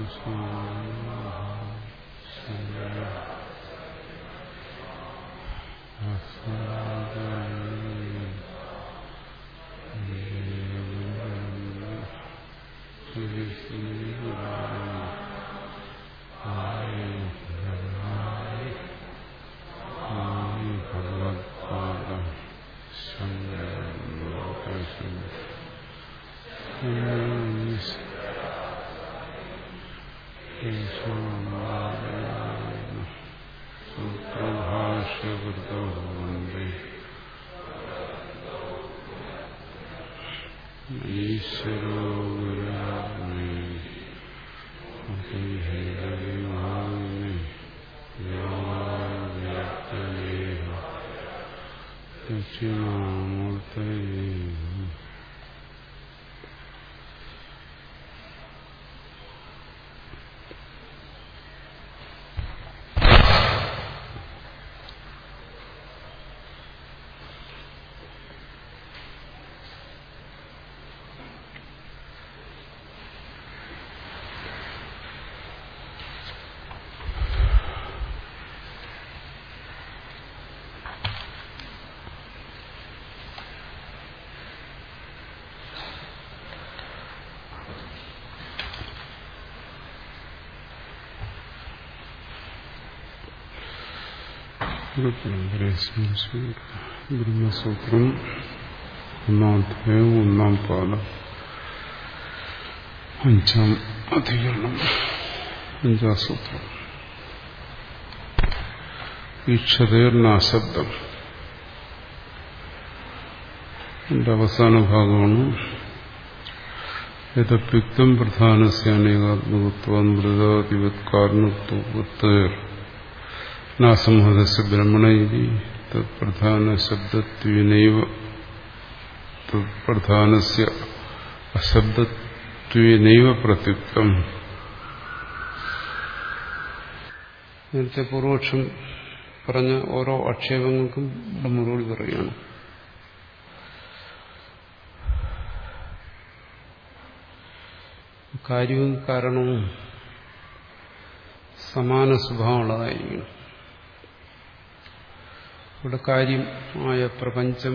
സൂത്രഭാഷ്യകൃതോ വന്ദേ ഈശ്വരോ ഗുരുരാത്മേ അപരിഹേരവിമാനേ വ്യാപ്തദേഹ ദക്ഷിണാമൂർത്തയേ ബ്രഹ്മസൂത്രം ഒന്നാം അധ്യായം ഒന്നാം പാദം അഞ്ചാം അധികരണം അഞ്ചാം സൂത്രം ഈക്ഷതേർനാശബ്ദം എന്റെ അവസാന ഭാഗമാണ് യഥപ്യുക്തം പ്രധാനസ്യ അനേകാത്മകത്വ മൃതാധിപത് കാരണത്വത്തേർ നാസംഹതസ് ബ്രഹ്മണ തത്പ്രധാന ശബ്ദത്വേനൈവ തത്പ്രധാനസ്യ അശബ്ദത്വേനൈവ പ്രത്യുക്തം നേരത്തെ പൂർവപക്ഷം പറഞ്ഞ ഓരോ ആക്ഷേപങ്ങൾക്കും ഇവിടെ മറുപടി പറയുകയാണ് കാര്യവും കാരണവും സമാന സ്വഭാവമുള്ളതായിരിക്കണം ഇവിടെ കാര്യമായ പ്രപഞ്ചം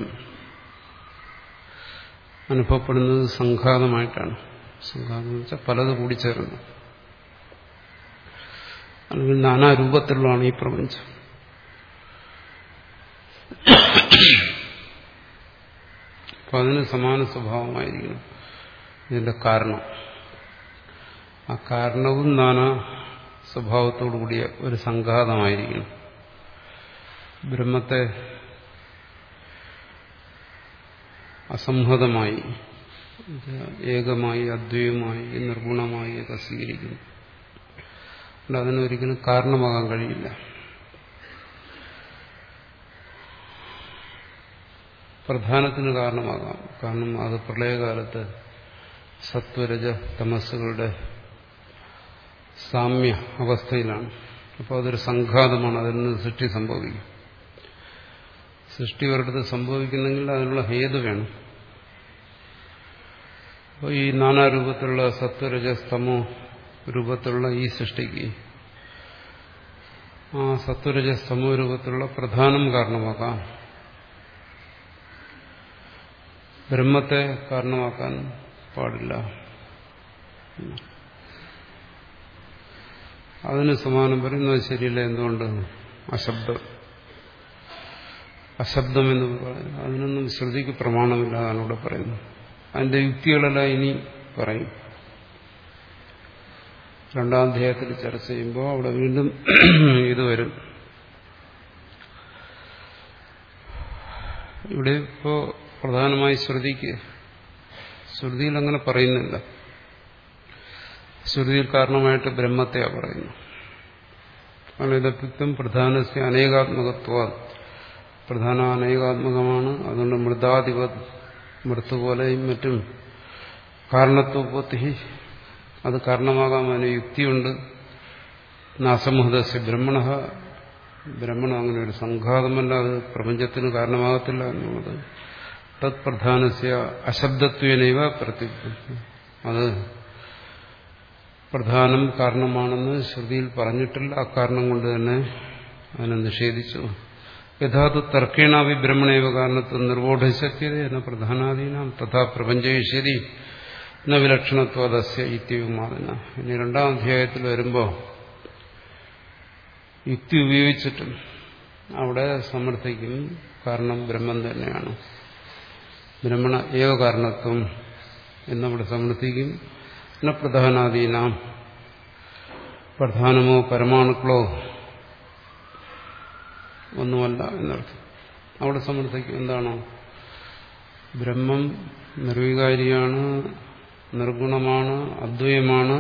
അനുഭവപ്പെടുന്നത് സംഘാതമായിട്ടാണ് സംഘാതം എന്ന് വെച്ചാൽ പലത് കൂടിച്ചേർന്നു അല്ലെങ്കിൽ നാനാരൂപത്തിലുള്ളതാണ് ഈ പ്രപഞ്ചം അപ്പൊ അതിന് സമാന സ്വഭാവമായിരിക്കണം ഇതിന്റെ കാരണം ആ കാരണവും നാനാ സ്വഭാവത്തോടു കൂടിയ ഒരു സംഘാതമായിരിക്കണം ബ്രഹ്മത്തെ അസംഹതമായി ഏകമായി അദ്വൈതമായി നിർഗുണമായി ഒക്കെ സ്വീകരിക്കുന്നു അതുകൊണ്ട് അതിനൊരിക്കലും കാരണമാകാൻ കഴിയില്ല പ്രധാനത്തിന് കാരണമാകാം കാരണം അത് പ്രളയകാലത്ത് സത്വരജ തമസ്സുകളുടെ സാമ്യ അവസ്ഥയിലാണ് അപ്പോൾ അതൊരു സംഘാതമാണ് അതിൽ നിന്ന് സൃഷ്ടി സംഭവിക്കും സൃഷ്ടി ഒരിടത്ത് സംഭവിക്കുന്നെങ്കിൽ അതിനുള്ള ഹേതു വേണം അപ്പോൾ ഈ നാനാരൂപത്തിലുള്ള സത്വരജസ്തമോ രൂപത്തിലുള്ള ഈ സൃഷ്ടിക്ക് ആ സത്വരജസ്തമോ രൂപത്തിലുള്ള പ്രധാനം കാരണമാക്കാം ബ്രഹ്മത്തെ കാരണമാക്കാൻ പാടില്ല അതിന് സമാനം പറയുന്നത് ശരിയല്ല എന്തുകൊണ്ട് അശബ്ദം അശബ്ദം എന്ന് പറയുന്നത് അതിനൊന്നും ശ്രുതിക്ക് പ്രമാണമില്ല അതാണ് ഇവിടെ പറയുന്നത് അതിന്റെ യുക്തികളെല്ലാം ഇനി പറയും രണ്ടാം അധ്യായത്തിൽ ചർച്ച ചെയ്യുമ്പോൾ അവിടെ വീണ്ടും ഇത് വരും ഇവിടെ ഇപ്പോ പ്രധാനമായി ശ്രുതിക്ക് ശ്രുതിയിൽ അങ്ങനെ പറയുന്നില്ല ശ്രുതിയിൽ കാരണമായിട്ട് ബ്രഹ്മത്തെയാ പറയുന്നു അനേതത്വം പ്രധാനസ്യ അനേകാത്മകത്വ പ്രധാന അനേകാത്മകമാണ് അതുകൊണ്ട് മൃതാധിപ മൃത്ത് പോലെയും മറ്റും കാരണത്വപത്തി അത് കാരണമാകാൻ അതിന് യുക്തിയുണ്ട് നാസമുഹദസ്യ ബ്രഹ്മണ ബ്രഹ്മണം അങ്ങനെ ഒരു സംഘാതമല്ല അത് പ്രപഞ്ചത്തിന് കാരണമാകത്തില്ല എന്നുള്ളത് തത് പ്രധാനസ്യ അശബ്ദത്വേനൈവ പ്രത്യുക്തം അത് പ്രധാനം കാരണമാണെന്ന് ശ്രുതിയിൽ പറഞ്ഞിട്ടില്ല അക്കാരണം കൊണ്ട് തന്നെ അതിനെ നിഷേധിച്ചു യഥാതു തർക്കേണാവി ബ്രഹ്മണേവ കാരണത്വം നിർവോഢശക്യത എന്ന പ്രധാനാധീനം തഥാ പ്രപഞ്ചേശ്വരി എന്ന വിലക്ഷണത്വദസ്യ ഇത്യവുമാതിന ഇനി രണ്ടാം അധ്യായത്തിൽ വരുമ്പോൾ യുക്തി ഉപയോഗിച്ചിട്ടും അവിടെ സമർത്ഥിക്കും കാരണം ബ്രഹ്മം തന്നെയാണ് ബ്രഹ്മണ ഏവ കാരണത്വം എന്നവിടെ സമർത്ഥിക്കും പിന്നെ പ്രധാനാധീനാം പ്രധാനമോ പരമാണുക്കളോ ഒന്നുമല്ല എന്നർത്ഥം അവിടെ സമർത്ഥിക്കും എന്താണ് ബ്രഹ്മം നിർവികാരിയാണ് നിർഗുണമാണ് അദ്വയമാണ്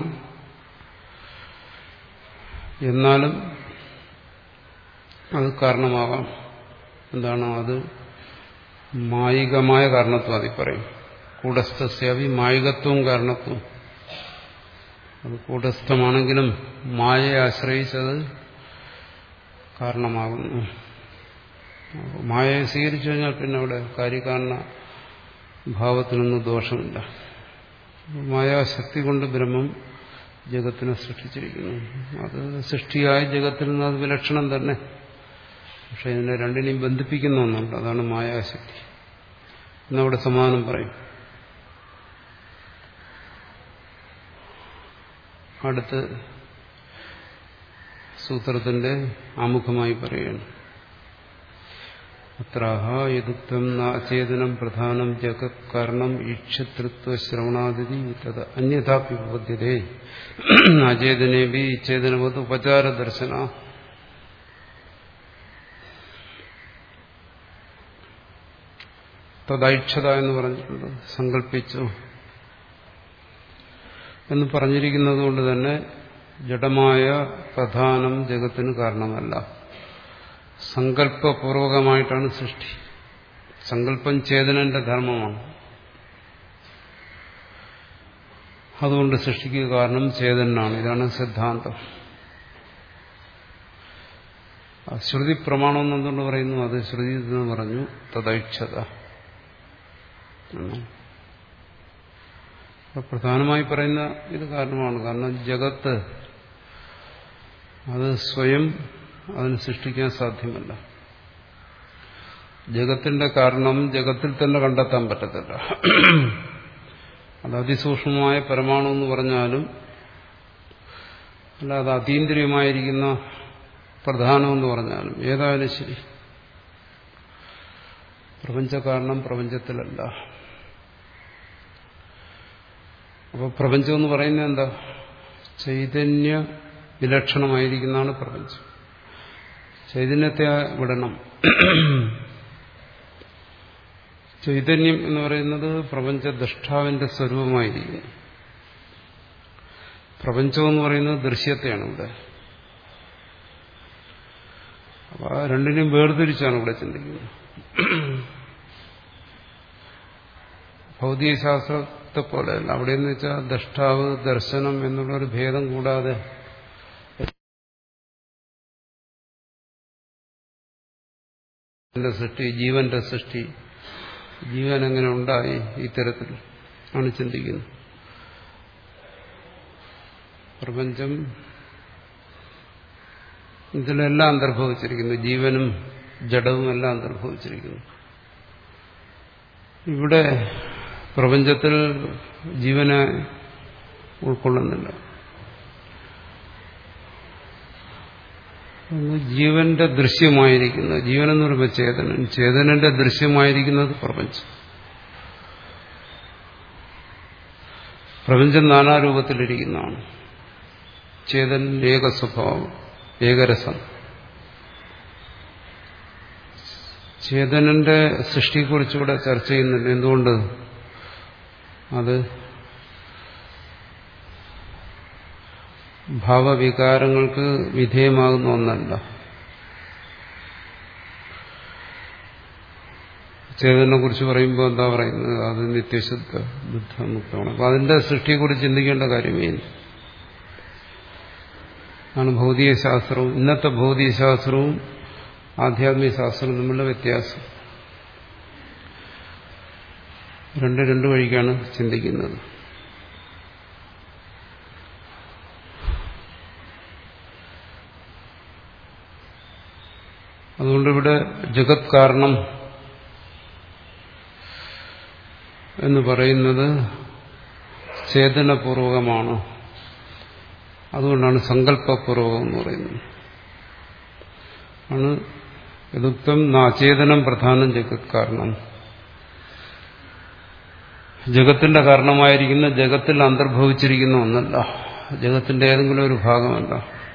എന്നാലും അത് കാരണമാകാം എന്താണ് അത് മായികമായ കാരണത്വം അതി പറയും കൂടസ്ഥസ്യാവി മായികത്വവും കാരണത്വം അത് കൂടസ്ഥമാണെങ്കിലും മായയെ ആശ്രയിച്ചത് കാരണമാകുന്നു മായയെ സ്വീകരിച്ചു കഴിഞ്ഞാൽ പിന്നെ അവിടെ കാര്യകാരണ ഭാവത്തിനൊന്നും ദോഷമില്ല മായാശക്തി കൊണ്ട് ബ്രഹ്മം ജഗത്തിനെ സൃഷ്ടിച്ചിരിക്കുന്നു അത് സൃഷ്ടിയായ ജഗത്തിൽ നിന്ന് അത് വിലക്ഷണം തന്നെ പക്ഷെ ഇതിനെ രണ്ടിനെയും ബന്ധിപ്പിക്കുന്ന ഒന്നുണ്ട് അതാണ് മായാശക്തി എന്നവിടെ സമാധാനം പറയും അടുത്ത് സൂത്രത്തിന്റെ ആമുഖമായി പറയുകയാണ് അത്രാഹ യദുക്തം നാചേതനം പ്രധാനം ജഗത് കാരണം ഈക്ഷതൃത്വ ശ്രവണാദിതി തത് അന്യഥാപ്യുപദ്ധ്യതേ നാചേതനേ ബി ചേതനവത് ഉപചാര ദർശന തദൈക്ഷത എന്ന് പറഞ്ഞിട്ടുണ്ട് സങ്കല്പിച്ചു എന്ന് പറഞ്ഞിരിക്കുന്നത് കൊണ്ട് തന്നെ ജഡമായ പ്രധാനം ജഗത്തിന് കാരണമല്ല സങ്കല്പപൂർവകമായിട്ടാണ് സൃഷ്ടി സങ്കല്പം ചേതനന്റെ ധർമ്മമാണ് അതുകൊണ്ട് സൃഷ്ടിക്കുക കാരണം ചേതനാണ് ഇതാണ് സിദ്ധാന്തം ശ്രുതി പ്രമാണം എന്നുകൊണ്ട് പറയുന്നു അത് ശ്രുതി എന്ന് പറഞ്ഞു തദൈക്ഷത പ്രധാനമായി പറയുന്ന ഇത് കാരണമാണ് കാരണം ജഗത്ത് അത് സ്വയം അതിന് സൃഷ്ടിക്കാൻ സാധ്യമല്ല ജഗത്തിന്റെ കാരണം ജഗത്തിൽ തന്നെ കണ്ടെത്താൻ പറ്റത്തില്ല അത് അതിസൂക്ഷ്മമായ പരമാണു എന്ന് പറഞ്ഞാലും അല്ല അത് അതീന്ദ്രിയമായിരിക്കുന്ന പ്രധാനമെന്ന് പറഞ്ഞാലും ഏതായാലും ശരി പ്രപഞ്ച കാരണം പ്രപഞ്ചത്തിലല്ല അപ്പോൾ പ്രപഞ്ചം എന്ന് പറയുന്നത് എന്താ ചൈതന്യ വിലക്ഷണമായിരിക്കുന്നതാണ് പ്രപഞ്ചം ചൈതന്യത്തെ വിടണം ചൈതന്യം എന്ന് പറയുന്നത് പ്രപഞ്ച ദൃഷ്ടാവിന്റെ സ്വരൂപമായിരിക്കുന്നു പ്രപഞ്ചം എന്ന് പറയുന്നത് ദൃശ്യത്തെയാണ് ഇവിടെ അപ്പൊ ആ രണ്ടിനെയും വേർതിരിച്ചാണ് ഇവിടെ ചിന്തിക്കുന്നത് ഭൗതികശാസ്ത്രത്തെ പോലെയല്ല അവിടെ എന്ന് വെച്ചാൽ ദഷ്ടാവ് ദർശനം എന്നുള്ള ഒരു ഭേദം കൂടാതെ സൃഷ്ടി ജീവന്റെ സൃഷ്ടി ജീവൻ എങ്ങനെ ഉണ്ടായി ഇത്തരത്തിൽ ആണ് ചിന്തിക്കുന്നത് പ്രപഞ്ചം ഇതിലെല്ലാം അന്തർഭവിച്ചിരിക്കുന്നു ജീവനും ജഡവും എല്ലാം അന്തർഭവിച്ചിരിക്കുന്നു ഇവിടെ പ്രപഞ്ചത്തിൽ ജീവനെ ഉൾക്കൊള്ളുന്നില്ല ജീവന്റെ ദൃശ്യമായിരിക്കുന്ന ജീവൻ എന്ന് പറയുമ്പോൾ ചേതനൻ ചേതനന്റെ ദൃശ്യമായിരിക്കുന്നത് പ്രപഞ്ചം പ്രപഞ്ചം നാനാരൂപത്തിലിരിക്കുന്നതാണ് ചേതൻ ഏക സ്വഭാവം ഏകരസം ചേതനന്റെ സൃഷ്ടിയെക്കുറിച്ചുകൂടെ ചർച്ച ചെയ്യുന്നുണ്ട് എന്തുകൊണ്ട് അത് ഭാവവികാരങ്ങൾക്ക് വിധേയമാകുന്ന ഒന്നല്ല ചേതനെ കുറിച്ച് പറയുമ്പോൾ എന്താ പറയുന്നത് അത് നിത്യശുദ്ധ ബുദ്ധമുക്തമാണ് അപ്പൊ അതിന്റെ സൃഷ്ടിയെക്കുറിച്ച് ചിന്തിക്കേണ്ട കാര്യമേ ഇല്ല ആണ് ഭൗതികശാസ്ത്രവും ഇന്നത്തെ ഭൗതികശാസ്ത്രവും ആധ്യാത്മിക ശാസ്ത്രവും തമ്മിലുള്ള വ്യത്യാസം രണ്ട് രണ്ട് വഴിക്കാണ് ചിന്തിക്കുന്നത് അതുകൊണ്ടിവിടെ ജഗത് കാരണം എന്ന് പറയുന്നത് ചേതനപൂർവകമാണ് അതുകൊണ്ടാണ് സങ്കല്പപൂർവകം എന്ന് പറയുന്നത് ആണ് യദുക്തം നാചേതനം പ്രധാനം ജഗത് കാരണം ജഗത്തിന്റെ കാരണമായിരിക്കുന്ന ജഗത്തിൽ അന്തർഭവിച്ചിരിക്കുന്ന ഒന്നല്ല ജഗത്തിന്റെ ഏതെങ്കിലും ഒരു ഭാഗമല്ല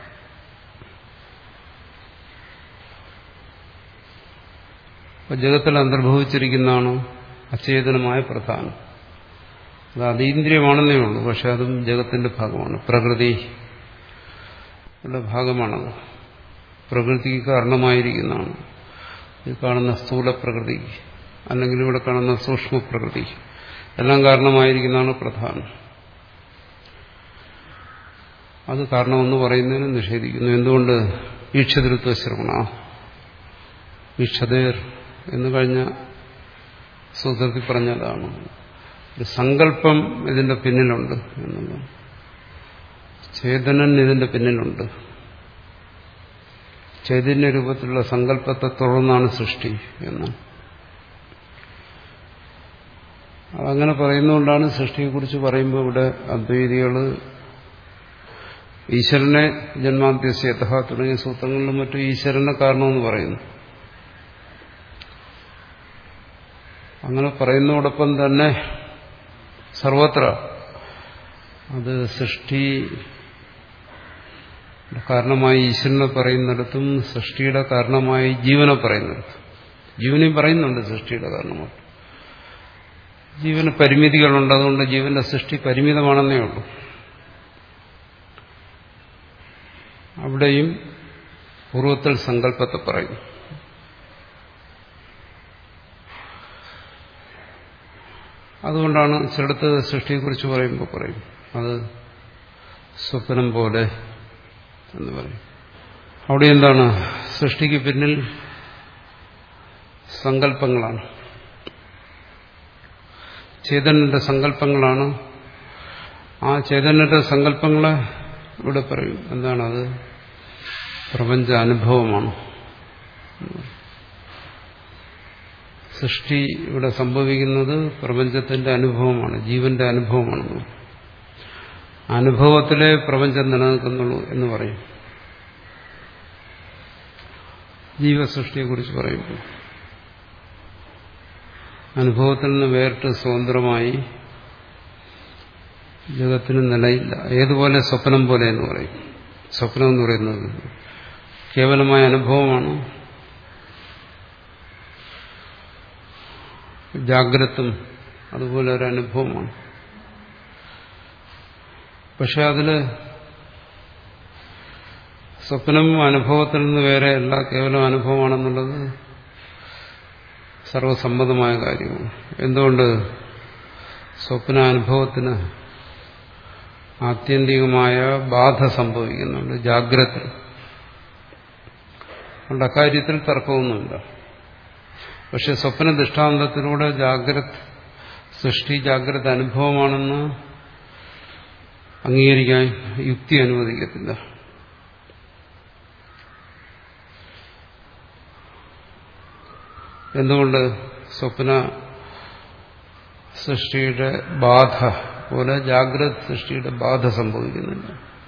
അപ്പൊ ജഗത്തിൽ അന്തർഭവിച്ചിരിക്കുന്നതാണ് അചേതനമായ പ്രധാനം അത് അതീന്ദ്രിയമാണെന്നേ ഉള്ളൂ പക്ഷെ അതും ജഗത്തിന്റെ ഭാഗമാണ് പ്രകൃതി ഭാഗമാണത് പ്രകൃതിക്ക് കാരണമായിരിക്കുന്നതാണ് ഈ കാണുന്ന സ്ഥൂല പ്രകൃതി അല്ലെങ്കിൽ ഇവിടെ കാണുന്ന സൂക്ഷ്മ പ്രകൃതി എല്ലാം കാരണമായിരിക്കുന്നതാണ് പ്രധാനം അത് കാരണമെന്ന് പറയുന്നതിന് നിഷേധിക്കുന്നു എന്തുകൊണ്ട് ഈക്ഷതൃത്വ ശ്രവണ ഈക്ഷതേർ എന്ന് കഴിഞ്ഞ സൂത്രത്തിൽ പറഞ്ഞതാണ് ഒരു സങ്കല്പം ഇതിന്റെ പിന്നിലുണ്ട് എന്നുള്ളത് ചേതനൻ ഇതിന്റെ പിന്നിലുണ്ട് ചൈതന്യ രൂപത്തിലുള്ള സങ്കല്പത്തെ തുടർന്നാണ് സൃഷ്ടി എന്ന് അതങ്ങനെ പറയുന്നതുകൊണ്ടാണ് സൃഷ്ടിയെക്കുറിച്ച് പറയുമ്പോൾ ഇവിടെ അദ്വൈതികൾ ഈശ്വരനെ ജന്മാദ്യസ്യത തുടങ്ങിയ സൂത്രങ്ങളിലും മറ്റും ഈശ്വരനെ കാരണമെന്ന് പറയുന്നു അങ്ങനെ പറയുന്നതോടൊപ്പം തന്നെ സർവത്ര അത് സൃഷ്ടി കാരണമായി ഈശ്വരനെ പറയുന്നിടത്തും സൃഷ്ടിയുടെ കാരണമായി ജീവനെ പറയുന്നിടത്തും ജീവനെയും പറയുന്നുണ്ട് സൃഷ്ടിയുടെ കാരണമായി ജീവന് പരിമിതികളുണ്ട് അതുകൊണ്ട് ജീവന്റെ സൃഷ്ടി പരിമിതമാണെന്നേ ഉള്ളൂ അവിടെയും പൂർവത്തിൽ സങ്കല്പത്തെ പറയും അതുകൊണ്ടാണ് ചിലടത്ത് സൃഷ്ടിയെക്കുറിച്ച് പറയുമ്പോൾ പറയും അത് സ്വപ്നം പോലെ എന്ന് പറയും അവിടെ എന്താണ് സൃഷ്ടിക്ക് പിന്നിൽ സങ്കല്പങ്ങളാണ് ചേതനന്റെ സങ്കല്പങ്ങളാണ് ആ ചേതനന്റെ സങ്കല്പങ്ങളെ ഇവിടെ പറയും എന്താണത് പ്രപഞ്ച അനുഭവമാണ് സൃഷ്ടി ഇവിടെ സംഭവിക്കുന്നത് പ്രപഞ്ചത്തിന്റെ അനുഭവമാണ് ജീവന്റെ അനുഭവമാണെന്ന് അനുഭവത്തിലെ പ്രപഞ്ചം നിലനിൽക്കുന്നുള്ളൂ എന്ന് പറയും ജീവസൃഷ്ടിയെക്കുറിച്ച് പറയുമ്പോൾ അനുഭവത്തിൽ നിന്ന് വേറിട്ട് സ്വതന്ത്രമായി ജഗത്തിന് നിലയില്ല ഏതുപോലെ സ്വപ്നം പോലെ എന്ന് പറയും സ്വപ്നം എന്ന് പറയുന്നത് കേവലമായ അനുഭവമാണ് ജാഗ്രതും അതുപോലെ ഒരു അനുഭവമാണ് പക്ഷെ അതില് സ്വപ്നം അനുഭവത്തിൽ നിന്ന് വേറെയല്ല കേവലം അനുഭവമാണെന്നുള്ളത് സർവസമ്മതമായ കാര്യമാണ് എന്തുകൊണ്ട് സ്വപ്നാനുഭവത്തിന് ആത്യന്തികമായ ബാധ സംഭവിക്കുന്നുണ്ട് ജാഗ്രത അതുകൊണ്ട് അക്കാര്യത്തിൽ തർക്കമൊന്നുമില്ല പക്ഷെ സ്വപ്ന ദൃഷ്ടാന്തത്തിലൂടെ ജാഗ്രത സൃഷ്ടി ജാഗ്രത അനുഭവമാണെന്ന് അംഗീകരിക്കാൻ യുക്തി അനുവദിക്കത്തില്ല എന്തുകൊണ്ട് സ്വപ്ന സൃഷ്ടിയുടെ ബാധ പോലെ ജാഗ്രത സൃഷ്ടിയുടെ ബാധ സംഭവിക്കുന്നില്ല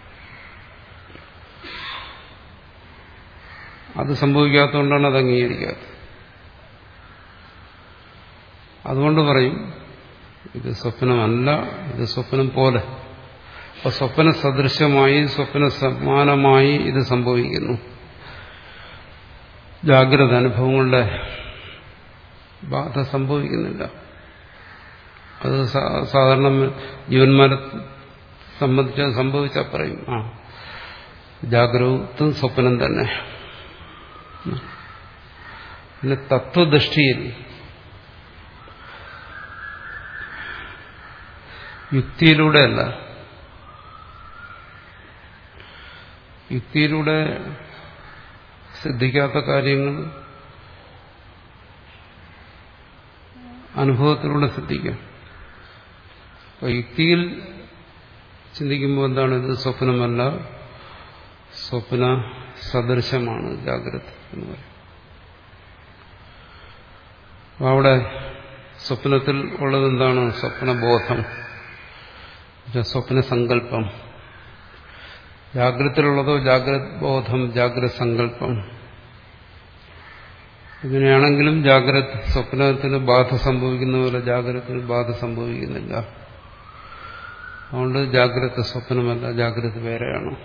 അത് സംഭവിക്കാത്തതുകൊണ്ടാണ് അത് അംഗീകരിക്കാത്തത് അതുകൊണ്ട് പറയും ഇത് സ്വപ്നമല്ല ഇത് സ്വപ്നം പോലെ അപ്പൊ സ്വപ്ന സദൃശമായി സ്വപ്ന സമാനമായി ഇത് സംഭവിക്കുന്നു ജാഗ്രത അനുഭവങ്ങളുടെ ബാധ സംഭവിക്കുന്നില്ല അത് സാധാരണ ജീവന്മാരെ സംബന്ധിച്ച് സംഭവിച്ചാൽ പറയും ആ ജാഗ്രതും സ്വപ്നം തന്നെ പിന്നെ തത്വദൃഷ്ടിയിൽ യുക്തിയിലൂടെയല്ല യുക്തിയിലൂടെ സിദ്ധിക്കാത്ത കാര്യങ്ങൾ അനുഭവത്തിലൂടെ സിദ്ധിക്കാം അപ്പൊ യുക്തിയിൽ ചിന്തിക്കുമ്പോൾ എന്താണ് ഇത് സ്വപ്നമല്ല സ്വപ്ന സദൃശമാണ് ജാഗ്രത എന്ന് പറയും അപ്പൊ അവിടെ സ്വപ്നത്തിൽ ഉള്ളത് എന്താണ് സ്വപ്നബോധം സ്വപ്ന സങ്കല്പം ജാഗ്രതയിലുള്ളതോ ജാഗ്രത് ബോധം ജാഗ്രത സങ്കല്പം ഇങ്ങനെയാണെങ്കിലും ജാഗ്രത് സ്വപ്നത്തിന് ബാധ സംഭവിക്കുന്ന പോലെ ജാഗ്രതത്തിന് ബാധ സംഭവിക്കുന്നില്ല അതുകൊണ്ട് ജാഗ്രത സ്വപ്നമല്ല ജാഗ്രത വേറെയാണ്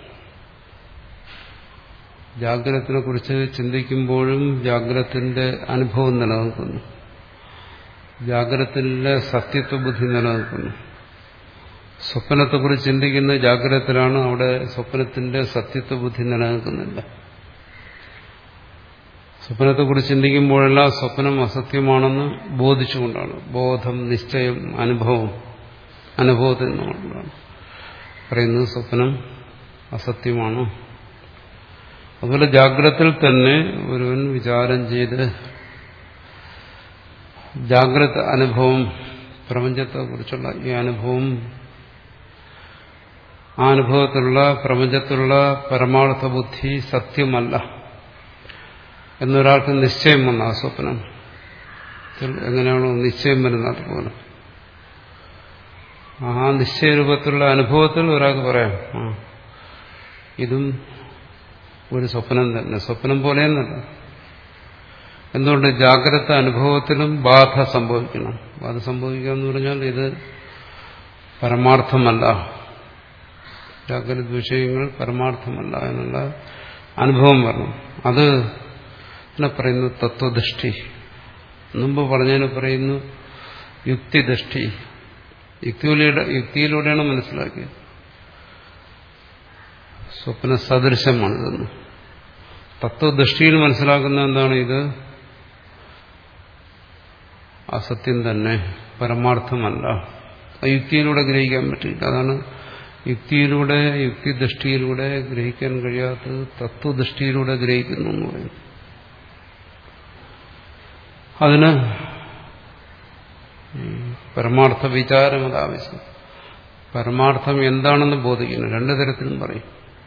ജാഗ്രതത്തിനെ കുറിച്ച് ചിന്തിക്കുമ്പോഴും ജാഗ്രത്തിന്റെ അനുഭവം നിലനിൽക്കുന്നു ജാഗ്രതത്തിലെ സത്യത്വ ബുദ്ധി നിലനിൽക്കുന്നു സ്വപ്നത്തെക്കുറിച്ച് ചിന്തിക്കുന്ന ജാഗ്രതത്തിലാണ് അവിടെ സ്വപ്നത്തിന്റെ സത്യത്വ ബുദ്ധി നിലനിൽക്കുന്നില്ല സ്വപ്നത്തെക്കുറിച്ച് ചിന്തിക്കുമ്പോഴെല്ലാം സ്വപ്നം അസത്യമാണെന്ന് ബോധിച്ചുകൊണ്ടാണ് ബോധം നിശ്ചയം അനുഭവം അനുഭവത്തിൽ നിന്നുകൊണ്ടാണ് പറയുന്നത് സ്വപ്നം അസത്യമാണ് അതുപോലെ ജാഗ്രതയിൽ തന്നെ ഒരുവൻ വിചാരം ചെയ്ത് ജാഗ്രത അനുഭവം പ്രപഞ്ചത്തെക്കുറിച്ചുള്ള ഈ അനുഭവം ആ അനുഭവത്തിലുള്ള പ്രപഞ്ചത്തിലുള്ള പരമാർത്ഥ ബുദ്ധി സത്യമല്ല എന്നൊരാൾക്ക് നിശ്ചയം വന്ന ആ സ്വപ്നം എങ്ങനെയാണോ നിശ്ചയം വരുന്നത് അതുപോലെ ആ നിശ്ചയരൂപത്തിലുള്ള അനുഭവത്തിൽ ഒരാൾക്ക് പറയാം ആ ഇതും ഒരു സ്വപ്നം തന്നെ സ്വപ്നം പോലെയെന്നല്ല എന്തുകൊണ്ട് ജാഗ്രത അനുഭവത്തിലും ബാധ സംഭവിക്കണം ബാധ സംഭവിക്കുക എന്ന് പറഞ്ഞാൽ ഇത് പരമാർത്ഥമല്ല ജാഗ്രത വിഷയങ്ങൾ പരമാർത്ഥമല്ല എന്നുള്ള അനുഭവം വരണം അത് എന്നെ പറയുന്നു തത്വദൃഷ്ടി മുമ്പ് പറഞ്ഞതിന് പറയുന്നു യുക്തിദൃഷ്ടി യുക്തിയിലൂടെ യുക്തിയിലൂടെയാണ് മനസ്സിലാക്കിയത് സ്വപ്ന സദൃശമാണിതെന്ന് തത്വദൃഷ്ടിയിൽ മനസ്സിലാക്കുന്ന എന്താണ് ഇത് അസത്യം തന്നെ പരമാർത്ഥമല്ല യുക്തിയിലൂടെ ഗ്രഹിക്കാൻ പറ്റില്ല അതാണ് യുക്തിയിലൂടെ യുക്തിദൃഷ്ടിയിലൂടെ ഗ്രഹിക്കാൻ കഴിയാത്തത് തത്വദൃഷ്ടിയിലൂടെ ഗ്രഹിക്കുന്നു എന്ന് പറയുന്നു അതിന് പരമാർത്ഥ വിചാരം അത് ആവശ്യം പരമാർത്ഥം എന്താണെന്ന് ബോധിക്കുന്നു രണ്ടു തരത്തിലും പറയും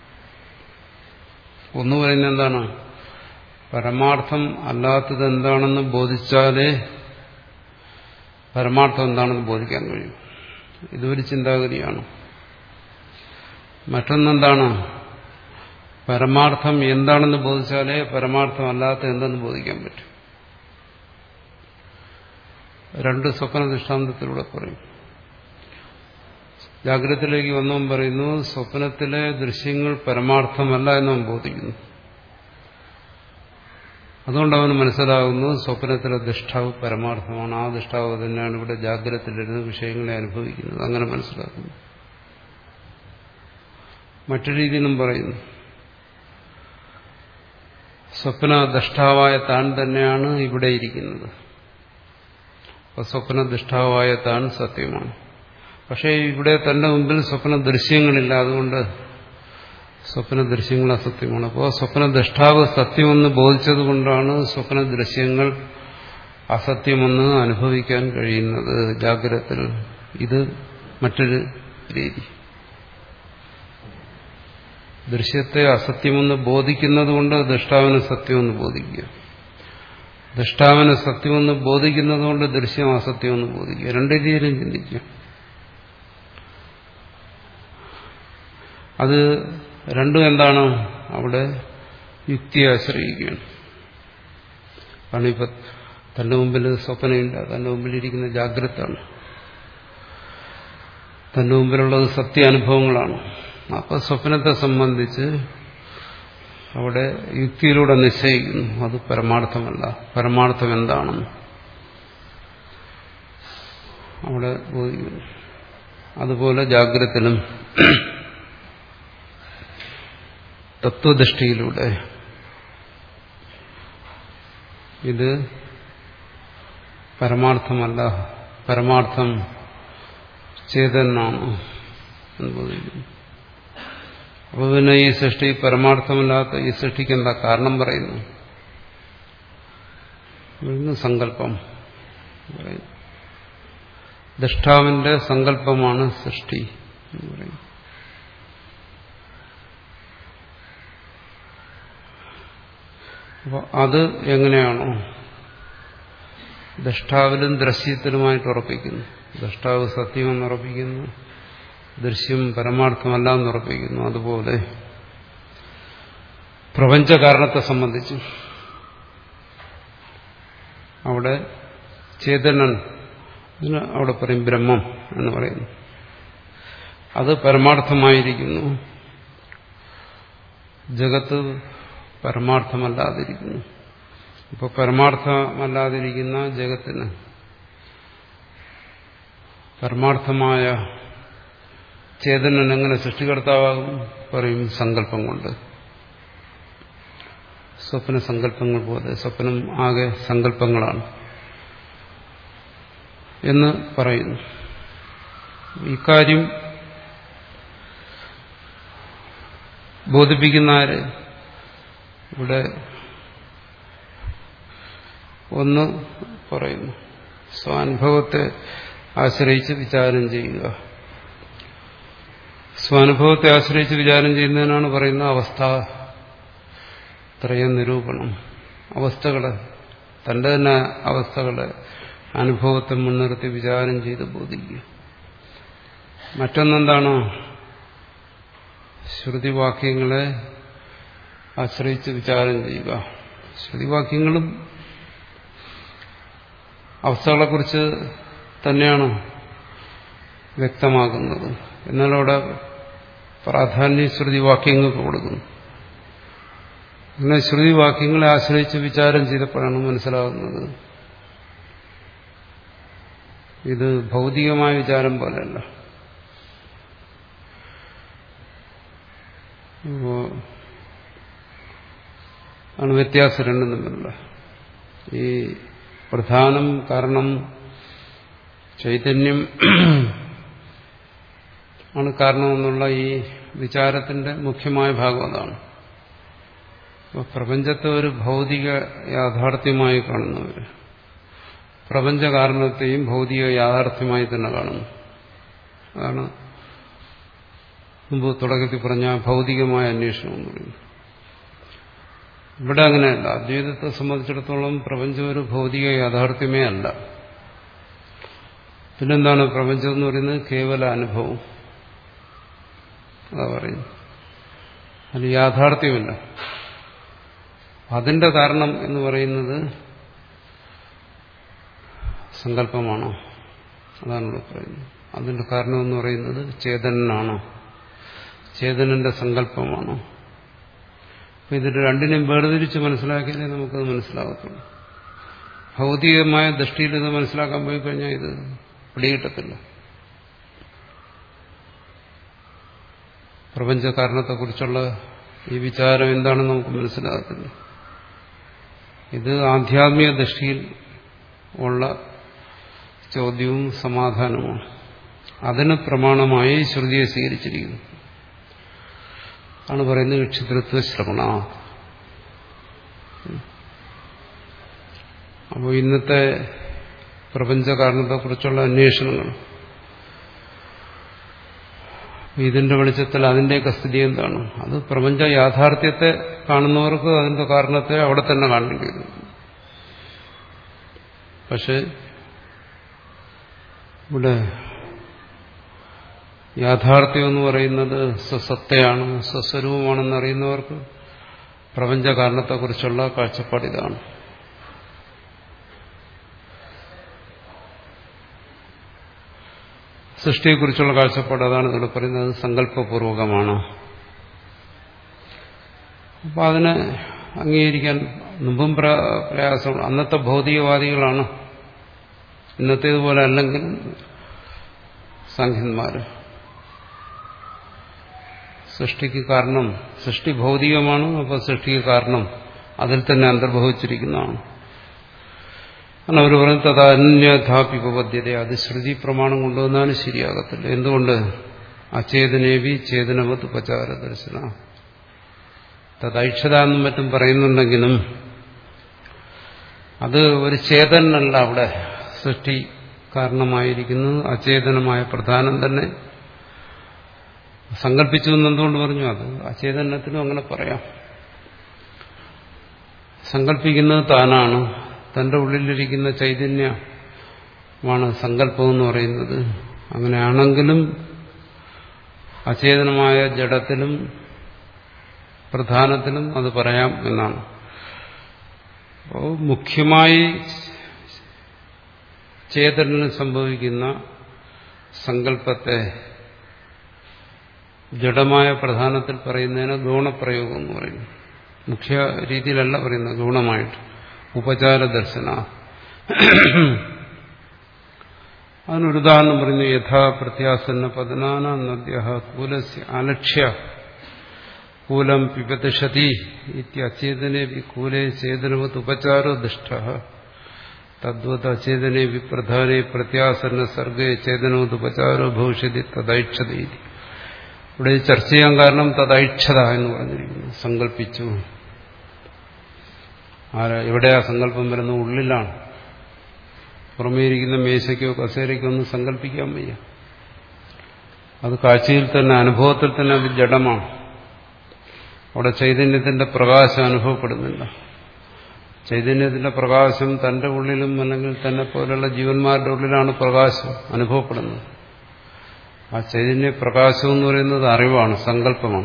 ഒന്ന് പറയുന്നത് എന്താണ് പരമാർത്ഥം അല്ലാത്തത് എന്താണെന്ന് ബോധിച്ചാലേ പരമാർത്ഥം എന്താണെന്ന് ബോധിക്കാൻ കഴിയും ഇതൊരു ചിന്താഗതിയാണ് മറ്റൊന്നെന്താണ് പരമാർത്ഥം എന്താണെന്ന് ബോധിച്ചാലേ പരമാർത്ഥം അല്ലാത്ത എന്തെന്ന് ബോധിക്കാൻ പറ്റും രണ്ട് സ്വപ്ന ദൃഷ്ടാന്തത്തിലൂടെ പറയും ജാഗ്രതത്തിലേക്ക് വന്നവൻ പറയുന്നു സ്വപ്നത്തിലെ ദൃശ്യങ്ങൾ പരമാർത്ഥമല്ല എന്നവൻ ബോധിക്കുന്നു അതുകൊണ്ട് അവന് മനസ്സിലാകുന്നു സ്വപ്നത്തിലെ ദൃഷ്ടാവ് പരമാർത്ഥമാണ് ആ ദൃഷ്ടാവ് തന്നെയാണ് ഇവിടെ ജാഗ്രതത്തിലിരുന്ന് വിഷയങ്ങളെ അനുഭവിക്കുന്നത് അങ്ങനെ മനസ്സിലാക്കുന്നു മറ്റു രീതിയിലും പറയുന്നു സ്വപ്ന ദൃഷ്ടാവായ താൻ തന്നെയാണ് ഇവിടെ ഇരിക്കുന്നത് അപ്പൊ സ്വപ്ന ദൃഷ്ടാവായ താൻ സത്യമാണ് പക്ഷേ ഇവിടെ തന്റെ മുമ്പിൽ സ്വപ്ന ദൃശ്യങ്ങളില്ല അതുകൊണ്ട് സ്വപ്ന ദൃശ്യങ്ങൾ അസത്യമാണ് അപ്പോൾ സ്വപ്ന ദൃഷ്ടാവ് സത്യമെന്ന് ബോധിച്ചതുകൊണ്ടാണ് സ്വപ്ന ദൃശ്യങ്ങൾ അസത്യമെന്ന് അനുഭവിക്കാൻ കഴിയുന്നത് ജാഗ്രതത്തിൽ ഇത് മറ്റൊരു രീതി ദൃശ്യത്തെ അസത്യമെന്ന് ബോധിക്കുന്നത് കൊണ്ട് ദൃഷ്ടാവിന് സത്യമെന്ന് ബോധിക്കുക ദൃഷ്ടാവിന് സത്യമെന്ന് ബോധിക്കുന്നത് കൊണ്ട് ദൃശ്യം അസത്യമെന്ന് ബോധിക്കുക രണ്ട് രീതിയിലും ചിന്തിക്കുക അത് രണ്ടും എന്താണ് അവിടെ യുക്തിയെ ആശ്രയിക്കുകയാണ് കാരണം ഇപ്പൊ തന്റെ മുമ്പിൽ സ്വപ്നമില്ല തന്റെ മുമ്പിലിരിക്കുന്ന ജാഗ്രതാണ് തന്റെ മുമ്പിലുള്ളത് സത്യാനുഭവങ്ങളാണ് അപ്പൊ സ്വപ്നത്തെ സംബന്ധിച്ച് അവിടെ യുക്തിയിലൂടെ നിശ്ചയിക്കുന്നു അത് പരമാർത്ഥമല്ല പരമാർത്ഥം എന്താണെന്ന് അവിടെ ബോധിക്കുന്നു അതുപോലെ ജാഗ്രതത്തിലും തത്വദൃഷ്ടിയിലൂടെ ഇത് പരമാർത്ഥമല്ല പരമാർത്ഥം ചേതനാണ് എന്ന് ബോധിക്കുന്നു അപ്പൊ പിന്നെ ഈ സൃഷ്ടി പരമാർത്ഥമില്ലാത്ത ഈ സൃഷ്ടിക്ക് എന്താ കാരണം പറയുന്നു സങ്കല്പം പറയുന്നു ദൃഷ്ടാവിന്റെ സങ്കല്പമാണ് സൃഷ്ടി എന്ന് പറയുന്നു അപ്പൊ അത് എങ്ങനെയാണോ ദ്രഷ്ടാവിലും ദൃശ്യത്തിലുമായിട്ട് ഉറപ്പിക്കുന്നു ദ്രഷ്ടാവ് സത്യമെന്ന് ഉറപ്പിക്കുന്നു ദൃശ്യം പരമാർത്ഥമല്ല എന്ന് ഉറപ്പിക്കുന്നു അതുപോലെ പ്രപഞ്ചകാരണത്തെ സംബന്ധിച്ച് അവിടെ ചേതനൻ അതിന് അവിടെ പറയും ബ്രഹ്മം എന്ന് പറയുന്നു അത് പരമാർത്ഥമായിരിക്കുന്നു ജഗത്ത് പരമാർത്ഥമല്ലാതിരിക്കുന്നു ഇപ്പോൾ പരമാർത്ഥമല്ലാതിരിക്കുന്ന ജഗത്തിന് പരമാർത്ഥമായ ചേതനൻ എങ്ങനെ സൃഷ്ടികർത്താവാകും പറയും സങ്കല്പം കൊണ്ട് സ്വപ്ന സങ്കല്പങ്ങൾ പോലെ സ്വപ്നം ആകെ സങ്കല്പങ്ങളാണ് എന്ന് പറയുന്നു ഇക്കാര്യം ബോധിപ്പിക്കുന്ന ആര് ഇവിടെ ഒന്ന് പറയുന്നു സ്വാനുഭവത്തെ ആശ്രയിച്ച് വിചാരം ചെയ്യുക സ്വാനുഭവത്തെ ആശ്രയിച്ച് വിചാരം ചെയ്യുന്നതിനാണ് പറയുന്ന അവസ്ഥ ത്രയ നിരൂപണം അവസ്ഥകളെ തന്റെ തന്നെ അവസ്ഥകളെ അനുഭവത്തെ മുൻനിർത്തി വിചാരം ചെയ്ത് ബോധിക്കുക മറ്റൊന്നെന്താണ് ശ്രുതിവാക്യങ്ങളെ ആശ്രയിച്ച് വിചാരം ചെയ്യുക ശ്രുതിവാക്യങ്ങളും അവസ്ഥകളെക്കുറിച്ച് തന്നെയാണ് വ്യക്തമാക്കുന്നത് എന്നാൽ അവിടെ പ്രാധാന്യ ശ്രുതിവാക്യങ്ങൾക്ക് കൊടുക്കുന്നു അങ്ങനെ ശ്രുതിവാക്യങ്ങളെ ആശ്രയിച്ച് വിചാരം ചെയ്തപ്പോഴാണ് മനസ്സിലാകുന്നത് ഇത് ഭൗതികമായ വിചാരം പോലെയല്ല ആണ് വ്യത്യാസം രണ്ടും തമ്മിലുള്ള ഈ പ്രധാനം കാരണം ചൈതന്യം ആണ് കാരണമെന്നുള്ള ഈ വിചാരത്തിന്റെ മുഖ്യമായ ഭാഗം അതാണ് അപ്പോൾ പ്രപഞ്ചത്തെ ഒരു ഭൗതിക യാഥാർത്ഥ്യമായി കാണുന്നവർ പ്രപഞ്ച കാരണത്തെയും ഭൗതിക യാഥാർത്ഥ്യമായി തന്നെ കാണുന്നു അതാണ് മുമ്പ് തുടക്കത്തിൽ പറഞ്ഞ ഭൗതികമായ അന്വേഷണം എന്ന് പറയുന്നത് ഇവിടെ അങ്ങനെയല്ല അദ്വൈതത്തെ സംബന്ധിച്ചിടത്തോളം പ്രപഞ്ചം ഒരു ഭൗതിക യാഥാർത്ഥ്യമേ അല്ല പിന്നെന്താണ് പ്രപഞ്ചം എന്ന് പറയുന്നത് കേവല അനുഭവം അതാ പറയുന്നു അത് യാഥാർത്ഥ്യമല്ല അതിന്റെ കാരണം എന്ന് പറയുന്നത് സങ്കല്പമാണോ അതാണ് ഇവിടെ പറയുന്നത് അതിന്റെ കാരണം എന്ന് പറയുന്നത് ചേതനാണോ ചേതനന്റെ സങ്കല്പമാണോ അപ്പൊ ഇതിന്റെ രണ്ടിനെയും വേർതിരിച്ച് മനസ്സിലാക്കിയാലേ നമുക്കത് മനസ്സിലാകത്തുള്ളൂ ഭൗതികമായ ദൃഷ്ടിയിൽ ഇത് മനസ്സിലാക്കാൻ പോയി കഴിഞ്ഞാൽ ഇത് പിടികിട്ടത്തില്ല പ്രപഞ്ച കാരണത്തെക്കുറിച്ചുള്ള ഈ വിചാരം എന്താണെന്ന് നമുക്ക് മനസ്സിലാകത്തില്ല ഇത് ആധ്യാത്മിക ദൃഷ്ടിയിൽ ഉള്ള ചോദ്യവും സമാധാനവുമാണ് അതിന് പ്രമാണമായി ശ്രുതിയെ സ്വീകരിച്ചിരിക്കുന്നു ആണ് പറയുന്നത് ക്ഷുദ്രത്വ ശ്രവണ അപ്പോൾ ഇന്നത്തെ പ്രപഞ്ച കാരണത്തെക്കുറിച്ചുള്ള അന്വേഷണങ്ങൾ ഇതിന്റെ വെളിച്ചത്തിൽ അതിന്റെയൊക്കെ സ്ഥിതി എന്താണ് അത് പ്രപഞ്ച യാഥാർത്ഥ്യത്തെ കാണുന്നവർക്ക് അതിന്റെ കാരണത്തെ അവിടെ തന്നെ കാണേണ്ടി വരും പക്ഷെ ഇവിടെ യാഥാർത്ഥ്യം എന്ന് പറയുന്നത് സ്വസത്തയാണ് സ്വസ്വരൂപമാണെന്ന് അറിയുന്നവർക്ക് പ്രപഞ്ച കാരണത്തെക്കുറിച്ചുള്ള കാഴ്ചപ്പാട് ഇതാണ് സൃഷ്ടിയെക്കുറിച്ചുള്ള കാഴ്ചപ്പാട് അതാണ് ഇവിടെ പറയുന്നത് സങ്കല്പപൂർവകമാണ് അപ്പം അതിനെ അംഗീകരിക്കാൻ മുമ്പും പ്രയാസമാണ് അന്നത്തെ ഭൗതികവാദികളാണ് ഇന്നത്തേതുപോലെ അല്ലെങ്കിൽ സംഖ്യന്മാർ സൃഷ്ടിക്ക് കാരണം സൃഷ്ടി ഭൗതികമാണ് അപ്പോൾ സൃഷ്ടിക്ക് കാരണം അതിൽ തന്നെ അന്തർഭവിച്ചിരിക്കുന്നതാണ് കാരണം അവർ പറയുന്നത് അത് അന്യഥാപിപദ്ധ്യത അത് ശ്രുതി പ്രമാണം കൊണ്ടുവന്നാലും ശരിയാകത്തില്ല എന്തുകൊണ്ട് അചേതനേവി ചേതനവത് ഉപചാര ദർശന തദൈക്ഷത എന്നും മറ്റും പറയുന്നുണ്ടെങ്കിലും അത് ഒരു ചേതനല്ല അവിടെ സൃഷ്ടി കാരണമായിരിക്കുന്നത് അചേതനമായ പ്രധാനം തന്നെ സങ്കല്പിച്ചു എന്നെന്തുകൊണ്ട് പറഞ്ഞു അത് അചേതനത്തിനും അങ്ങനെ പറയാം സങ്കല്പിക്കുന്നത് താനാണ് തന്റെ ഉള്ളിലിരിക്കുന്ന ചൈതന്യമാണ് സങ്കല്പം എന്ന് പറയുന്നത് അങ്ങനെയാണെങ്കിലും അചേതനമായ ജഡത്തിലും പ്രധാനത്തിലും അത് പറയാം എന്നാണ് അപ്പോൾ മുഖ്യമായി ചേതനിൽ സംഭവിക്കുന്ന സങ്കല്പത്തെ ജഡമായ പ്രധാനത്തിൽ പറയുന്നതിന് ഗൗണപ്രയോഗം എന്ന് പറയുന്നു മുഖ്യ രീതിയിലല്ല പറയുന്നത് ഗൗണമായിട്ട് ഉപചാര ദർശന അതിനൊരു ഉദാഹരണം പറയുന്നു യഥാ പ്രത്യാസന്ന പതനാന നദ്യ കൂലസ്യ അലക്ഷ്യ കൂലം പിപതിഷതി ഇത്യചേതനെ കൂലേ ചേതനവത് ഉപചാരോ ദുഷ്ട തദ്വത് അചേതനെ വിപ്രധാനെ പ്രത്യാസന്ന സർഗേ ചേതനവത് ഉപചാരോ ഭവിഷ്യതി തദൈക്ഷത ഇവിടെ ചർച്ച ചെയ്യാൻ കാരണം തദൈക്ഷത എന്ന് പറഞ്ഞിരിക്കുന്നു സങ്കല്പിച്ചു ആരാ എവിടെയാ സങ്കല്പം വരുന്നത് ഉള്ളിലാണ് പുറമേ ഇരിക്കുന്ന മേശയ്ക്കോ കസേരയ്ക്കോ ഒന്നും സങ്കല്പിക്കാൻ വയ്യ അത് കാഴ്ചയിൽ തന്നെ അനുഭവത്തിൽ തന്നെ അത് ജഡമാണ് അവിടെ ചൈതന്യത്തിന്റെ പ്രകാശം അനുഭവപ്പെടുന്നില്ല ചൈതന്യത്തിന്റെ പ്രകാശം തന്റെ ഉള്ളിലും അല്ലെങ്കിൽ തന്നെ പോലെയുള്ള ജീവന്മാരുടെ ഉള്ളിലാണ് പ്രകാശം അനുഭവപ്പെടുന്നത് ആ ചൈതന്യ പ്രകാശം എന്ന് പറയുന്നത് അറിവാണ് സങ്കല്പമാണ്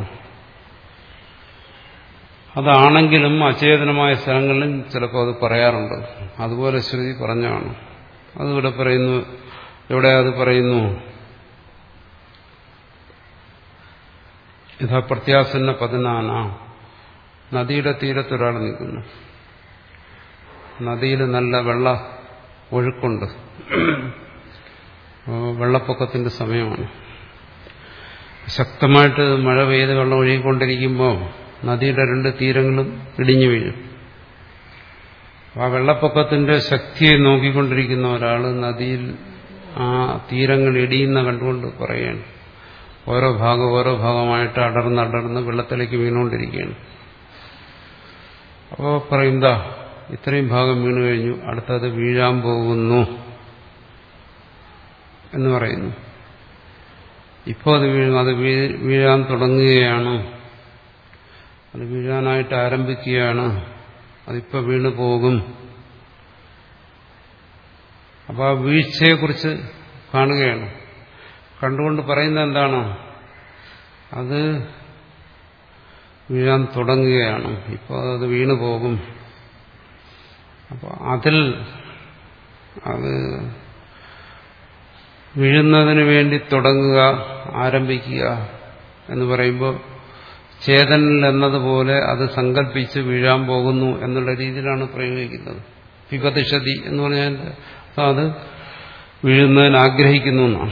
അതാണെങ്കിലും അചേതനമായ സ്ഥലങ്ങളിലും ചിലപ്പോൾ അത് പറയാറുണ്ട് അതുപോലെ ശ്രുതി പറഞ്ഞാണ് അതിവിടെ പറയുന്നു എവിടെ അത് പറയുന്നു യഥാ പ്രത്യാസന്ന പതിനാന നദിയുടെ തീരത്തൊരാൾ നിൽക്കുന്നു നദിയിൽ നല്ല വെള്ള ഒഴുക്കുണ്ട് വെള്ളപ്പൊക്കത്തിന്റെ സമയമാണ് ശക്തമായിട്ട് മഴ പെയ്ത് വെള്ളം ഒഴുകിക്കൊണ്ടിരിക്കുമ്പോൾ നദിയുടെ രണ്ട് തീരങ്ങളും ഇടിഞ്ഞു വീഴും ആ വെള്ളപ്പൊക്കത്തിന്റെ ശക്തിയെ നോക്കിക്കൊണ്ടിരിക്കുന്ന ഒരാൾ നദിയിൽ ആ തീരങ്ങൾ ഇടിയുന്ന കണ്ടുകൊണ്ട് പറയുകയാണ് ഓരോ ഭാഗം ഓരോ ഭാഗമായിട്ട് അടർന്ന് അടർന്ന് വെള്ളത്തിലേക്ക് വീണുകൊണ്ടിരിക്കുകയാണ് അപ്പോൾ പറയുന്നതാ ഇത്രയും ഭാഗം വീണു കഴിഞ്ഞു അടുത്തത് വീഴാൻ പോകുന്നു എന്ന് പറയുന്നു ഇപ്പോൾ അത് വീഴും അത് വീഴാൻ തുടങ്ങുകയാണ് അത് വീഴാനായിട്ട് ആരംഭിക്കുകയാണ് അതിപ്പോൾ വീണു പോകും അപ്പോൾ ആ വീഴ്ചയെക്കുറിച്ച് കാണുകയാണ് കണ്ടുകൊണ്ട് പറയുന്നത് എന്താണ് അത് വീഴാൻ തുടങ്ങുകയാണ് ഇപ്പോൾ അത് വീണു പോകും അപ്പോൾ അതിൽ അത് വീഴുന്നതിന് വേണ്ടി തുടങ്ങുക ആരംഭിക്കുക എന്ന് പറയുമ്പോൾ ചേതനിൽ എന്നതുപോലെ അത് സങ്കല്പിച്ച് വീഴാൻ പോകുന്നു എന്നുള്ള രീതിയിലാണ് പ്രയോഗിക്കുന്നത് വിപതിഷതി എന്ന് പറഞ്ഞാൽ അത് വീഴുന്നതിന് ആഗ്രഹിക്കുന്നു എന്നാണ്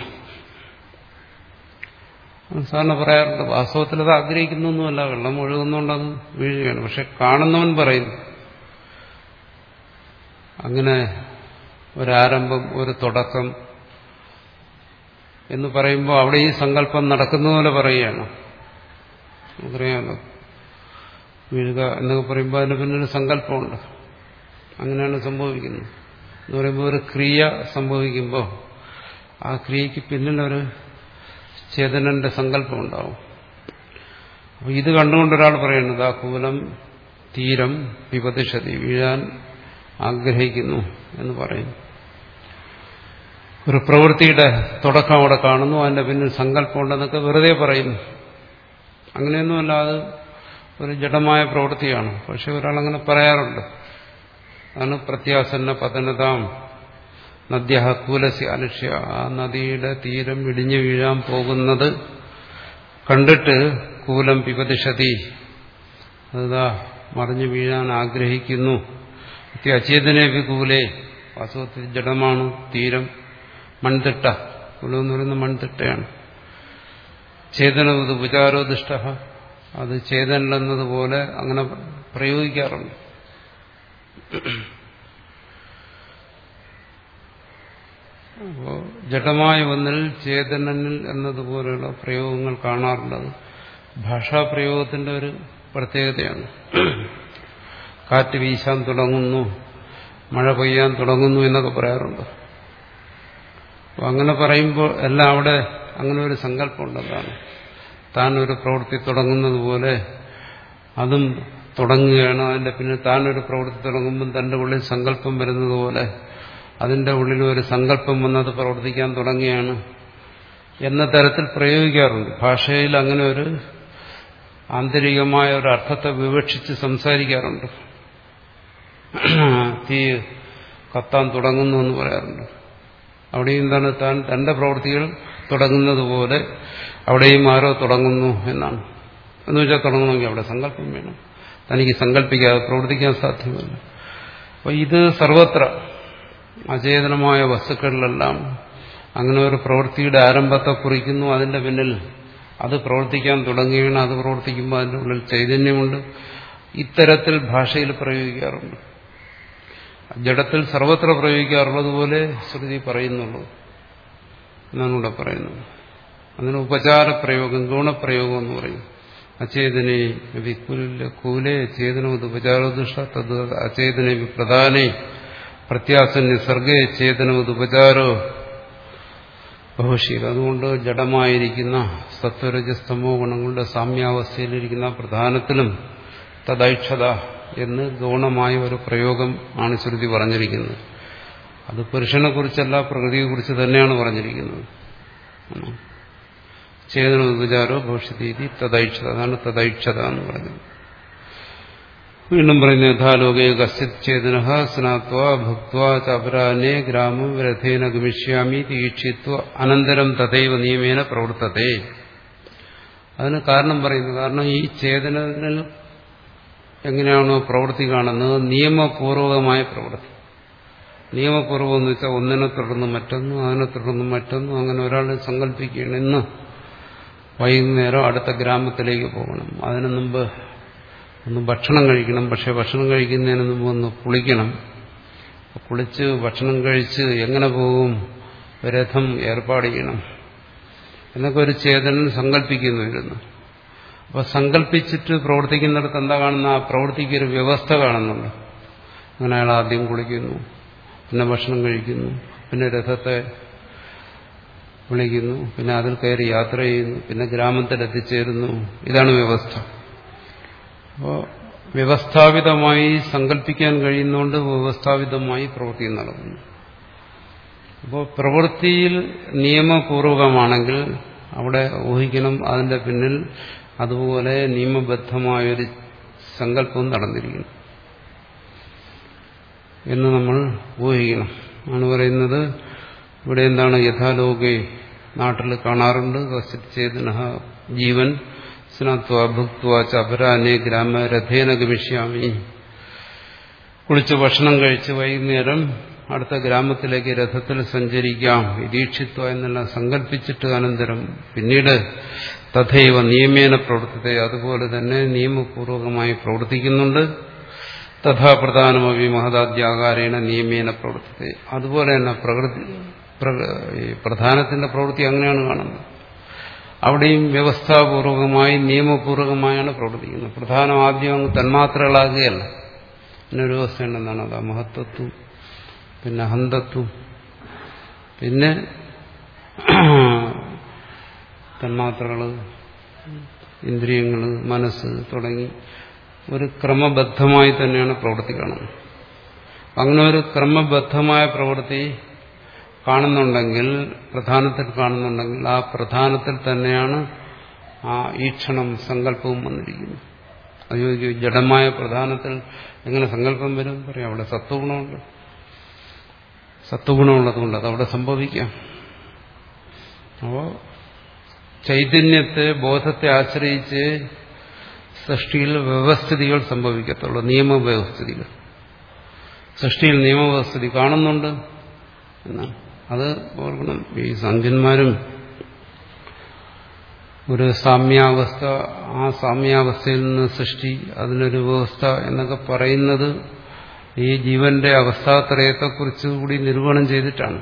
സാധാരണ പറയാറുണ്ട് വാസ്തവത്തിൽ അത് ആഗ്രഹിക്കുന്നൊന്നുമല്ല വെള്ളം ഒഴുകുന്നുകൊണ്ട് അത് വീഴുകയാണ് പക്ഷെ കാണുന്നവൻ പറയുന്നു അങ്ങനെ ഒരാരംഭം ഒരു തുടക്കം എന്ന് പറയുമ്പോൾ അവിടെ ഈ സങ്കല്പം നടക്കുന്ന പോലെ പറയുകയാണ് നമുക്കറിയാമല്ലോ വീഴുക എന്നൊക്കെ പറയുമ്പോൾ അതിന് പിന്നൊരു സങ്കല്പമുണ്ട് അങ്ങനെയാണ് സംഭവിക്കുന്നത് എന്ന് പറയുമ്പോൾ ഒരു ക്രിയ സംഭവിക്കുമ്പോൾ ആ ക്രിയയ്ക്ക് പിന്നിലൊരു ചേതനന്റെ സങ്കല്പം ഉണ്ടാവും അപ്പൊ ഇത് കണ്ടുകൊണ്ട് ഒരാൾ പറയുന്നത് ആ കൂലം തീരം വിപതിഷതി വീഴാൻ ആഗ്രഹിക്കുന്നു എന്ന് പറയുന്നു ഒരു പ്രവൃത്തിയുടെ തുടക്കം അവിടെ കാണുന്നു അതിന്റെ പിന്നിൽ സങ്കല്പമുണ്ടെന്നൊക്കെ വെറുതെ പറയുന്നു അങ്ങനെയൊന്നുമല്ല അത് ഒരു ജഡമായ പ്രവൃത്തിയാണ് പക്ഷെ ഒരാളങ്ങനെ പറയാറുണ്ട് അതാണ് പ്രത്യാസന്ന പതനതാം നദ്യ കൂലസ്യ അലക്ഷ്യ ആ നദിയുടെ തീരം ഇടിഞ്ഞു വീഴാൻ പോകുന്നത് കണ്ടിട്ട് കൂലം പിപതിഷതി അതാ മറിഞ്ഞു വീഴാൻ ആഗ്രഹിക്കുന്നു അചേതനെ വികൂലെ വാസ്തവത്തിൽ ജഡമാണ് തീരം മൺതിട്ട കുലം എന്ന് പറയുന്ന മൺതിട്ടയാണ് ചേതനവത് വിചാരോദിഷ്ട അത് ചേതനിലെന്നതുപോലെ അങ്ങനെ പ്രയോഗിക്കാറുണ്ട് അപ്പോ ജഡമായ ഒന്നിൽ ചേതനനിൽ എന്നതുപോലെയുള്ള പ്രയോഗങ്ങൾ കാണാറുള്ളത് ഭാഷാപ്രയോഗത്തിന്റെ ഒരു പ്രത്യേകതയാണ് കാറ്റ് വീശാൻ തുടങ്ങുന്നു മഴ പെയ്യാൻ തുടങ്ങുന്നു എന്നൊക്കെ പറയാറുണ്ട് അപ്പോൾ അങ്ങനെ പറയുമ്പോൾ എല്ലാം അവിടെ അങ്ങനെ ഒരു സങ്കല്പമുണ്ടെന്നാണ് താൻ ഒരു പ്രവൃത്തി തുടങ്ങുന്നത് പോലെ അതും തുടങ്ങുകയാണ് അതിന്റെ പിന്നെ താനൊരു പ്രവൃത്തി തുടങ്ങുമ്പം തന്റെ ഉള്ളിൽ സങ്കല്പം വരുന്നത് പോലെ അതിന്റെ ഉള്ളിൽ ഒരു സങ്കല്പം വന്നത് പ്രവർത്തിക്കാൻ തുടങ്ങുകയാണ് എന്ന തരത്തിൽ പ്രയോഗിക്കാറുണ്ട് ഭാഷയിൽ അങ്ങനെ ഒരു ആന്തരികമായ ഒരു അർത്ഥത്തെ വിവക്ഷിച്ച് സംസാരിക്കാറുണ്ട് തീ കത്താൻ തുടങ്ങുന്നു എന്ന് പറയാറുണ്ട് അവിടെയും എന്താണ് താൻ തന്റെ പ്രവൃത്തികൾ തുടങ്ങുന്നത് പോലെ അവിടെയും ആരോ തുടങ്ങുന്നു എന്നാണ് എന്ന് വെച്ചാൽ തുടങ്ങണമെങ്കിൽ അവിടെ സങ്കല്പം വേണം തനിക്ക് സങ്കല്പിക്കാതെ പ്രവർത്തിക്കാൻ സാധ്യമല്ല അപ്പൊ ഇത് സർവത്ര അചേതനമായ വസ്തുക്കളിലെല്ലാം അങ്ങനെ ഒരു പ്രവൃത്തിയുടെ ആരംഭത്തെ കുറിക്കുന്നു അതിന്റെ പിന്നിൽ അത് പ്രവർത്തിക്കാൻ തുടങ്ങുകയാണ് അത് പ്രവർത്തിക്കുമ്പോൾ അതിന്റെ ഉള്ളിൽ ചൈതന്യമുണ്ട് ഇത്തരത്തിൽ ഭാഷയിൽ പ്രയോഗിക്കാറുണ്ട് ജഡത്തിൽ സർവത്ര പ്രയോഗിക്കാറുള്ളതുപോലെ ശ്രുതി പറയുന്നുള്ളൂ എന്നാണ് ഇവിടെ പറയുന്നത് അതിന് ഉപചാര പ്രയോഗം ഗുണപ്രയോഗം എന്ന് പറയും അചേതനെ വിക്കുല കൂലെ ചേതനോത് ഉപചാരോദുഷ തത് അചേതനെ പ്രധാനെ പ്രത്യാസന്യ സർഗേ ചേതനോത് ഉപചാരോ ഭവിഷ്യത് അതുകൊണ്ട് ജഡമായിരിക്കുന്ന സത്വരജസ്തമോ ഗുണങ്ങളുടെ സാമ്യാവസ്ഥയിലിരിക്കുന്ന പ്രധാനത്തിലും തദൈക്ഷത എന്ന് ഗൗണമായ ഒരു പ്രയോഗം ആണ് ശ്രുതി പറഞ്ഞിരിക്കുന്നത് അത് പുരുഷനെ കുറിച്ചല്ല പ്രകൃതിയെക്കുറിച്ച് തന്നെയാണ് പറഞ്ഞിരിക്കുന്നത് ചേതന വിചാരോ ഭവിഷ്യതീതി തദൈക്ഷത അതാണ് തദൈക്ഷത എന്ന് പറഞ്ഞത് വീണ്ടും പറയുന്നത് യഥാലോകേ കശ്ചിത് ചേതന സ്നാത്വ ഭുക്വ ചപരാനെ ഗ്രാമം രഥേന ഗമിഷ്യാമി തീക്ഷിത്വ അനന്തരം തഥൈവ നിയമേന പ്രവർത്തത്തെ അതിന് കാരണം പറയുന്നു കാരണം ഈ ചേതനത്തിൽ എങ്ങനെയാണോ പ്രവൃത്തി കാണുന്നത് നിയമപൂർവകമായ പ്രവൃത്തി നിയമപൂർവം എന്ന് വെച്ചാൽ ഒന്നിനെ തുടർന്ന് മറ്റൊന്നും അതിനെ തുടർന്ന് മറ്റൊന്നും അങ്ങനെ ഒരാൾ സങ്കല്പിക്കുകയാണ് ഇന്ന് വൈകുന്നേരം അടുത്ത ഗ്രാമത്തിലേക്ക് പോകണം അതിനു മുമ്പ് ഒന്ന് ഭക്ഷണം കഴിക്കണം പക്ഷെ ഭക്ഷണം കഴിക്കുന്നതിന് മുമ്പ് ഒന്ന് കുളിക്കണം കുളിച്ച് ഭക്ഷണം കഴിച്ച് എങ്ങനെ പോകും രഥം ഏർപ്പാട് ചെയ്യണം എന്നൊക്കെ ഒരു ചേതനൻ സങ്കല്പിക്കുന്നുവരുന്നു അപ്പൊ സങ്കല്പിച്ചിട്ട് പ്രവർത്തിക്കുന്നിടത്ത് എന്താ കാണുന്ന ആ പ്രവൃത്തിക്ക് ഒരു വ്യവസ്ഥ കാണുന്നുണ്ട് അങ്ങനെ അയാൾ ആദ്യം കുളിക്കുന്നു പിന്നെ ഭക്ഷണം കഴിക്കുന്നു പിന്നെ രഥത്തെ വിളിക്കുന്നു പിന്നെ അതിൽ കയറി യാത്ര ചെയ്യുന്നു പിന്നെ ഗ്രാമത്തിൽ എത്തിച്ചേരുന്നു ഇതാണ് വ്യവസ്ഥ അപ്പോൾ വ്യവസ്ഥാപിതമായി സങ്കല്പിക്കാൻ കഴിയുന്നതുകൊണ്ട് വ്യവസ്ഥാപിതമായി പ്രവൃത്തി നടക്കുന്നു അപ്പോൾ പ്രവൃത്തിയിൽ നിയമപൂർവകമാണെങ്കിൽ അവിടെ ഊഹിക്കണം അതിന്റെ പിന്നിൽ അതുപോലെ നിയമബദ്ധമായൊരു സങ്കല്പവും നടന്നിരിക്കുന്നു എന്ന് നമ്മൾ ഊഹിക്കണം ആണ് പറയുന്നത് ഇവിടെ എന്താണ് യഥാലോകെ നാട്ടിൽ കാണാറുണ്ട് ചേതന ജീവൻ സ്നാത്വ ഭുക്വ ചപരാനെ ഗ്രാമ രഥേന ഗമിഷ്യാമി കുളിച്ച് ഭക്ഷണം കഴിച്ച് വൈകുന്നേരം അടുത്ത ഗ്രാമത്തിലേക്ക് രഥത്തിൽ സഞ്ചരിക്കാം ഇതീക്ഷിത്വ എന്നെല്ലാം സങ്കല്പിച്ചിട്ട് അനന്തരം പിന്നീട് തഥൈവ നിയമേന പ്രവർത്തിത്തെ അതുപോലെ തന്നെ നിയമപൂർവകമായി പ്രവർത്തിക്കുന്നുണ്ട് തഥാ പ്രധാനമവി മഹദാദ്യാകാരേണ നിയമേന പ്രവർത്തിത്തെ അതുപോലെ തന്നെ പ്രകൃതി പ്രധാനത്തിന്റെ പ്രവൃത്തി അങ്ങനെയാണ് കാണുന്നത് അവിടെയും വ്യവസ്ഥാപൂർവകമായി നിയമപൂർവകമായാണ് പ്രവർത്തിക്കുന്നത് പ്രധാനം ആദ്യം അങ്ങ് തന്മാത്രകളാകുകയല്ല പിന്നെ ഒരു വ്യവസ്ഥ ഉണ്ടെന്നാണ് അത് മഹത്വത്വം പിന്നെ ഹന്തത്വം പിന്നെ തന്മാത്രകൾ ഇന്ദ്രിയങ്ങൾ മനസ്സ് തുടങ്ങി ഒരു ക്രമബദ്ധമായി തന്നെയാണ് പ്രവൃത്തി കാണുന്നത് അങ്ങനെ ഒരു ക്രമബദ്ധമായ പ്രവൃത്തി കാണുന്നുണ്ടെങ്കിൽ പ്രധാനത്തിൽ കാണുന്നുണ്ടെങ്കിൽ ആ പ്രധാനത്തിൽ തന്നെയാണ് ആ ഈക്ഷണം സങ്കല്പവും വന്നിരിക്കുന്നത് അയ്യോ ജഡമായ പ്രധാനത്തിൽ എങ്ങനെ സങ്കല്പം വരും പറയാം അവിടെ സത്വഗുണമുണ്ട് സത്വഗുണമുള്ളതുകൊണ്ട് അതവിടെ സംഭവിക്കാം അപ്പോൾ ചൈതന്യത്തെ ബോധത്തെ ആശ്രയിച്ച് സൃഷ്ടിയിൽ വ്യവസ്ഥിതികൾ സംഭവിക്കത്തുള്ളൂ നിയമവ്യവസ്ഥിതികൾ സൃഷ്ടിയിൽ നിയമവ്യവസ്ഥിതി കാണുന്നുണ്ട് എന്നാണ് അത് ഓർക്കണം ഈ സംഖ്യന്മാരും ഒരു സാമ്യാവസ്ഥ ആ സാമ്യാവസ്ഥയിൽ നിന്ന് സൃഷ്ടി അതിനൊരു വ്യവസ്ഥ എന്നൊക്കെ പറയുന്നത് ഈ ജീവന്റെ അവസ്ഥാത്രയത്തെക്കുറിച്ച് കൂടി നിരൂപണം ചെയ്തിട്ടാണ്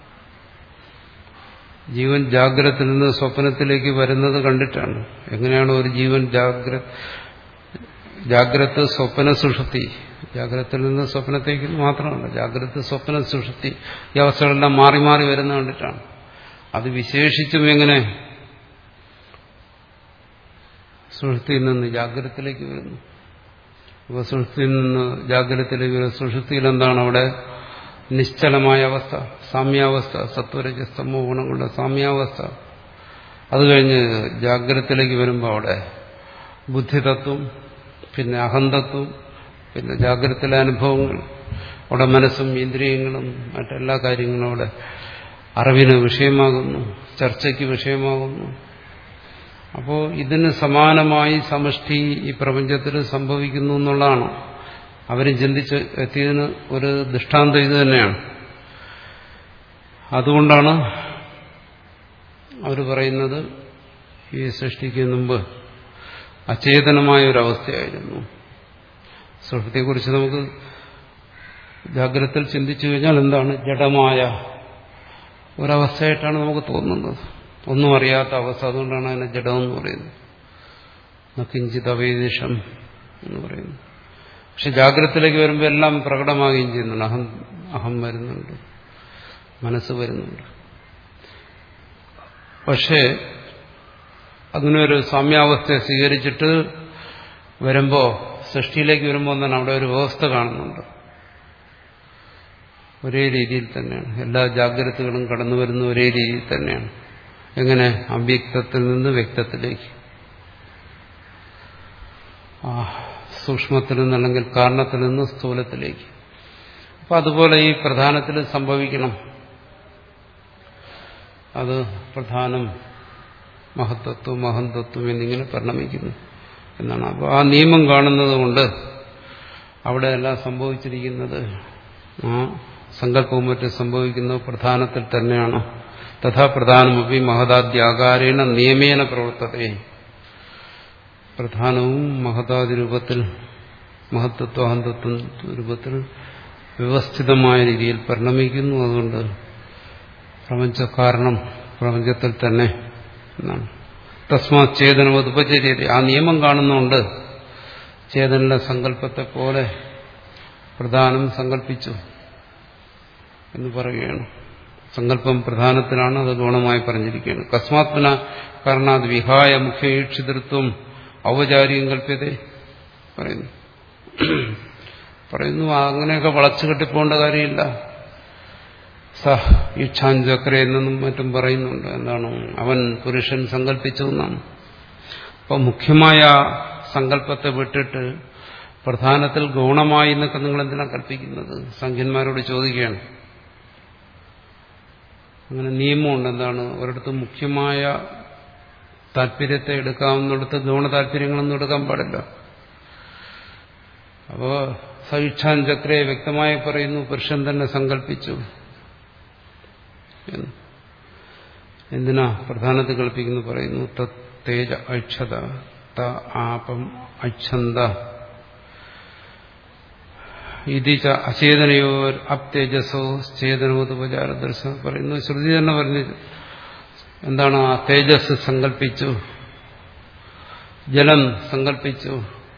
ജീവൻ ജാഗ്രതത്തിൽ നിന്ന് സ്വപ്നത്തിലേക്ക് വരുന്നത് കണ്ടിട്ടാണ് എങ്ങനെയാണ് ഒരു ജീവൻ ജാഗ്ര ജാഗ്രത സ്വപ്ന സുഷുപ്തി ജാഗ്രതത്തിൽ നിന്ന് സ്വപ്നത്തേക്ക് മാത്രമല്ല ജാഗ്രത സ്വപ്ന സുഷുപ്തി ഈ അവസ്ഥകളെല്ലാം മാറി മാറി വരുന്ന കണ്ടിട്ടാണ് അത് വിശേഷിച്ചും എങ്ങനെ സുഷുപ്തിയിൽ നിന്ന് ജാഗ്രതത്തിലേക്ക് വരുന്നു അപ്പോൾ സുഷുപ്തിയിൽ നിന്ന് ജാഗ്രതത്തിലേക്ക് വരും സുഷുപ്തിയിൽ എന്താണ് അവിടെ നിശ്ചലമായ അവസ്ഥ സാമ്യാവസ്ഥ സത്വരജസ്തമോ ഗുണങ്ങളുടെ സാമ്യാവസ്ഥ അത് കഴിഞ്ഞ് ജാഗ്രതത്തിലേക്ക് വരുമ്പോൾ അവിടെ ബുദ്ധിതത്വം പിന്നെ അഹന്തത്വം പിന്നെ ജാഗ്രതയിലെ അനുഭവങ്ങൾ അവിടെ മനസ്സും ഇന്ദ്രിയങ്ങളും മറ്റെല്ലാ കാര്യങ്ങളും അവിടെ അറിവിന് വിഷയമാകുന്നു ചർച്ചയ്ക്ക് വിഷയമാകുന്നു അപ്പോൾ ഇതിന് സമാനമായി സമഷ്ടി ഈ പ്രപഞ്ചത്തിൽ സംഭവിക്കുന്നു എന്നുള്ളതാണ് അവരും ചിന്തിച്ച് എത്തിയതിന് ഒരു ദൃഷ്ടാന്തം ഇത് തന്നെയാണ് അതുകൊണ്ടാണ് അവർ പറയുന്നത് ഈ സൃഷ്ടിക്ക് മുമ്പ് അചേതനമായ ഒരവസ്ഥയായിരുന്നു സൃഷ്ടിയെക്കുറിച്ച് നമുക്ക് ജാഗ്രതയിൽ ചിന്തിച്ചു കഴിഞ്ഞാൽ എന്താണ് ജഡമായ ഒരവസ്ഥയായിട്ടാണ് നമുക്ക് തോന്നുന്നത് ഒന്നും അറിയാത്ത അവസ്ഥ അതുകൊണ്ടാണ് അതിനെ ജഡമെന്ന് പറയുന്നത് നക്കിഞ്ചിത് അവേദിഷം എന്ന് പറയുന്നു പക്ഷെ ജാഗ്രതത്തിലേക്ക് വരുമ്പോൾ എല്ലാം പ്രകടമാകുകയും ചെയ്യുന്നുണ്ട് അഹം അഹം വരുന്നുണ്ട് മനസ്സ് വരുന്നുണ്ട് പക്ഷേ അതിനൊരു സാമ്യാവസ്ഥയെ സ്വീകരിച്ചിട്ട് വരുമ്പോൾ സൃഷ്ടിയിലേക്ക് വരുമ്പോൾ തന്നെ അവിടെ ഒരു വ്യവസ്ഥ കാണുന്നുണ്ട് ഒരേ രീതിയിൽ തന്നെയാണ് എല്ലാ ജാഗ്രതകളും കടന്നു വരുന്ന ഒരേ രീതിയിൽ തന്നെയാണ് എങ്ങനെ അവ്യക്തത്തിൽ നിന്ന് വ്യക്തത്തിലേക്ക് ആ സൂക്ഷ്മത്തിൽ നിന്ന് അല്ലെങ്കിൽ കാരണത്തിൽ നിന്ന് സ്ഥൂലത്തിലേക്ക് അപ്പൊ അതുപോലെ ഈ പ്രധാനത്തിൽ സംഭവിക്കണം അത് പ്രധാനം മഹത്തത്വം മഹന്തത്വം എന്നിങ്ങനെ പരിണമിക്കുന്നു എന്നാണ് അപ്പോൾ ആ നിയമം കാണുന്നത് കൊണ്ട് അവിടെ എല്ലാം സംഭവിച്ചിരിക്കുന്നത് ആ സങ്കല്പവും മറ്റും സംഭവിക്കുന്നത് പ്രധാനത്തിൽ തന്നെയാണ് തഥാ പ്രധാനമൊക്കെ മഹതാദ്യാകാരേണ നിയമേന പ്രവർത്തതേ പ്രധാനവും മഹതാദി രൂപത്തിൽ മഹത്വത്വ അഹന്തത്വ രൂപത്തിൽ വ്യവസ്ഥിതമായ രീതിയിൽ പരിണമിക്കുന്നു അതുകൊണ്ട് പ്രപഞ്ച കാരണം പ്രപഞ്ചത്തിൽ തന്നെ എന്നാണ് തസ്മാ ചേതനവത് ഉപചര്യത ആ നിയമം കാണുന്നുണ്ട് ചേതനിലെ സങ്കല്പത്തെ പോലെ പ്രധാനം സങ്കല്പിച്ചു എന്ന് പറയുകയാണ് സങ്കല്പം പ്രധാനത്തിലാണ് അത് ഗുണമായി പറഞ്ഞിരിക്കുകയാണ് കസ്മാത്മന കാരണാത് വിഹായ മുഖ്യീക്ഷിതൃത്വം ഔപചാരികം കൽപ്യതേ പറയുന്നു പറയുന്നു അങ്ങനെയൊക്കെ വളച്ചു കെട്ടിപ്പോണ്ട കാര്യമില്ല സ ഇച്ഛാഞ്ചക്ര എന്നും മറ്റും പറയുന്നുണ്ട് എന്താണ് അവൻ പുരുഷൻ സങ്കല്പിച്ചു എന്നാണ് അപ്പൊ മുഖ്യമായ സങ്കല്പത്തെ വിട്ടിട്ട് പ്രധാനത്തിൽ ഗൗണമായി എന്നൊക്കെ നിങ്ങൾ എന്തിനാ കൽപ്പിക്കുന്നത് സംഖ്യന്മാരോട് ചോദിക്കുകയാണ് അങ്ങനെ നിയമമുണ്ട് എന്താണ് ഒരിടത്ത് മുഖ്യമായ താല്പര്യത്തെ എടുക്കാവുന്നിടത്ത് ഗൗണ താല്പര്യങ്ങളൊന്നും എടുക്കാൻ പാടില്ല അപ്പോ സഹിക്ഷാൻ ചക്രയെ വ്യക്തമായി പറയുന്നു പുരുഷൻ തന്നെ സങ്കല്പിച്ചു എന്തിനാ പ്രധാനത്തിൽ കൽപ്പിക്കുന്നു പറയുന്നു തേജ ഐക്ഷത ത ആപം അച്ഛന്ത ഇതിച്ച അചേതനയോ അപ്തേജസോ ചേതനോതുപചാര ദർശനം പറയുന്നു ശ്രുതി തന്നെ പറഞ്ഞു എന്താണ് ആ തേജസ് സങ്കല്പിച്ചു ജലം സങ്കല്പിച്ചു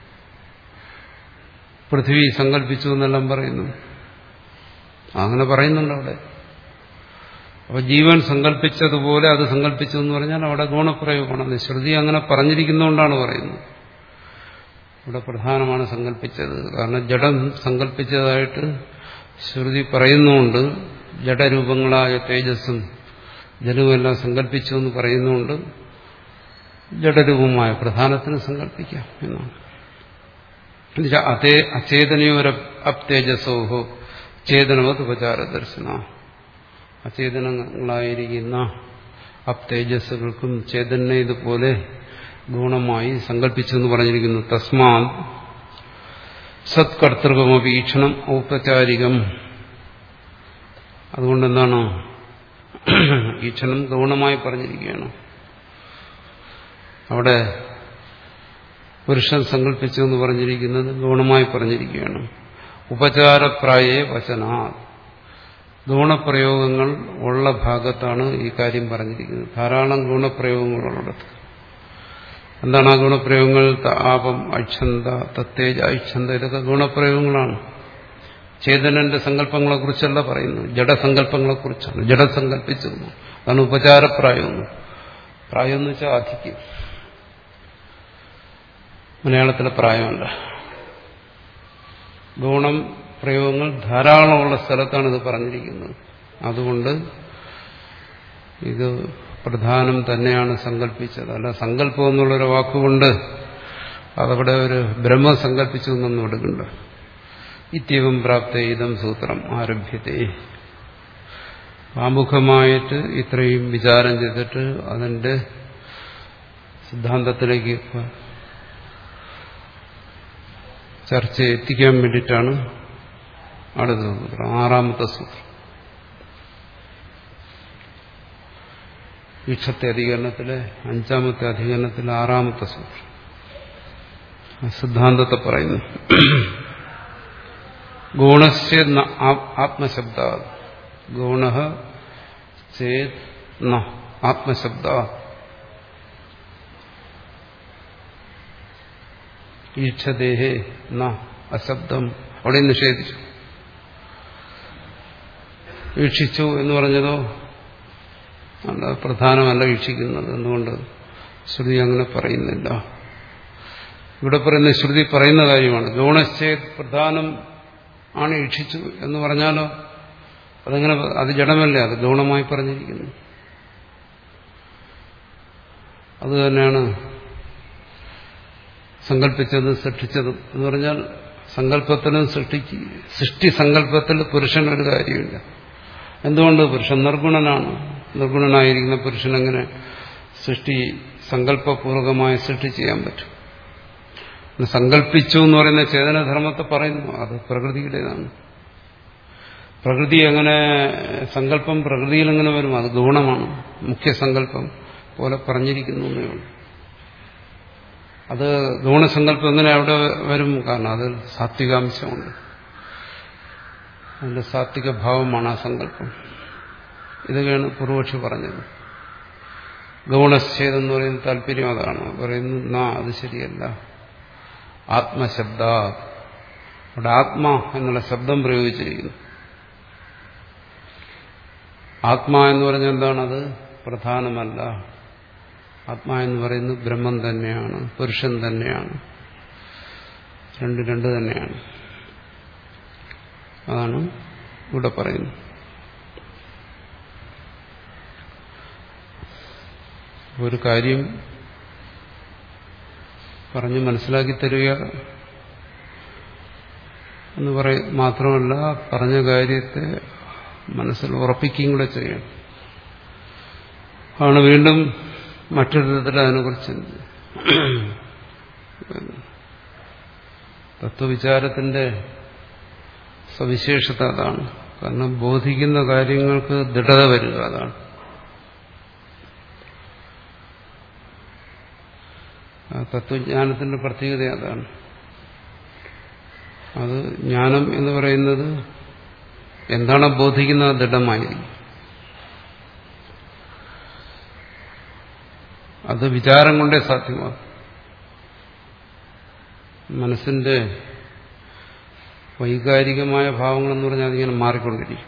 പൃഥ്വി സങ്കല്പിച്ചു എന്നെല്ലാം പറയുന്നു അങ്ങനെ പറയുന്നുണ്ട് അവിടെ അപ്പൊ ജീവൻ സങ്കല്പിച്ചതുപോലെ അത് സങ്കല്പിച്ചു എന്ന് പറഞ്ഞാൽ അവിടെ ഗുണപ്രയോഗമാണ് ശ്രുതി അങ്ങനെ പറഞ്ഞിരിക്കുന്നതുകൊണ്ടാണ് പറയുന്നത് ഇവിടെ പ്രധാനമാണ് സങ്കല്പിച്ചത് കാരണം ജഡം സങ്കല്പിച്ചതായിട്ട് ശ്രുതി പറയുന്നുണ്ട് ജഡരൂപങ്ങളായ തേജസ്സും ജലവുമെല്ലാം സങ്കല്പിച്ചു എന്ന് പറയുന്നുണ്ട് ജഡരൂപമായ പ്രധാനത്തിന് സങ്കല്പിക്കാം എന്നാണ് അതേ അചേതനയോര അപ്തേജസോഹോ ചേതനവത് ഉപചാര ദർശന അചേതനങ്ങളായിരിക്കുന്ന അപ്തേജസ്സുകൾക്കും ചേതനെ ഇതുപോലെ ഗുണമായി സങ്കല്പിച്ചു എന്ന് പറഞ്ഞിരിക്കുന്നു തസ്മാ സത്കർത്തൃകമപീക്ഷണം ഔപചാരികം അതുകൊണ്ടെന്താണ് ഈക്ഷണം ഗൗണമായി പറഞ്ഞിരിക്കുകയാണ് അവിടെ പുരുഷൻ സങ്കല്പിച്ചു എന്ന് പറഞ്ഞിരിക്കുന്നത് ഗൗണമായി പറഞ്ഞിരിക്കുകയാണ് ഉപചാരപ്രായേ വചന ഗുണപ്രയോഗങ്ങൾ ഉള്ള ഭാഗത്താണ് ഈ കാര്യം പറഞ്ഞിരിക്കുന്നത് ധാരാളം ഗുണപ്രയോഗങ്ങളുള്ളിടത്ത് എന്താണ് ആ ഗുണപ്രയോഗങ്ങൾ ആപം അക്ഷന്ത തത്തേജ അക്ഷന്ത ഇതൊക്കെ ഗുണപ്രയോഗങ്ങളാണ് ചേതനന്റെ സങ്കല്പങ്ങളെ കുറിച്ചല്ല പറയുന്നു ജഡസങ്കല്പങ്ങളെക്കുറിച്ചാണ് ജഡസങ്കല്പിച്ചു അതാണ് ഉപചാരപ്രായം പ്രായം എന്ന് വെച്ചാൽ അധികം മലയാളത്തിലെ പ്രായമല്ല ഗുണം പ്രയോഗങ്ങൾ ധാരാളമുള്ള സ്ഥലത്താണ് ഇത് പറഞ്ഞിരിക്കുന്നത് അതുകൊണ്ട് ഇത് പ്രധാനം തന്നെയാണ് സങ്കല്പിച്ചത് അല്ല സങ്കല്പം എന്നുള്ളൊരു വാക്കുകൊണ്ട് അതവിടെ ഒരു ബ്രഹ്മം സങ്കല്പിച്ചു എന്നൊന്നും എടുക്കണ്ട ഇത്യവും പ്രാപ്ത ഇതം സൂത്രം ആരഭ്യത്തെ ആമുഖമായിട്ട് ഇത്രയും വിചാരം ചെയ്തിട്ട് അതിന്റെ സിദ്ധാന്തത്തിലേക്ക് ചർച്ച എത്തിക്കാൻ വേണ്ടിയിട്ടാണ് അടുത്ത സൂത്രം ആറാമത്തെ സൂത്രം ഈക്ഷത്തെ അധികരണത്തിലെ അഞ്ചാമത്തെ അധികരണത്തിലെ ആറാമത്തെ സൂത്രം സിദ്ധാന്തത്തെ പറയുന്നു ഗുണസ്യ ആത്മശബ്ദ ഗുണ ചേത് ന ആത്മശബ്ദ ഈക്ഷദേഹേ ന അശബ്ദം അവിടെ നിഷേധിച്ചു വീക്ഷിച്ചു എന്ന് പറഞ്ഞതോ അല്ല പ്രധാനമല്ല വീക്ഷിക്കുന്നത് എന്തുകൊണ്ട് ശ്രുതി അങ്ങനെ പറയുന്നില്ല ഇവിടെ പറയുന്ന ശ്രുതി പറയുന്ന കാര്യമാണ് ഗൗണശ്ചേത് പ്രധാനം ആണ് ഈക്ഷിച്ചു എന്ന് പറഞ്ഞാലോ അതങ്ങനെ അത് ജഡമല്ലേ അത് ഗൗണമായി പറഞ്ഞിരിക്കുന്നു അത് തന്നെയാണ് സങ്കല്പിച്ചതും സൃഷ്ടിച്ചതും എന്ന് പറഞ്ഞാൽ സങ്കല്പത്തിലും സൃഷ്ടിച്ച് സൃഷ്ടി സങ്കല്പത്തിൽ പുരുഷൻ ഒരു കാര്യമില്ല എന്തുകൊണ്ട് പുരുഷൻ നിർഗുണനാണ് നിർഗുണനായിരിക്കുന്ന പുരുഷൻ എങ്ങനെ സൃഷ്ടി സങ്കല്പപൂർവകമായ സൃഷ്ടി ചെയ്യാൻ പറ്റും സങ്കല്പിച്ചു എന്ന് പറയുന്ന ചേതനധർമ്മത്തെ പറയുന്നു അത് പ്രകൃതിയുടേതാണ് പ്രകൃതി എങ്ങനെ സങ്കല്പം പ്രകൃതിയിൽ എങ്ങനെ വരും അത് ഗുണമാണ് മുഖ്യ സങ്കല്പം പോലെ പറഞ്ഞിരിക്കുന്നു എന്നേ ഉള്ളൂ അത് ഗുണസങ്കല്പം എങ്ങനെ അവിടെ വരും കാരണം അതിൽ സാത്വികാംശമുണ്ട് അതിന്റെ സാത്വിക ഭാവമാണ് ആ സങ്കല്പം ഇതൊക്കെയാണ് പൂർവക്ഷി പറഞ്ഞത് ഗൗണശ്ചേദം പറയുന്ന താല്പര്യം അതാണ് പറയുന്നു നാ അത് ശരിയല്ല ആത്മശബ്ദ അവിടെ ആത്മാ എന്നുള്ള ശബ്ദം പ്രയോഗിച്ചിരിക്കുന്നു ആത്മാ എന്ന് പറഞ്ഞാൽ എന്താണത് പ്രധാനമല്ല ആത്മാ എന്ന് പറയുന്നത് ബ്രഹ്മം തന്നെയാണ് പുരുഷൻ തന്നെയാണ് രണ്ട് രണ്ട് തന്നെയാണ് അതാണ് ഇവിടെ പറയുന്നത് ഒരു കാര്യം പറഞ്ഞ് മനസ്സിലാക്കി തരിക എന്ന് പറയ മാത്രമല്ല പറഞ്ഞ കാര്യത്തെ മനസ്സിൽ ഉറപ്പിക്കുകയും കൂടെ ചെയ്യണം ആണ് വീണ്ടും മറ്റൊരു വിധത്തിൽ അതിനെക്കുറിച്ച് തത്വവിചാരത്തിന്റെ സവിശേഷത അതാണ് കാരണം ബോധിക്കുന്ന കാര്യങ്ങൾക്ക് ദൃഢത വരിക അതാണ് തത്വജ്ഞാനത്തിന്റെ പ്രത്യേകത അതാണ് അത് ജ്ഞാനം എന്ന് പറയുന്നത് എന്താണ് ബോധിക്കുന്നത് ദൃഢമായിരിക്കും അത് വിചാരം കൊണ്ടേ സാധ്യമാകും മനസ്സിന്റെ വൈകാരികമായ ഭാവങ്ങളെന്ന് പറഞ്ഞാൽ അതിങ്ങനെ മാറിക്കൊണ്ടിരിക്കും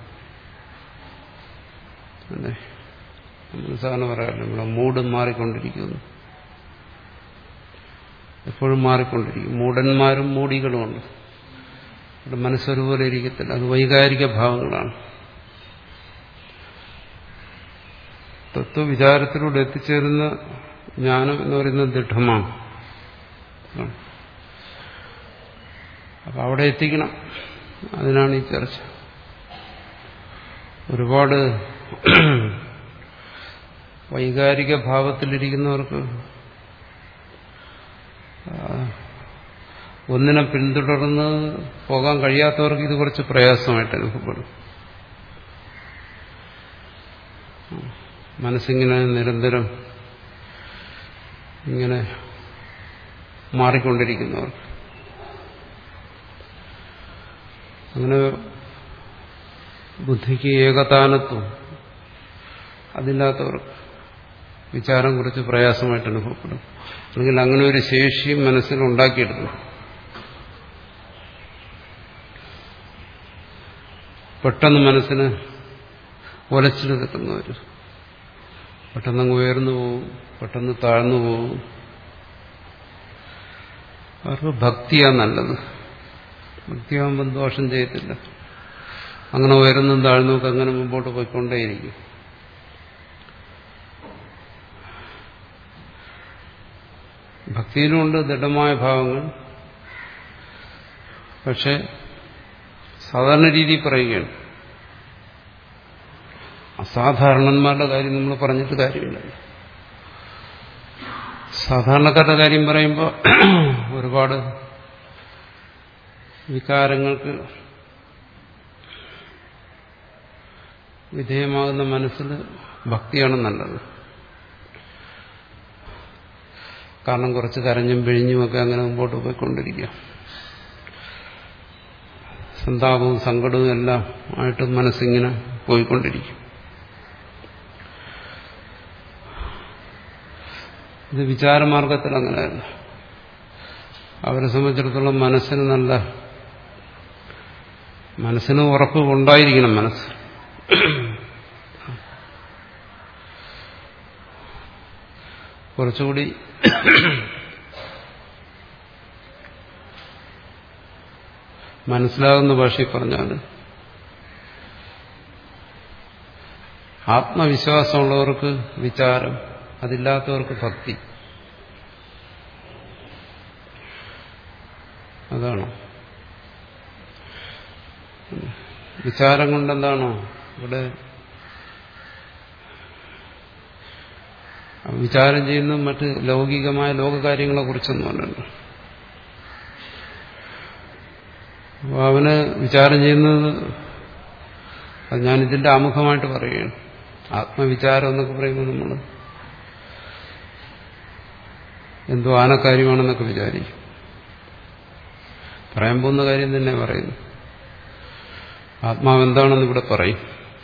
അല്ലേ നമ്മൾ സാധാരണ പറയാറില്ല നമ്മളെ മൂഡ് മാറിക്കൊണ്ടിരിക്കുന്നു എപ്പോഴും മാറിക്കൊണ്ടിരിക്കും മൂടന്മാരും മൂടികളുമുണ്ട് അവിടെ മനസ്സൊരുപോലെ ഇരിക്കത്തില്ല അത് വൈകാരിക ഭാവങ്ങളാണ് തത്വവിചാരത്തിലൂടെ എത്തിച്ചേരുന്ന ജ്ഞാനം എന്ന് പറയുന്നത് ദൃഢമാണ് അപ്പൊ അവിടെ എത്തിക്കണം അതിനാണ് ഈ ചർച്ച ഒരുപാട് വൈകാരിക ഭാവത്തിലിരിക്കുന്നവർക്ക് ഒന്നിനെ പിന്തുടർന്ന് പോകാൻ കഴിയാത്തവർക്ക് ഇത് കുറച്ച് പ്രയാസമായിട്ട് അനുഭവപ്പെടും മനസ്സിങ്ങനെ നിരന്തരം ഇങ്ങനെ മാറിക്കൊണ്ടിരിക്കുന്നവർക്ക് അങ്ങനെ ബുദ്ധിക്ക് ഏകതാനത്വം അതില്ലാത്തവർക്ക് വിചാരം കുറച്ച് പ്രയാസമായിട്ട് അനുഭവപ്പെടും അല്ലെങ്കിൽ അങ്ങനെ ഒരു ശേഷിയും മനസ്സിൽ ഉണ്ടാക്കിയെടുക്കും പെട്ടെന്ന് മനസ്സിന് ഒലച്ചിൽ നിൽക്കുന്നവർ പെട്ടെന്ന് ഉയർന്നു പോവും പെട്ടെന്ന് താഴ്ന്നു പോവും അവർക്ക് ഭക്തിയാ നല്ലത് ഭക്തിയാകുമ്പം ദോഷം ചെയ്യത്തില്ല അങ്ങനെ ഉയർന്നും താഴ്ന്നൊക്കെ അങ്ങനെ മുമ്പോട്ട് പോയിക്കൊണ്ടേയിരിക്കും ഭക്തിയിലുമുണ്ട് ദൃഢമായ ഭാവങ്ങൾ പക്ഷെ സാധാരണ രീതിയിൽ പറയുകയാണ് അസാധാരണന്മാരുടെ കാര്യം നമ്മൾ പറഞ്ഞിട്ട് കാര്യമില്ല സാധാരണക്കാരുടെ കാര്യം പറയുമ്പോൾ ഒരുപാട് വികാരങ്ങൾക്ക് വിധേയമാകുന്ന മനസ്സിൽ ഭക്തിയാണ് നല്ലത് കാരണം കുറച്ച് കരഞ്ഞും പിഴിഞ്ഞുമൊക്കെ അങ്ങനെ മുമ്പോട്ട് പോയിക്കൊണ്ടിരിക്കുക സന്താപവും സങ്കടവും എല്ലാം ആയിട്ട് മനസ്സിങ്ങനെ പോയിക്കൊണ്ടിരിക്കും ഇത് വിചാരമാർഗത്തിൽ അങ്ങനെയല്ല അവരെ സംബന്ധിച്ചിടത്തോളം മനസ്സിന് നല്ല മനസ്സിന് ഉറപ്പ് ഉണ്ടായിരിക്കണം മനസ്സ് കുറച്ചുകൂടി മനസ്സിലാകുന്ന ഭാഷയിൽ പറഞ്ഞാൽ ആത്മവിശ്വാസമുള്ളവർക്ക് വിചാരം അതില്ലാത്തവർക്ക് ഭക്തി അതാണ് വിചാരം കൊണ്ടെന്താണോ ഇവിടെ വിചാരം ചെയ്യുന്ന മറ്റ് ലൗകികമായ ലോകകാര്യങ്ങളെ കുറിച്ചൊന്നും അല്ലല്ലോ അപ്പോൾ അവന് വിചാരം ചെയ്യുന്നത് അത് ഞാനിതിന്റെ ആമുഖമായിട്ട് പറയുകയാണ് ആത്മവിചാരം എന്നൊക്കെ പറയുമ്പോൾ നമ്മൾ എന്തോ ആനക്കാര്യമാണെന്നൊക്കെ വിചാരിക്കും പറയാൻ പോകുന്ന കാര്യം തന്നെ പറയുന്നു ആത്മാവ് എന്താണെന്ന് ഇവിടെ പറയും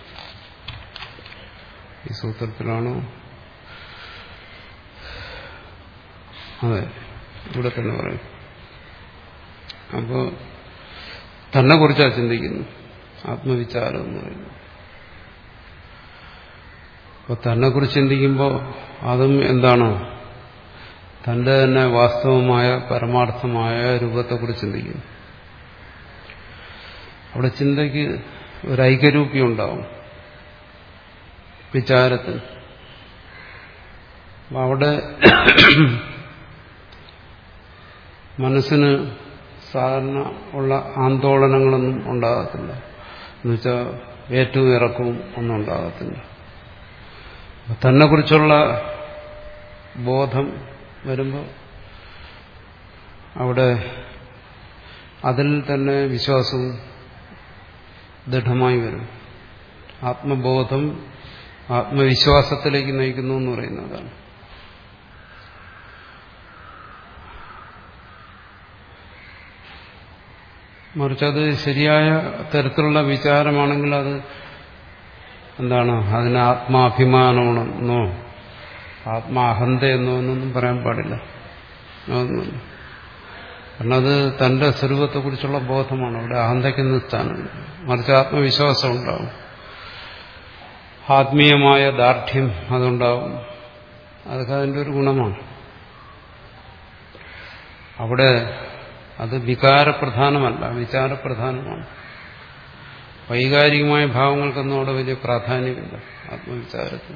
ഈ സൂത്രത്തിലാണോ അതെ ഇവിടെ തന്നെ പറയും അപ്പോൾ തന്നെ കുറിച്ചാണ് ചിന്തിക്കുന്നു ആത്മവിചാരം എന്ന് പറയുന്നത് അപ്പോൾ തന്നെ കുറിച്ച് ചിന്തിക്കുമ്പോൾ അതും എന്താണോ തന്റെ തന്നെ വാസ്തവമായ പരമാർത്ഥമായ രൂപത്തെക്കുറിച്ച് ചിന്തിക്കുന്നു അവിടെ ചിന്തയ്ക്ക് ഒരു ഐക്യരൂപ്യം ഉണ്ടാവും വിചാരത്തിന് അവിടെ മനസ്സിന് സാധാരണ ഉള്ള ആന്തോളനങ്ങളൊന്നും ഉണ്ടാകത്തില്ല എന്നുവെച്ചാൽ ഏറ്റവും ഇറക്കവും ഒന്നും ഉണ്ടാകത്തില്ല തന്നെ കുറിച്ചുള്ള ബോധം വരുമ്പോൾ അവിടെ അതിൽ തന്നെ വിശ്വാസവും ദൃഢമായി വരും ആത്മബോധം ആത്മവിശ്വാസത്തിലേക്ക് നയിക്കുന്നു എന്ന് പറയുന്നതാണ് മറിച്ച് അത് ശരിയായ തരത്തിലുള്ള വിചാരമാണെങ്കിൽ അത് എന്താണ് അതിന് ആത്മാഭിമാനമാണെന്നോ ആത്മാഹന്തയെന്നോ എന്നൊന്നും പറയാൻ പാടില്ല അതൊന്നുമില്ല കാരണം അത് തന്റെ സ്വരൂപത്തെക്കുറിച്ചുള്ള ബോധമാണ് അവിടെ അഹന്തയ്ക്കുന്ന സ്ഥാനമില്ല മറിച്ച് ആത്മവിശ്വാസം ഉണ്ടാവും ആത്മീയമായ ദാർഢ്യം അതുണ്ടാവും അതൊക്കെ അതിൻ്റെ ഒരു ഗുണമാണ് അവിടെ അത് വികാരപ്രധാനമല്ല വിചാരപ്രധാനമാണ് വൈകാരികമായ ഭാവങ്ങൾക്കൊന്നും അവിടെ വലിയ പ്രാധാന്യമില്ല ആത്മവിചാരത്തിൽ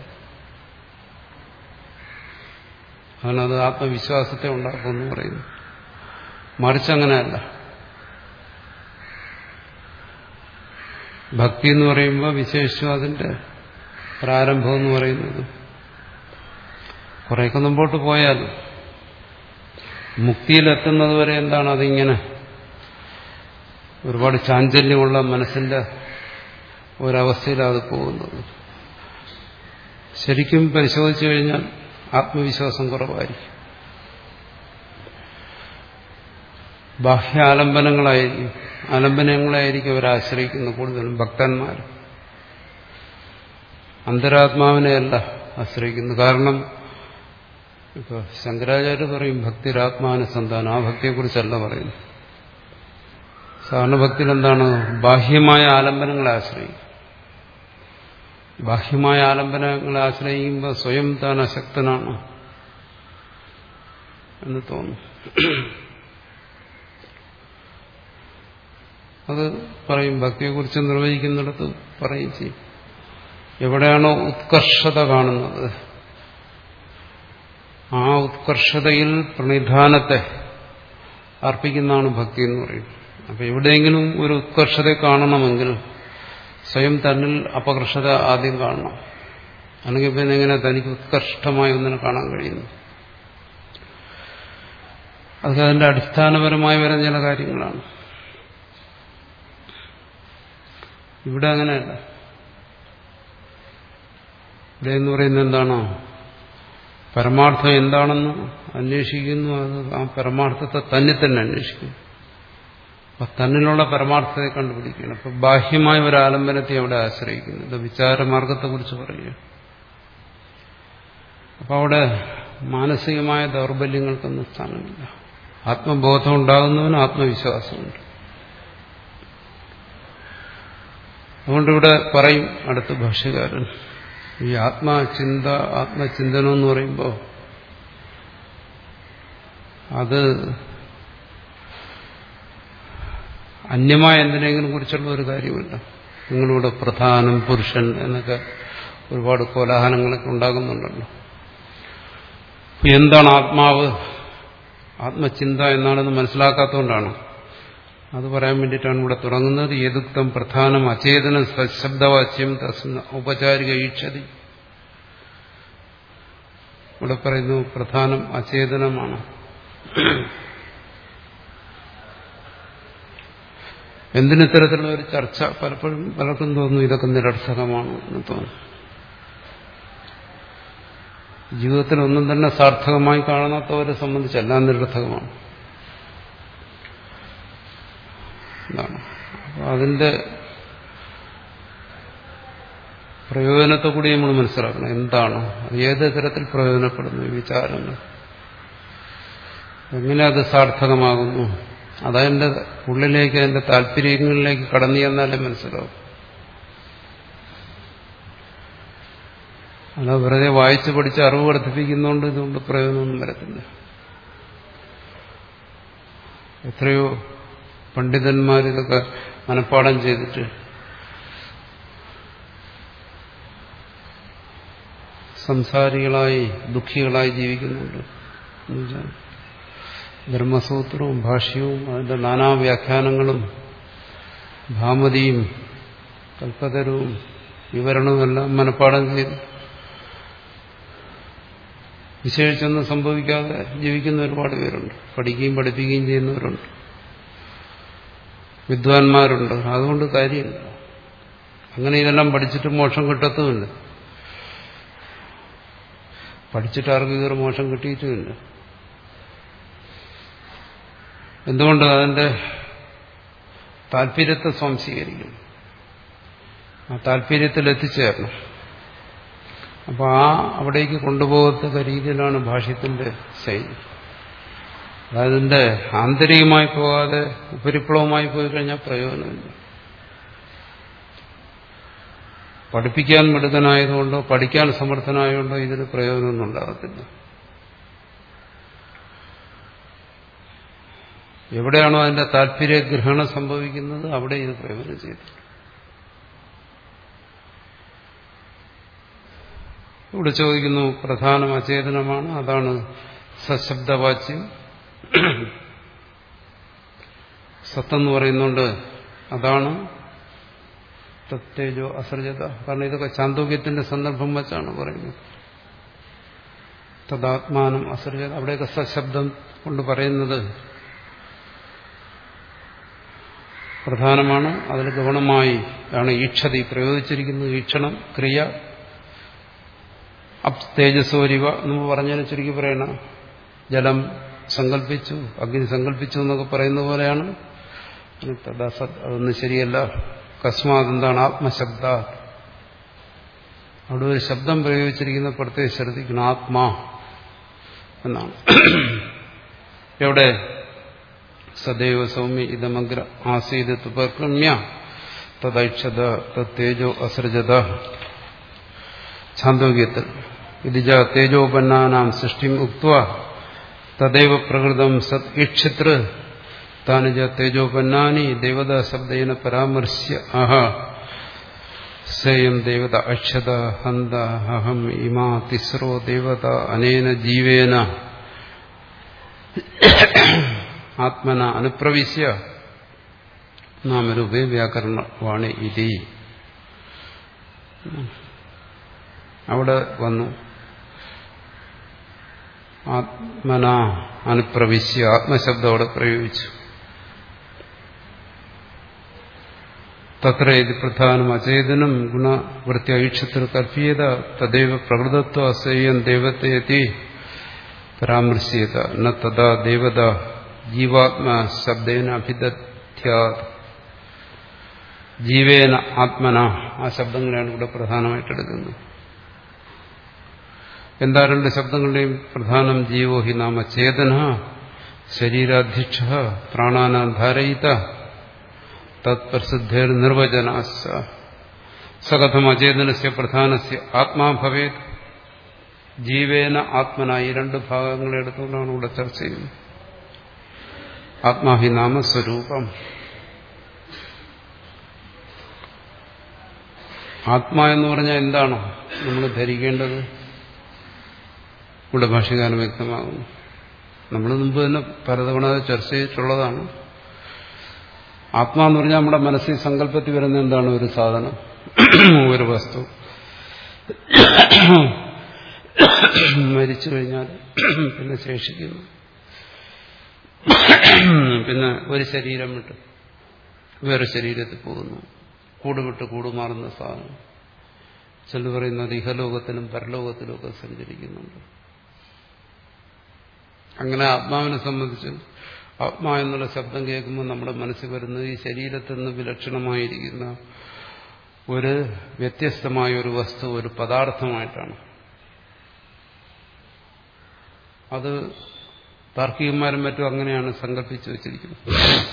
കാരണം അത് ആത്മവിശ്വാസത്തെ ഉണ്ടാക്കുമെന്ന് പറയുന്നു മറിച്ച് അങ്ങനെയല്ല ഭക്തി എന്ന് പറയുമ്പോൾ വിശേഷിച്ചും അതിന്റെ പ്രാരംഭം എന്ന് പറയുന്നത് കുറേയൊക്കെ മുമ്പോട്ട് പോയാൽ മുക്തിയിലെത്തുന്നത് വരെ എന്താണ് അതിങ്ങനെ ഒരുപാട് ചാഞ്ചല്യമുള്ള മനസ്സിന്റെ ഒരവസ്ഥയിലാണ് അത് പോകുന്നത് ശരിക്കും പരിശോധിച്ചു കഴിഞ്ഞാൽ ആത്മവിശ്വാസം കുറവായിരിക്കും ബാഹ്യ ആലംബനങ്ങളായിരിക്കും ആലംബനങ്ങളായിരിക്കും അവരാശ്രയിക്കുന്നത് കൂടുതലും ഭക്തന്മാർ അന്തരാത്മാവിനെയല്ല ആശ്രയിക്കുന്നു കാരണം ഇപ്പൊ ശങ്കരാചാര്യ പറയും ഭക്തിരാത്മാനുസന്ധാനം ആ ഭക്തിയെക്കുറിച്ചല്ല പറയുന്നു സാധാരണ ഭക്തിയിൽ എന്താണ് ബാഹ്യമായ ആലംബനങ്ങളെ ആശ്രയിക്കും ബാഹ്യമായ ആലംബനങ്ങളെ ആശ്രയിക്കുമ്പോൾ സ്വയം താൻ അശക്തനാണ് എന്ന് തോന്നും അത് പറയും ഭക്തിയെക്കുറിച്ച് നിർവഹിക്കുന്നിടത്ത് പറയും ചെയ്യും എവിടെയാണോ ഉത്കർഷത കാണുന്നത് ആ ഉത്കർഷതയിൽ പ്രണിധാനത്തെ അർപ്പിക്കുന്നതാണ് ഭക്തി എന്ന് പറയും അപ്പൊ എവിടെയെങ്കിലും ഒരു ഉത്കർഷത കാണണമെങ്കിൽ സ്വയം തന്നിൽ അപകർഷത ആദ്യം കാണണം അല്ലെങ്കിൽ പിന്നെ എങ്ങനെ തനിക്ക് ഉത്കർഷ്ടമായ ഒന്നിനെ കാണാൻ കഴിയുന്നു അത് അതിന്റെ അടിസ്ഥാനപരമായി വരുന്ന ചില കാര്യങ്ങളാണ് ഇവിടെ അങ്ങനെയല്ല ഇവിടെ എന്ന് പറയുന്നത് എന്താണോ പരമാർത്ഥം എന്താണെന്ന് അന്വേഷിക്കുന്നു അത് ആ പരമാർത്ഥത്തെ തന്നെ തന്നെ അന്വേഷിക്കുന്നു അപ്പൊ തന്നിലുള്ള പരമാർത്ഥത്തെ കണ്ടുപിടിക്കുകയാണ് അപ്പൊ ബാഹ്യമായ ഒരു ആലംബനത്തെ അവിടെ ആശ്രയിക്കുന്നു ഇത് വിചാരമാർഗത്തെക്കുറിച്ച് പറയുക അപ്പൊ അവിടെ മാനസികമായ ദൗർബല്യങ്ങൾക്കൊന്നും സ്ഥാനമില്ല ആത്മബോധം ഉണ്ടാകുന്നവന് ആത്മവിശ്വാസമുണ്ട് അതുകൊണ്ട് ഇവിടെ പറയും അടുത്ത ഭാഷ്യകാരൻ ഈ ആത്മചിന്ത ആത്മചിന്തനം എന്ന് പറയുമ്പോൾ അത് അന്യമായ എന്തിനെങ്കിലും കുറിച്ചുള്ള ഒരു കാര്യമില്ല നിങ്ങളിവിടെ പ്രധാനം പുരുഷൻ എന്നൊക്കെ ഒരുപാട് കോലാഹലങ്ങളൊക്കെ ഉണ്ടാകുന്നുണ്ടല്ലോ എന്താണ് ആത്മാവ് ആത്മചിന്ത എന്നാണെന്ന് മനസ്സിലാക്കാത്തതുകൊണ്ടാണ് അത് പറയാൻ വേണ്ടിയിട്ടാണ് ഇവിടെ തുടങ്ങുന്നത് യദുക്തം പ്രധാനം അചേതന ശബ്ദവാച്യം തസ്മ ഔപചാരിക ഈക്ഷതി ഇവിടെ പറയുന്നു പ്രധാനം അചേതനമാണ് എന്തിനിത്തരത്തിലുള്ള ഒരു ചർച്ച പലപ്പോഴും പലർക്കും തോന്നുന്നു ഇതൊക്കെ നിരർത്ഥകമാണ് എന്ന് തോന്നുന്നു ജീവിതത്തിൽ ഒന്നും തന്നെ സാർത്ഥകമായി കാണാത്തവരെ സംബന്ധിച്ച് എല്ലാം നിരർത്ഥകമാണ് എന്താണ് അപ്പോൾ അതിന്റെ പ്രയോജനത്തെ കൂടി നമ്മൾ മനസ്സിലാക്കണം എന്താണ് അത് ഏത് തരത്തിൽ പ്രയോജനപ്പെടുന്നു ഈ വിചാരങ്ങൾ എങ്ങനെ അത് സാർത്ഥകമാകുന്നു അതതിന്റെ ഉള്ളിലേക്ക് അതിന്റെ താല്പര്യങ്ങളിലേക്ക് കടന്നു ചെന്നാലേ മനസ്സിലാവും അല്ല വെറുതെ വായിച്ചു പഠിച്ച് അറിവ് വർദ്ധിപ്പിക്കുന്നതുകൊണ്ട് ഇതുകൊണ്ട് പ്രയോജനമൊന്നും വരത്തില്ല എത്രയോ പണ്ഡിതന്മാരിതൊക്കെ മനഃപ്പാടം ചെയ്തിട്ട് സംസാരികളായി ദുഃഖികളായി ജീവിക്കുന്നുണ്ട് എന്നുവെച്ചാൽ ബ്രഹ്മസൂത്രവും ഭാഷ്യവും അതിന്റെ നാനാവ്യാഖ്യാനങ്ങളും ഭാമതിയും കൽപ്പതരവും വിവരണവും എല്ലാം മനഃപ്പാടം ചെയ്ത് വിശേഷിച്ചൊന്നും സംഭവിക്കാതെ ജീവിക്കുന്ന ഒരുപാട് പേരുണ്ട് പഠിക്കുകയും പഠിപ്പിക്കുകയും ചെയ്യുന്നവരുണ്ട് വിദ്വാൻമാരുണ്ട് അതുകൊണ്ട് കാര്യമില്ല അങ്ങനെ ഇതെല്ലാം പഠിച്ചിട്ട് മോക്ഷം കിട്ടത്തുമില്ല പഠിച്ചിട്ട് ആർക്കും ഇതൊരു മോശം കിട്ടിയിട്ടുമില്ല എന്തുകൊണ്ട് അതിന്റെ താല്പര്യത്തെ സ്വാംശീകരിക്കും ആ താല്പര്യത്തിൽ എത്തിച്ചേരണം അപ്പോൾ ആ അവിടേക്ക് കൊണ്ടുപോകത്തക്ക രീതിയിലാണ് ഭാഷ്യത്തിന്റെ ശൈലി അതിന്റെ ആന്തരികമായി പോകാതെ ഉപരിപ്ലവമായി പോയി കഴിഞ്ഞാൽ പ്രയോജനമില്ല പഠിപ്പിക്കാൻ മിടുക്കനായതുകൊണ്ടോ പഠിക്കാൻ സമർത്ഥനായതുകൊണ്ടോ ഇതിന് പ്രയോജനമൊന്നും ഉണ്ടാകത്തില്ല എവിടെയാണോ അതിന്റെ താല്പര്യ ഗ്രഹണം സംഭവിക്കുന്നത് അവിടെ ഇത് പ്രയോജനം ചെയ്തു ഇവിടെ ചോദിക്കുന്നു പ്രധാനം അചേതനമാണ് അതാണ് സശബ്ദവാച്യം സത്തെന്ന് പറയുന്നുണ്ട് അതാണ് തത്തേജോ അസർജത കാരണം ഇതൊക്കെ ചാന്തോക്യത്തിന്റെ സന്ദർഭം വെച്ചാണ് പറയുന്നത് തദാത്മാനം അസർജത അവിടെയൊക്കെ സശബ്ദം കൊണ്ട് പറയുന്നത് പ്രധാനമാണ് അതിൽ ഗൗണമായി ആണ് ഈക്ഷതി പ്രയോഗിച്ചിരിക്കുന്നത് ഈക്ഷണം ക്രിയ അപ് തേജസ്വരിവ എന്ന് പറഞ്ഞതിന് ചുരുക്കി പറയണ ജലം സങ്കല്പിച്ചു അഗ്നി സങ്കല്പിച്ചു എന്നൊക്കെ പറയുന്ന പോലെയാണ് അതൊന്നും ശരിയല്ല കസ്മാത് എന്താണ് ആത്മശബ്ദ അവിടെ ഒരു ശബ്ദം പ്രയോഗിച്ചിരിക്കുന്ന പ്രത്യേക ശ്രദ്ധിക്കണം ആത്മാ എന്നാണ് എവിടെ സദൈവ സൗമ്യ ഇതമഗ്ര ആസീത് തുപക്രമ്യ തദൈക്ഷത തേജോ അസൃജത ഛാന്തോക്യത്തിൽ ഇതിജ തേജോപന്നാനാം സൃഷ്ടി ഉക്വ തദൈവ പ്രകൃതം സത് ഈക്ഷിതൃ താനുജ തേജോപന്നാനി ദേവതാ ശബ്ദേന പരാമർശ്യ അഹ സേയം ദേവത അക്ഷത ഹന്ത അഹം ഇമാ തിസ്രോ ദേവത അനേന ജീവേന ആത്മന അനുപ്രവിശ്യ നാമരൂപേ വ്യാകരണവാണി ഇതി അവിടെ വന്നു ആത്മന അനുപ്രവിശ്യ ആത്മശബ്ദം അവിടെ പ്രയോഗിച്ചു തത്ര ഇത് പ്രധാനം അചേതനം ഗുണവൃത്തി ഐക്ഷത്തിൽ കൽപ്പിയത തദൈവ പ്രകൃതത്വ അസഹ്യം ദേവത്തെ പരാമർശ്യത ന തഥാ ദേവത ജീവാത്മാ ശബ്ദേന അഭിദധ്യാ ജീവേന ആത്മന ആ ശബ്ദങ്ങളെയാണ് ഇവിടെ പ്രധാനമായിട്ട് എടുക്കുന്നത് എന്താ രണ്ട് ശബ്ദങ്ങളുടെയും പ്രധാനം ജീവോ ഹി നാമ ചേതന ശരീരാധ്യക്ഷ പ്രാണാനാം ധാരയിത തത്പ്രസിദ്ധേർ നിർവചനാശ സകഥം അചേതനസ്യ പ്രധാനസ്യ ആത്മാ ഭവേത് ജീവേന ആത്മന ഈ രണ്ട് ഭാഗങ്ങളെ എടുത്തുകൊണ്ടാണ് ഇവിടെ ചർച്ച ചെയ്യുന്നത് ആത്മാഹി നാമ സ്വരൂപം ആത്മാ എന്ന് പറഞ്ഞാൽ എന്താണ് നമ്മൾ ധരിക്കേണ്ടത് ഇവിടെ ഭാഷകാരം വ്യക്തമാകുന്നു നമ്മൾ മുമ്പ് തന്നെ പലതവണ ചർച്ച ചെയ്തിട്ടുള്ളതാണ് ആത്മാ എന്ന് പറഞ്ഞാൽ നമ്മുടെ മനസ്സിൽ സങ്കല്പത്തിൽ വരുന്ന എന്താണ് ഒരു സാധനം ഒരു വസ്തു മരിച്ചു കഴിഞ്ഞാൽ പിന്നെ ശേഷിക്കുന്നു പിന്നെ ഒരു ശരീരം വിട്ട് വേറെ ശരീരത്തിൽ പോകുന്നു കൂട് വിട്ട് കൂട് മാറുന്ന സാധനം ചില പറയുന്നത് ഇഹലോകത്തിലും പരലോകത്തിലും ഒക്കെ സഞ്ചരിക്കുന്നുണ്ട് അങ്ങനെ ആത്മാവിനെ സംബന്ധിച്ച് ആത്മാ എന്നുള്ള ശബ്ദം കേൾക്കുമ്പോൾ നമ്മുടെ മനസ്സിൽ വരുന്നത് ഈ ശരീരത്തിൽ നിന്ന് വിലക്ഷണമായിരിക്കുന്ന ഒരു വ്യത്യസ്തമായ ഒരു വസ്തു ഒരു പദാർത്ഥമായിട്ടാണ് അത് താർക്കികന്മാരും മറ്റും അങ്ങനെയാണ് സങ്കല്പിച്ചു വെച്ചിരിക്കുന്നത്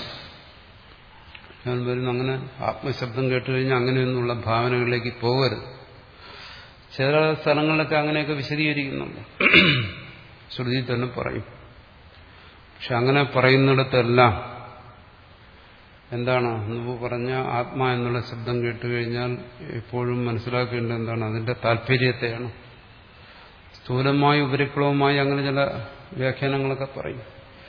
ഞാൻ വരുന്ന അങ്ങനെ ആത്മശബ്ദം കേട്ടു കഴിഞ്ഞാൽ അങ്ങനെയൊന്നുള്ള ഭാവനകളിലേക്ക് പോകരുത് ചില സ്ഥലങ്ങളിലൊക്കെ അങ്ങനെയൊക്കെ വിശദീകരിക്കുന്നുണ്ട് ശ്രുതി തന്നെ പറയും പക്ഷെ അങ്ങനെ പറയുന്നിടത്തെല്ലാം എന്താണ് മുമ്പ് പറഞ്ഞ ആത്മാ എന്നുള്ള ശബ്ദം കേട്ടു കഴിഞ്ഞാൽ എപ്പോഴും മനസ്സിലാക്കേണ്ടത് എന്താണ് അതിന്റെ താല്പര്യത്തെയാണ് സ്ഥൂലമായി ഉപരിപ്ലവമായി അങ്ങനെ ചില വ്യാഖ്യാനങ്ങളൊക്കെ പറയും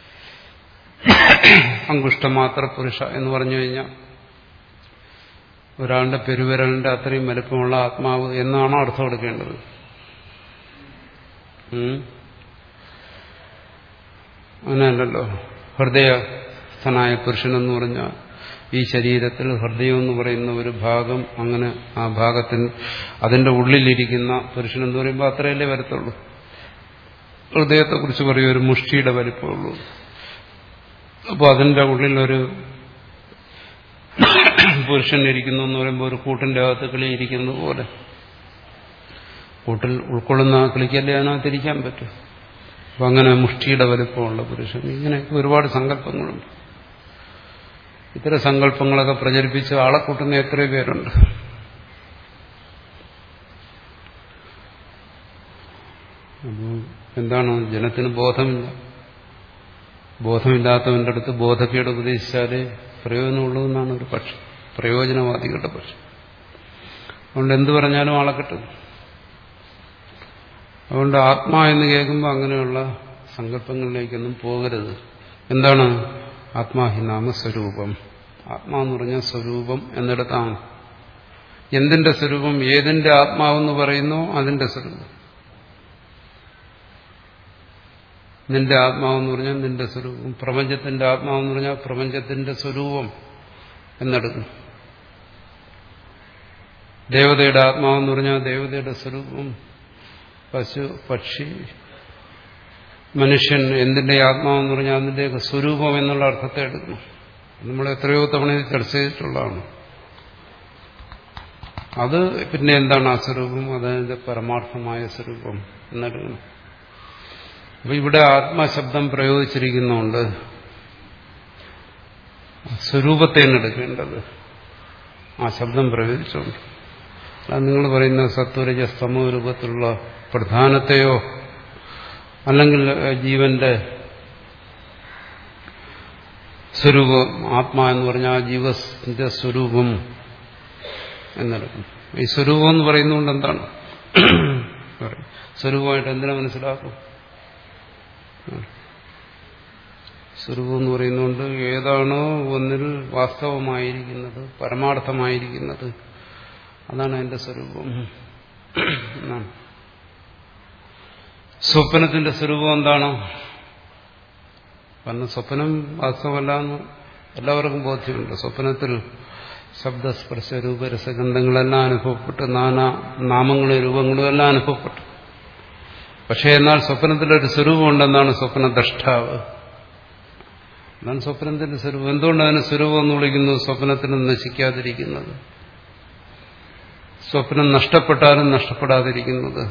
അങ്കുഷ്ടമാത്ര പുരുഷ എന്ന് പറഞ്ഞു കഴിഞ്ഞാൽ ഒരാളുടെ പെരുവിരലിന്റെ അത്രയും വലുപ്പമുള്ള ആത്മാവ് എന്നാണോ അർത്ഥം എടുക്കേണ്ടത് അങ്ങനെയല്ലല്ലോ ഹൃദയസ്ഥനായ പുരുഷനെന്ന് പറഞ്ഞാൽ ഈ ശരീരത്തിൽ ഹൃദയം എന്ന് പറയുന്ന ഒരു ഭാഗം അങ്ങനെ ആ ഭാഗത്തിന് അതിന്റെ ഉള്ളിലിരിക്കുന്ന പുരുഷനെന്ന് പറയുമ്പോൾ അത്രയല്ലേ വരത്തുള്ളൂ ഹൃദയത്തെക്കുറിച്ച് പറയും ഒരു മുഷ്ടിയുടെ വലിപ്പമുള്ളൂ അപ്പോൾ അതിന്റെ ഉള്ളിലൊരു പുരുഷൻ ഇരിക്കുന്നു എന്ന് പറയുമ്പോൾ ഒരു കൂട്ടിന്റെ അകത്ത് കിളി ഇരിക്കുന്നത് പോലെ കൂട്ടിൽ ഉൾക്കൊള്ളുന്ന കിളിക്കല്ലേ അതിനകത്തിരിക്കാൻ പറ്റും അപ്പം അങ്ങനെ മുഷ്ടിയുടെ വലുപ്പമുള്ള പുരുഷൻ ഇങ്ങനെ ഒരുപാട് സങ്കല്പങ്ങളുണ്ട് ഇത്തരം സങ്കല്പങ്ങളൊക്കെ പ്രചരിപ്പിച്ച് ആളെ കൂട്ടുന്ന എത്രയോ പേരുണ്ട് അപ്പോൾ എന്താണ് ജനത്തിന് ബോധമില്ല ബോധമില്ലാത്തവന്റെ അടുത്ത് ബോധക്കേട് ഉപദേശിച്ചാലേ പ്രയോജനമുള്ളൂ എന്നാണ് ഒരു പക്ഷം പ്രയോജനവാദികളുടെ പക്ഷം അതുകൊണ്ട് എന്തു പറഞ്ഞാലും ആളെ കിട്ടും അതുകൊണ്ട് ആത്മാ എന്ന് കേൾക്കുമ്പോൾ അങ്ങനെയുള്ള സങ്കല്പങ്ങളിലേക്കൊന്നും പോകരുത് എന്താണ് ആത്മാഹി നാമ സ്വരൂപം ആത്മാ എന്ന് പറഞ്ഞാൽ സ്വരൂപം എന്നിടത്താണ് എന്തിന്റെ സ്വരൂപം ഏതിന്റെ ആത്മാവെന്ന് പറയുന്നോ അതിന്റെ സ്വരൂപം നിന്റെ ആത്മാവെന്ന് പറഞ്ഞാൽ നിന്റെ സ്വരൂപം പ്രപഞ്ചത്തിന്റെ ആത്മാവെന്ന് പറഞ്ഞാൽ പ്രപഞ്ചത്തിന്റെ സ്വരൂപം എന്നെടുക്കും ദേവതയുടെ ആത്മാവെന്ന് പറഞ്ഞാൽ ദേവതയുടെ സ്വരൂപം പശു പക്ഷി മനുഷ്യൻ എന്തിന്റെ ആത്മാവെന്ന് പറഞ്ഞാൽ അതിന്റെയൊക്കെ സ്വരൂപം എന്നുള്ള അർത്ഥത്തെ എടുക്കണം നമ്മൾ എത്രയോ തവണ ഇത് ചർച്ച ചെയ്തിട്ടുള്ളതാണ് അത് പിന്നെ എന്താണ് ആ സ്വരൂപം അതതിന്റെ പരമാർത്ഥമായ സ്വരൂപം എന്നെടുക്കണം അപ്പൊ ഇവിടെ ആത്മശബ്ദം പ്രയോഗിച്ചിരിക്കുന്നുണ്ട് സ്വരൂപത്തെയാണ് എടുക്കേണ്ടത് ആ ശബ്ദം പ്രയോഗിച്ചുകൊണ്ട് അത് നിങ്ങൾ പറയുന്ന സത്വരജ സ്തമോ രൂപത്തിലുള്ള പ്രധാനത്തെയോ അല്ലെങ്കിൽ ജീവന്റെ സ്വരൂപം ആത്മാ എന്ന് പറഞ്ഞാൽ ആ ജീവന്റെ സ്വരൂപം എന്നെടുക്കും ഈ സ്വരൂപം എന്ന് പറയുന്നതുകൊണ്ട് എന്താണ് സ്വരൂപമായിട്ട് എന്തിനെ മനസ്സിലാക്കും സ്വരൂപം എന്ന് പറയുന്നതുകൊണ്ട് ഏതാണോ ഒന്നിൽ വാസ്തവമായിരിക്കുന്നത് പരമാർത്ഥമായിരിക്കുന്നത് അതാണ് അതിന്റെ സ്വരൂപം എന്നാണ് സ്വപ്നത്തിന്റെ സ്വരൂപം എന്താണ് കാരണം സ്വപ്നം വാസ്തവമല്ല എന്ന് എല്ലാവർക്കും ബോധ്യമുണ്ട് സ്വപ്നത്തിൽ ശബ്ദസ്പർശ രൂപരസഗന്ധങ്ങളെല്ലാം അനുഭവപ്പെട്ട് നാനാ നാമങ്ങളും രൂപങ്ങളും എല്ലാം അനുഭവപ്പെട്ടു പക്ഷേ എന്നാൽ സ്വപ്നത്തിലൊരു സ്വരൂപം ഉണ്ടെന്നാണ് സ്വപ്നദ്രഷ്ടാവ് എന്നാണ് സ്വപ്നത്തിന്റെ സ്വരൂപം എന്തുകൊണ്ട് അതിന് സ്വരൂപം എന്ന് വിളിക്കുന്നു സ്വപ്നത്തിന് നശിക്കാതിരിക്കുന്നത് സ്വപ്നം നഷ്ടപ്പെട്ടാലും നഷ്ടപ്പെടാതിരിക്കുന്നത്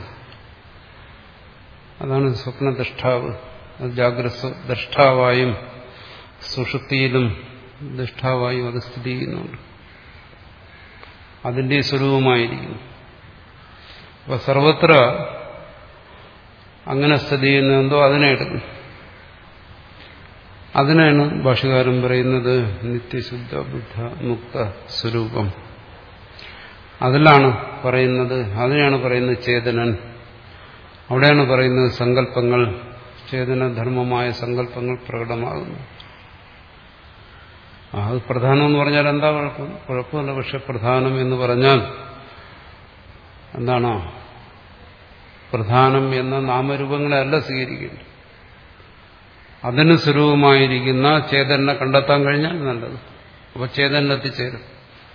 അതാണ് സ്വപ്നദ്രഷ്ടാവ് അത് ജാഗ്രത ദ്രഷ്ടാവായും സുഷുപ്തിയിലും ദൃഷ്ടാവായും അത് സ്ഥിതി ചെയ്യുന്നുണ്ട് അതിന്റെ സ്വരൂപമായിരിക്കുന്നു അപ്പൊ സർവത്ര അങ്ങനെ സ്ഥിതി ചെയ്യുന്നതെന്തോ അതിനെ എടുക്കും അതിനാണ് ഭാഷകാരൻ പറയുന്നത് നിത്യശുദ്ധ ബുദ്ധ മുക്ത സ്വരൂപം അതിലാണ് പറയുന്നത് അതിനെയാണ് പറയുന്നത് ചേതനൻ അവിടെയാണ് പറയുന്നത് സങ്കല്പങ്ങൾ ചേതനധർമ്മമായ സങ്കല്പങ്ങൾ പ്രകടമാകുന്നു അത് പ്രധാനം എന്ന് പറഞ്ഞാൽ എന്താ കുഴപ്പം കുഴപ്പമില്ല പക്ഷെ പ്രധാനം എന്ന് പറഞ്ഞാൽ എന്താണോ പ്രധാനം എന്ന നാമരൂപങ്ങളെ അല്ല സ്വീകരിക്കേണ്ടത് അതിന് സ്വരൂപമായിരിക്കുന്ന ചേതനെ കണ്ടെത്താൻ കഴിഞ്ഞാൽ നല്ലത് അപ്പൊ ചേതനെത്തിച്ചേരും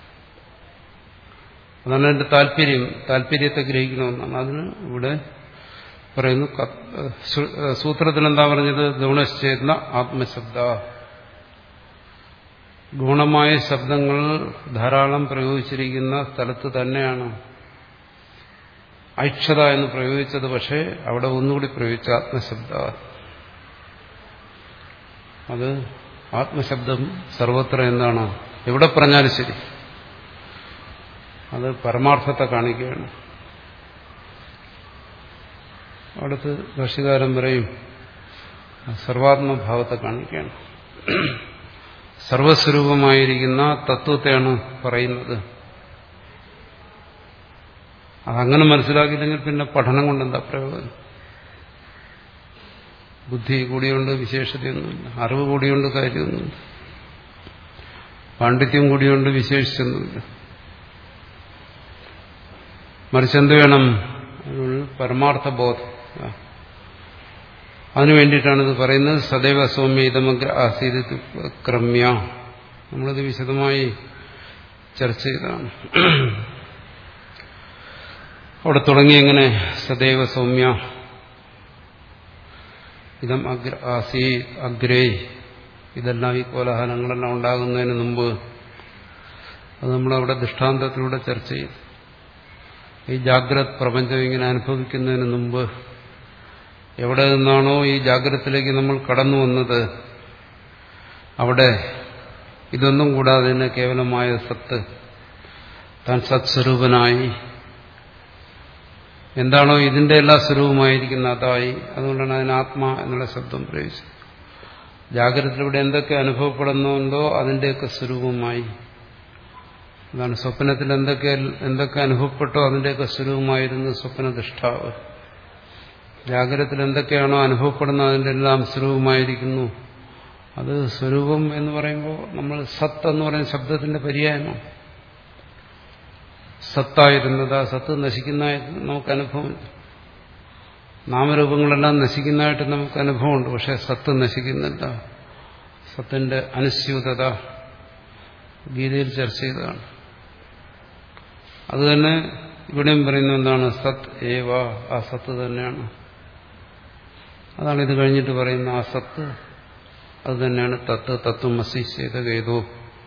അതാണ് എന്റെ താല്പര്യം താല്പര്യത്തെ ഗ്രഹിക്കണമെന്നാണ് അതിന് ഇവിടെ പറയുന്നു സൂത്രത്തിൽ എന്താ പറഞ്ഞത് ഗുണശ്ചേതന ആത്മശബ്ദ ഗുണമായ ശബ്ദങ്ങൾ ധാരാളം പ്രയോഗിച്ചിരിക്കുന്ന സ്ഥലത്ത് തന്നെയാണ് ഐക്ഷത എന്ന് പ്രയോഗിച്ചത് പക്ഷേ അവിടെ ഒന്നുകൂടി പ്രയോഗിച്ച ആത്മശബ്ദ അത് ആത്മശബ്ദം സർവത്ര എന്താണ് എവിടെ പറഞ്ഞാലും ശരി അത് പരമാർത്ഥത്തെ കാണിക്കുകയാണ് അടുത്ത് ഭാഷകാരൻ പറയും സർവാത്മഭാവത്തെ കാണിക്കുകയാണ് സർവസ്വരൂപമായിരിക്കുന്ന തത്വത്തെയാണ് പറയുന്നത് അതങ്ങനെ മനസ്സിലാക്കിയില്ലെങ്കിൽ പിന്നെ പഠനം കൊണ്ട് എന്താ പ്രയോജനം ബുദ്ധി കൂടിയുണ്ട് വിശേഷതയൊന്നുമില്ല അറിവ് കൂടിയുണ്ട് കാര്യമൊന്നുമില്ല പാണ്ഡിത്യം കൂടിയുണ്ട് വിശേഷിച്ചൊന്നുമില്ല മറിച്ച് എന്ത് വേണം പരമാർത്ഥ ബോധം അതിനു വേണ്ടിയിട്ടാണ് ഇത് പറയുന്നത് സദൈവ സൗമ്യ ഇതമഗ്ര ആസീത് ക്രമ്യ നമ്മളിത് വിശദമായി ചർച്ച ചെയ്തതാണ് അവിടെ തുടങ്ങി എങ്ങനെ സദൈവ സൗമ്യ ഇതം അഗ്ര ആസീ അഗ്രേ ഇതെല്ലാം ഈ കോലാഹലങ്ങളെല്ലാം ഉണ്ടാകുന്നതിന് മുമ്പ് അത് നമ്മളവിടെ ദൃഷ്ടാന്തത്തിലൂടെ ചർച്ച ചെയ്തു ഈ ജാഗ്രത് പ്രപഞ്ചം ഇങ്ങനെ അനുഭവിക്കുന്നതിന് മുമ്പ് എവിടെ നിന്നാണോ ഈ ജാഗ്രതത്തിലേക്ക് നമ്മൾ കടന്നു വന്നത് അവിടെ ഇതൊന്നും കൂടാതെ തന്നെ കേവലമായ സത്ത് താൻ സത്സ്വരൂപനായി എന്താണോ ഇതിന്റെ എല്ലാ സ്വരൂപമായിരിക്കുന്ന അതായി അതുകൊണ്ടാണ് അതിന് ആത്മാ എന്നുള്ള ശബ്ദം പ്രയോഗിച്ചത് ജാഗ്രതയിലൂടെ എന്തൊക്കെ അനുഭവപ്പെടുന്നുണ്ടോ അതിന്റെയൊക്കെ സ്വരൂപമായി അതാണ് സ്വപ്നത്തിൽ എന്തൊക്കെ എന്തൊക്കെ അനുഭവപ്പെട്ടോ അതിന്റെയൊക്കെ സ്വരൂപമായിരുന്നു സ്വപ്നദൃഷ്ടാവ് ജാഗ്രതത്തിൽ എന്തൊക്കെയാണോ അനുഭവപ്പെടുന്നത് അതിന്റെ എല്ലാം സ്വരൂപമായിരിക്കുന്നു അത് സ്വരൂപം എന്ന് പറയുമ്പോൾ നമ്മൾ സത്ത് എന്ന് പറയുന്ന ശബ്ദത്തിന്റെ പര്യായമാണ് സത്തായിരുന്നത് ആ സത്ത് നശിക്കുന്നതായിട്ട് നമുക്ക് അനുഭവമില്ല നാമരൂപങ്ങളെല്ലാം നശിക്കുന്നതായിട്ട് നമുക്ക് അനുഭവമുണ്ട് പക്ഷെ സത്ത് നശിക്കുന്നില്ല സത്തിന്റെ അനുസ്യൂതത ഗീതയിൽ ചർച്ച ചെയ്തതാണ് അതുതന്നെ ഇവിടെയും പറയുന്നത് എന്താണ് സത് ഏവ ആ സത്ത് തന്നെയാണ് അതാണ് ഇത് കഴിഞ്ഞിട്ട് പറയുന്ന ആ സത്ത് അത് തന്നെയാണ് തത്ത് തത്വം മസി ചെയ്ത ഗേതോ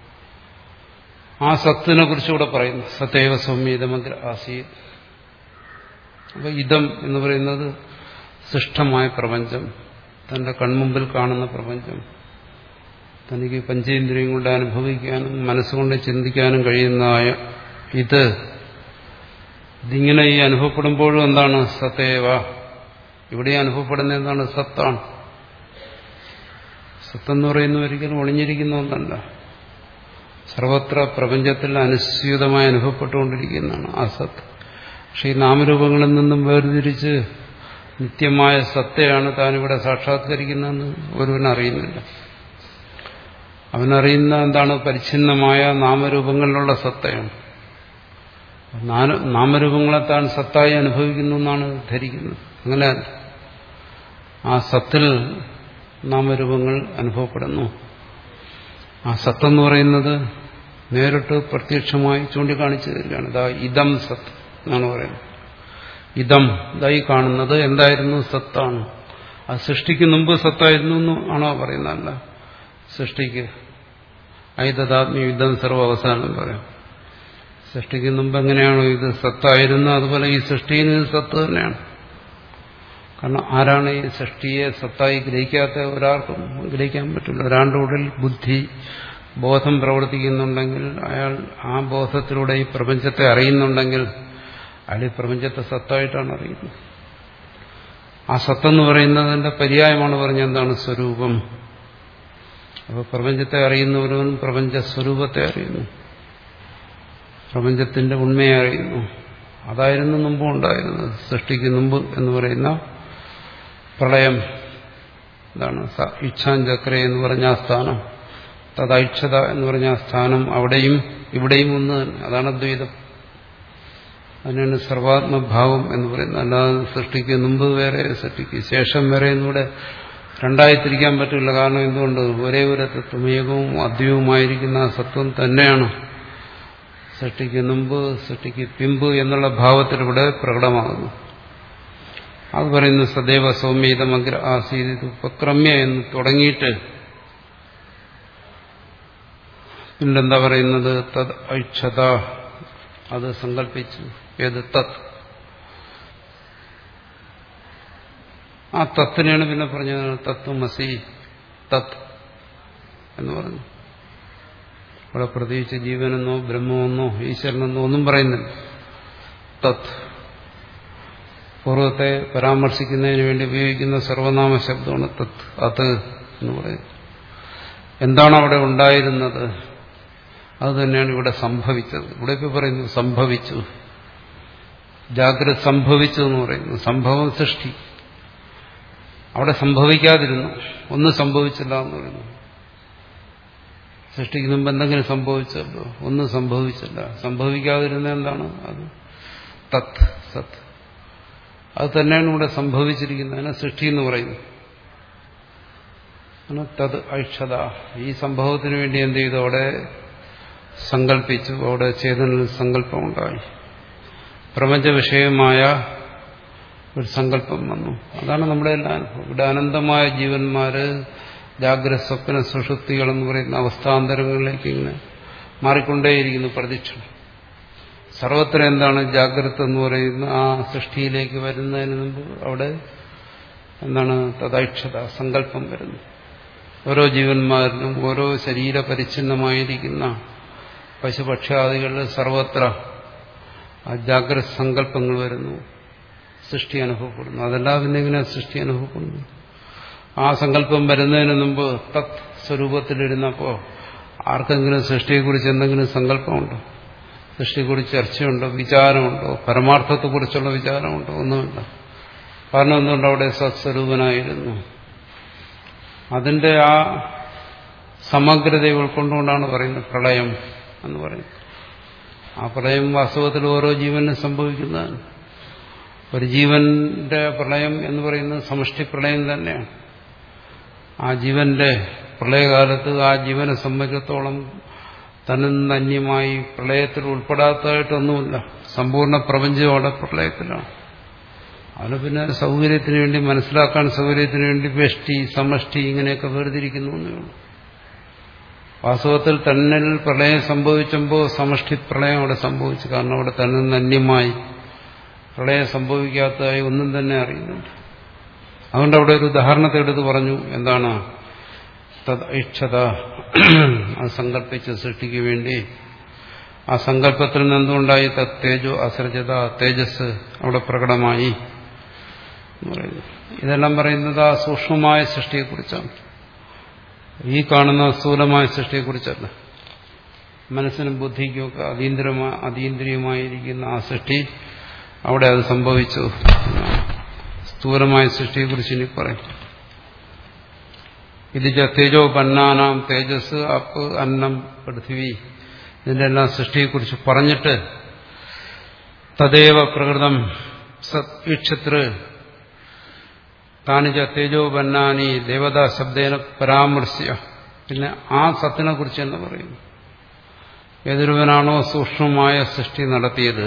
ആ സത്തിനെ കുറിച്ചുകൂടെ പറയുന്നു സത്തേവ സൗമ്യതമഗ്ര ആസീ അപ്പൊ ഇതം എന്ന് പറയുന്നത് സൃഷ്ടമായ പ്രപഞ്ചം തന്റെ കൺമുമ്പിൽ കാണുന്ന പ്രപഞ്ചം തനിക്ക് പഞ്ചേന്ദ്രിയം കൊണ്ട് അനുഭവിക്കാനും മനസ്സുകൊണ്ട് ചിന്തിക്കാനും കഴിയുന്നതായ ഇത് ഇതിങ്ങനെ ഈ അനുഭവപ്പെടുമ്പോഴും എന്താണ് സത്തേവ ഇവിടെ അനുഭവപ്പെടുന്ന എന്താണ് സത്താണ് സത്തെന്ന് പറയുന്ന ഒരിക്കലും ഒളിഞ്ഞിരിക്കുന്ന ഒന്നല്ല സർവത്ര പ്രപഞ്ചത്തിൽ അനുസ്യൂതമായി അനുഭവപ്പെട്ടുകൊണ്ടിരിക്കുന്നതാണ് ആ സത്ത് പക്ഷെ ഈ നാമരൂപങ്ങളിൽ നിന്നും വേർതിരിച്ച് നിത്യമായ സത്തയാണ് താനിവിടെ സാക്ഷാത്കരിക്കുന്നതെന്ന് ഒരുവൻ അറിയുന്നില്ല അവനറിയുന്ന എന്താണ് പരിച്ഛിന്നമായ നാമരൂപങ്ങളിലുള്ള സത്തയാണ് നാമരൂപങ്ങളെ താൻ സത്തായി അനുഭവിക്കുന്നു എന്നാണ് ധരിക്കുന്നത് അങ്ങനെ ആ സത്തിൽ നാമരൂപങ്ങൾ അനുഭവപ്പെടുന്നു ആ സത്തെന്ന് പറയുന്നത് നേരിട്ട് പ്രത്യക്ഷമായി ചൂണ്ടിക്കാണിച്ചു തരികയാണ് ഇതാ ഇതം സത്ത് എന്നാണ് പറയുന്നത് ഇതം ഇതായി കാണുന്നത് എന്തായിരുന്നു സത്താണ് അത് സൃഷ്ടിക്ക് മുമ്പ് സത്തായിരുന്നു എന്ന് ആണോ പറയുന്നതല്ല സൃഷ്ടിക്ക് ഐതദാത്മ്യ യുദ്ധം സർവ്വ അവസാനം പറയാം സൃഷ്ടിക്ക് മുമ്പ് എങ്ങനെയാണോ ഇത് സത്തായിരുന്നു അതുപോലെ ഈ സൃഷ്ടിയിൽ സത്ത് തന്നെയാണ് കാരണം ആരാണ് ഈ സൃഷ്ടിയെ സത്തായി ഗ്രഹിക്കാത്ത ഒരാൾക്കും ഗ്രഹിക്കാൻ പറ്റില്ല ഒരാളുടെ ഉള്ളിൽ ബുദ്ധി ബോധം പ്രവർത്തിക്കുന്നുണ്ടെങ്കിൽ അയാൾ ആ ബോധത്തിലൂടെ ഈ പ്രപഞ്ചത്തെ അറിയുന്നുണ്ടെങ്കിൽ അയാൾ ഈ പ്രപഞ്ചത്തെ സത്തായിട്ടാണ് അറിയുന്നത് ആ സത്തെന്ന് പറയുന്നതിന്റെ പര്യായമാണ് പറഞ്ഞ എന്താണ് സ്വരൂപം അപ്പോൾ പ്രപഞ്ചത്തെ അറിയുന്നവരും പ്രപഞ്ച സ്വരൂപത്തെ അറിയുന്നു പ്രപഞ്ചത്തിന്റെ ഉണ്മയെ അറിയുന്നു അതായിരുന്നു മുമ്പ് ഉണ്ടായിരുന്നത് സൃഷ്ടിക്ക് മുമ്പ് എന്ന് പറയുന്ന പ്രളയം എന്താണ് ഇച്ഛാഞ്ചക്ര എന്ന് പറഞ്ഞ ആ സ്ഥാനം തദൈക്ഷത എന്ന് പറഞ്ഞ ആ സ്ഥാനം അവിടെയും ഇവിടെയും ഒന്ന് തന്നെ അതാണ് അദ്വൈതം അതിനാണ് സർവാത്മഭാവം എന്ന് പറയുന്നത് അല്ലാതെ സൃഷ്ടിക്ക് മുമ്പ് വേറെ സൃഷ്ടിക്ക് ശേഷം വേറെ എന്നിവിടെ രണ്ടായി തിരിക്കാൻ പറ്റില്ല കാരണം എന്തുകൊണ്ട് ഒരേ ഒരു തത്വം ഏകവും അദ്വൈവുമായിരിക്കുന്ന ആ സത്വം തന്നെയാണ് സൃഷ്ടിക്ക് മുമ്പ് സൃഷ്ടിക്ക് പിമ്പ് എന്നുള്ള ഭാവത്തിൽ ഇവിടെ പ്രകടമാകുന്നു അത് പറയുന്നു സദൈവ സൗമ്യതമഗ്ര ആസീത് ഉപക്രമ്യ എന്ന് തുടങ്ങിയിട്ട് പിന്നെന്താ പറയുന്നത് തത് ഐക്ഷത അത് സങ്കല്പിച്ചു ഏത് തത് ആ തത്തിനെയാണ് പിന്നെ പറഞ്ഞത് തത്വമസി തത് എന്ന് പറഞ്ഞു അവിടെ പ്രത്യേകിച്ച് ജീവനെന്നോ ബ്രഹ്മമെന്നോ ഈശ്വരനെന്നോ ഒന്നും പറയുന്നില്ല തത് പൂർവത്തെ പരാമർശിക്കുന്നതിന് വേണ്ടി ഉപയോഗിക്കുന്ന സർവനാമ ശബ്ദമാണ് തത് അത് എന്ന് പറയുന്നത് എന്താണ് അവിടെ ഉണ്ടായിരുന്നത് അത് തന്നെയാണ് ഇവിടെ സംഭവിച്ചത് ഇവിടെ ഇപ്പോൾ പറയുന്നു സംഭവിച്ചു ജാഗ്രത സംഭവിച്ചു എന്ന് പറയുന്നു സംഭവം സൃഷ്ടി അവിടെ സംഭവിക്കാതിരുന്നു ഒന്നും സംഭവിച്ചില്ല എന്ന് പറയുന്നു സൃഷ്ടിക്ക് മുമ്പ് എന്തെങ്കിലും സംഭവിച്ചല്ലോ ഒന്നും സംഭവിച്ചില്ല സംഭവിക്കാതിരുന്ന എന്താണ് അത് തത് സത് അത് തന്നെയാണ് ഇവിടെ സംഭവിച്ചിരിക്കുന്നതിന് സൃഷ്ടി എന്ന് പറയുന്നു തത് ഐക്ഷത ഈ സംഭവത്തിന് വേണ്ടി എന്ത് ചെയ്തു അവിടെ സങ്കല്പിച്ചു അവിടെ ചേതനിൽ സങ്കല്പമുണ്ടായി പ്രപഞ്ച വിഷയമായ ഒരു സങ്കല്പം വന്നു അതാണ് നമ്മുടെ എല്ലാ അനുഭവം ഇവിടെ അനന്തമായ ജീവന്മാര് ജാഗ്രത സ്വപ്ന സുഷുപ്തികൾ എന്ന് പറയുന്ന അവസ്ഥാന്തരങ്ങളിലേക്ക് ഇങ്ങനെ മാറിക്കൊണ്ടേയിരിക്കുന്നു പ്രതീക്ഷണം സർവത്ര എന്താണ് ജാഗ്രത എന്ന് പറയുന്ന ആ സൃഷ്ടിയിലേക്ക് വരുന്നതിന് മുമ്പ് അവിടെ എന്താണ് തദൈക്ഷത സങ്കല്പം വരുന്നു ഓരോ ജീവന്മാരിലും ഓരോ ശരീര പരിച്ഛിന്നമായിരിക്കുന്ന പശുപക്ഷാദികളിൽ സർവത്ര ആ ജാഗ്രത സങ്കല്പങ്ങൾ വരുന്നു സൃഷ്ടി അനുഭവപ്പെടുന്നു അതെല്ലാം പിന്നെ ഇങ്ങനെ സൃഷ്ടി അനുഭവപ്പെടുന്നു ആ സങ്കല്പം വരുന്നതിന് മുമ്പ് തത് സ്വരൂപത്തിലിരുന്നപ്പോൾ ആർക്കെങ്കിലും സൃഷ്ടിയെക്കുറിച്ച് എന്തെങ്കിലും സങ്കല്പമുണ്ടോ സൃഷ്ടിയെക്കുറിച്ച് ചർച്ചയുണ്ടോ വിചാരമുണ്ടോ പരമാർത്ഥത്തെക്കുറിച്ചുള്ള വിചാരമുണ്ടോ ഒന്നുമില്ല കാരണം എന്തുകൊണ്ട് അവിടെ സത്സ്വരൂപനായിരുന്നു അതിന്റെ ആ സമഗ്രതയെ ഉൾക്കൊണ്ടുകൊണ്ടാണ് പറയുന്നത് പ്രളയം എന്ന് പറയുന്നത് ആ പ്രളയം വാസ്തവത്തിൽ ഓരോ ജീവനും സംഭവിക്കുന്നതാണ് ഒരു ജീവന്റെ പ്രളയം എന്ന് പറയുന്നത് സമഷ്ടി പ്രളയം തന്നെയാണ് ആ ജീവന്റെ പ്രളയകാലത്ത് ആ ജീവനെ സംബന്ധിച്ചിടത്തോളം തന്നിന്ന് അന്യമായി പ്രളയത്തിൽ ഉൾപ്പെടാത്തതായിട്ടൊന്നുമില്ല സമ്പൂർണ്ണ പ്രപഞ്ചം അവിടെ പ്രളയത്തിലാണ് അതിന് പിന്നെ സൗകര്യത്തിന് വേണ്ടി മനസ്സിലാക്കാൻ സൗകര്യത്തിന് വേണ്ടി വ്യഷ്ടി സമഷ്ടി ഇങ്ങനെയൊക്കെ വേർതിരിക്കുന്നു എന്നേ ഉള്ളൂ വാസ്തവത്തിൽ തന്നിൽ പ്രളയം സംഭവിച്ചപ്പോൾ സമഷ്ടി പ്രളയം അവിടെ സംഭവിച്ചു കാരണം അവിടെ തന്നിൽ അന്യമായി പ്രളയം സംഭവിക്കാത്തതായി ഒന്നും തന്നെ അറിയുന്നുണ്ട് അതുകൊണ്ട് അവിടെ ഒരു ഉദാഹരണത്തെ എടുത്ത് പറഞ്ഞു എന്താണ് തദ്ക്ഷത അത് സങ്കല്പിച്ച സൃഷ്ടിക്ക് വേണ്ടി ആ സങ്കല്പത്തിൽ നിന്നുണ്ടായി തത് തേജോ അസർജത തേജസ് അവിടെ പ്രകടമായി എന്ന് പറയുന്നു ഇതെല്ലാം പറയുന്നത് ആ സൂക്ഷ്മമായ സൃഷ്ടിയെക്കുറിച്ചാണ് ഈ കാണുന്ന സ്ഥൂലമായ സൃഷ്ടിയെക്കുറിച്ചല്ല മനസ്സിനും ബുദ്ധിക്കും ഒക്കെ അതീന്ദ്രമായ അതീന്ദ്രിയമായിരിക്കുന്ന ആ സൃഷ്ടി അവിടെ അത് സംഭവിച്ചു സ്ഥൂലമായ സൃഷ്ടിയെക്കുറിച്ച് ഇനി പറയും ഇത് തേജോ പന്നാനാം തേജസ് അപ്പ് അന്നം പൃഥ്വി ഇതിന്റെ എല്ലാം സൃഷ്ടിയെക്കുറിച്ച് പറഞ്ഞിട്ട് തദേവ പ്രകൃതം സത് ഈക്ഷത്ര താനിജ തേജോ ബന്നാനി ദേവതാ ശബ്ദേന പരാമർശ്യ പിന്നെ ആ സത്തിനെ കുറിച്ച് എന്ന് പറയുന്നു ഏതൊരുവനാണോ സൂക്ഷ്മമായ സൃഷ്ടി നടത്തിയത്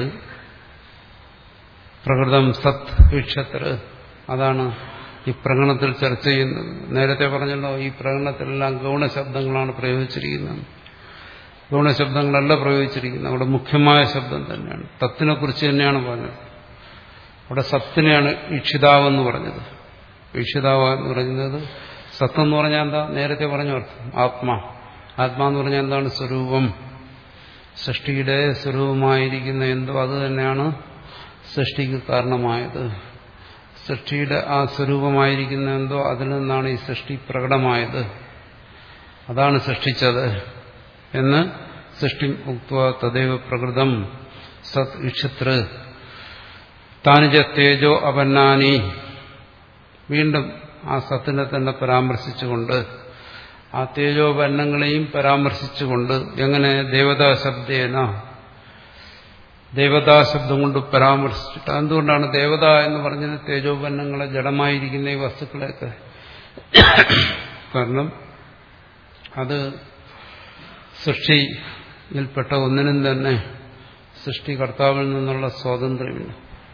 പ്രകൃതം സത് ഈക്ഷത്ര അതാണ് ഈ പ്രകടനത്തിൽ ചർച്ച ചെയ്യുന്നത് നേരത്തെ പറഞ്ഞല്ലോ ഈ പ്രകടനത്തിലെല്ലാം ഗൗണശബ്ദങ്ങളാണ് പ്രയോഗിച്ചിരിക്കുന്നത് ഗൗണശബ്ദങ്ങളല്ല പ്രയോഗിച്ചിരിക്കുന്നത് അവിടെ മുഖ്യമായ ശബ്ദം തന്നെയാണ് തത്തിനെ കുറിച്ച് തന്നെയാണ് പറഞ്ഞത് അവിടെ സത്തിനെയാണ് ഈക്ഷിതാവെന്ന് പറഞ്ഞത് ഈക്ഷിതാവ് എന്ന് പറയുന്നത് സത്തെന്ന് പറഞ്ഞാൽ എന്താ നേരത്തെ പറഞ്ഞ അർത്ഥം ആത്മാ ആത്മാ എന്ന് പറഞ്ഞാൽ എന്താണ് സ്വരൂപം സൃഷ്ടിയുടെ സ്വരൂപമായിരിക്കുന്ന എന്തോ അത് തന്നെയാണ് സൃഷ്ടിക്ക് കാരണമായത് സൃഷ്ടിയുടെ ആ സ്വരൂപമായിരിക്കുന്ന എന്തോ അതിൽ നിന്നാണ് ഈ സൃഷ്ടി പ്രകടമായത് അതാണ് സൃഷ്ടിച്ചത് എന്ന് സൃഷ്ടി ഉക്വ തദൈവ പ്രകൃതം സത് ഇക്ഷത്ര താനിജ തേജോ അപന്നാനി വീണ്ടും ആ സത്തിനെ തന്നെ പരാമർശിച്ചുകൊണ്ട് ആ തേജോപന്നങ്ങളെയും പരാമർശിച്ചുകൊണ്ട് എങ്ങനെ ദേവതാ ശബ്ദേന ദേവതാ ശബ്ദം കൊണ്ട് പരാമർശിച്ചിട്ട് എന്തുകൊണ്ടാണ് ദേവത എന്ന് പറഞ്ഞത് തേജോപന്നങ്ങളെ ജഡമായിരിക്കുന്ന ഈ വസ്തുക്കളെയൊക്കെ കാരണം അത് സൃഷ്ടിയിൽപ്പെട്ട ഒന്നിനും തന്നെ സൃഷ്ടികർത്താവിൽ നിന്നുള്ള സ്വാതന്ത്ര്യമില്ല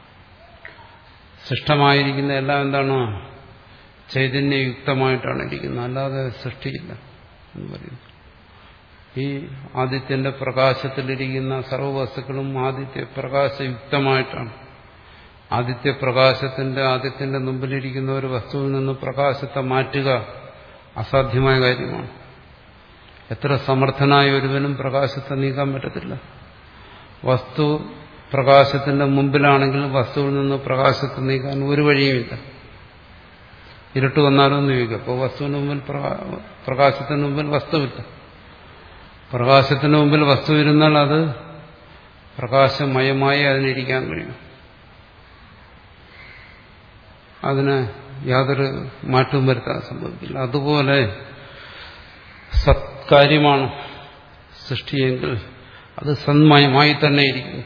സൃഷ്ടമായിരിക്കുന്ന എല്ലാം എന്താണ് ചൈതന്യയുക്തമായിട്ടാണ് ഇരിക്കുന്നത് അല്ലാതെ സൃഷ്ടിയില്ല എന്ന് പറയുന്നു ഈ ആദിത്യന്റെ പ്രകാശത്തിലിരിക്കുന്ന സർവവസ്തുക്കളും ആദിത്യ പ്രകാശയുക്തമായിട്ടാണ് ആദിത്യ പ്രകാശത്തിന്റെ ആദിത്യന്റെ മുമ്പിലിരിക്കുന്ന ഒരു വസ്തുവിൽ നിന്ന് പ്രകാശത്തെ മാറ്റുക അസാധ്യമായ കാര്യമാണ് എത്ര സമർത്ഥനായ ഒരുവനും പ്രകാശത്തെ നീക്കാൻ പറ്റത്തില്ല വസ്തു പ്രകാശത്തിന്റെ മുമ്പിലാണെങ്കിൽ വസ്തുവിൽ നിന്ന് പ്രകാശത്തെ നീക്കാൻ ഒരു വഴിയുമില്ല ഇരുട്ട് വന്നാലൊന്നും ചോദിക്കുക അപ്പോൾ വസ്തുവിന് മുമ്പിൽ പ്രകാശത്തിന് മുമ്പിൽ വസ്തുവില്ല പ്രകാശത്തിന് മുമ്പിൽ വസ്തു ഇരുന്നാൽ അത് പ്രകാശമയമായി അതിനിരിക്കാൻ കഴിയും അതിന് യാതൊരു മാറ്റവും വരുത്താൻ സംഭവിക്കില്ല അതുപോലെ സത്കാര്യമാണ് സൃഷ്ടിയെങ്കിൽ അത് സന്മയമായി തന്നെ ഇരിക്കുന്നു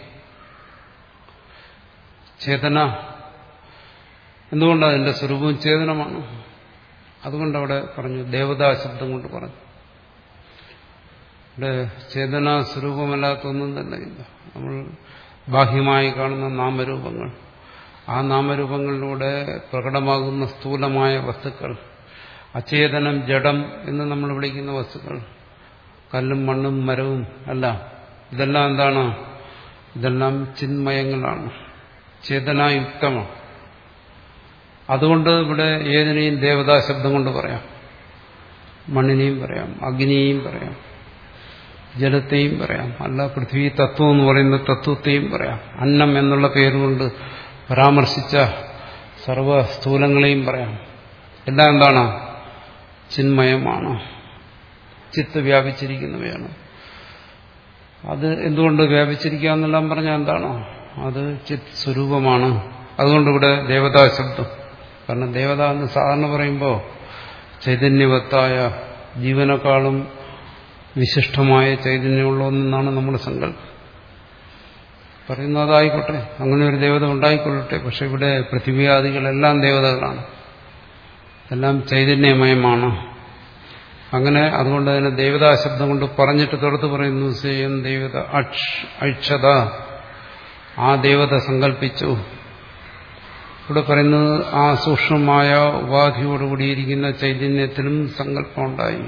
ചേതന എന്തുകൊണ്ടാണ് അതിന്റെ സ്വരൂപം ചേതനമാണ് അതുകൊണ്ട് അവിടെ പറഞ്ഞു ദേവതാ ശബ്ദം കൊണ്ട് പറഞ്ഞു ഇവിടെ ചേതനാ സ്വരൂപമല്ലാത്ത ഒന്നും തന്നെ ഇല്ല നമ്മൾ ബാഹ്യമായി കാണുന്ന നാമരൂപങ്ങൾ ആ നാമരൂപങ്ങളിലൂടെ പ്രകടമാകുന്ന സ്ഥൂലമായ വസ്തുക്കൾ അചേതനം ജഡം എന്ന് നമ്മൾ വിളിക്കുന്ന വസ്തുക്കൾ കല്ലും മണ്ണും മരവും അല്ല ഇതെല്ലാം എന്താണ് ഇതെല്ലാം ചിന്മയങ്ങളാണ് ചേതനായുക്തമാണ് അതുകൊണ്ട് ഇവിടെ ഏതിനെയും ദേവതാ ശബ്ദം കൊണ്ട് പറയാം മണ്ണിനെയും പറയാം അഗ്നിയെയും പറയാം ജലത്തെയും പറയാം അല്ല പൃഥ്വി തത്വം എന്ന് പറയുന്ന തത്വത്തെയും പറയാം അന്നം എന്നുള്ള പേരുകൊണ്ട് പരാമർശിച്ച സർവ സ്ഥൂലങ്ങളെയും പറയാം എല്ലാം എന്താണ് ചിന്മയമാണ് ചിത്ത് വ്യാപിച്ചിരിക്കുന്നവയാണ് അത് എന്തുകൊണ്ട് വ്യാപിച്ചിരിക്കുക എന്നെല്ലാം പറഞ്ഞാൽ എന്താണ് അത് ചിത് സ്വരൂപമാണ് അതുകൊണ്ട് ഇവിടെ ദേവതാ ശബ്ദം കാരണം ദേവത എന്ന് സാധാരണ പറയുമ്പോൾ ചൈതന്യവത്തായ ജീവനേക്കാളും വിശിഷ്ടമായ ചൈതന്യമുള്ള ഒന്നാണ് നമ്മുടെ സങ്കല്പം പറയുന്നതായിക്കോട്ടെ അങ്ങനെ ഒരു ദേവത ഉണ്ടായിക്കൊള്ളട്ടെ പക്ഷെ ഇവിടെ പൃഥ്വിയാദികളെല്ലാം ദേവതകളാണ് എല്ലാം ചൈതന്യമയമാണ് അങ്ങനെ അതുകൊണ്ട് അതിനെ ദേവതാ ശബ്ദം കൊണ്ട് പറഞ്ഞിട്ട് തുടർത്ത് പറയുന്നു സേയം ദേവത അക്ഷത ആ ദേവത സങ്കല്പിച്ചു ഇവിടെ പറയുന്നത് ആ സൂക്ഷ്മമായ ഉപാധിയോടുകൂടിയിരിക്കുന്ന ചൈതന്യത്തിനും സങ്കല്പമുണ്ടായി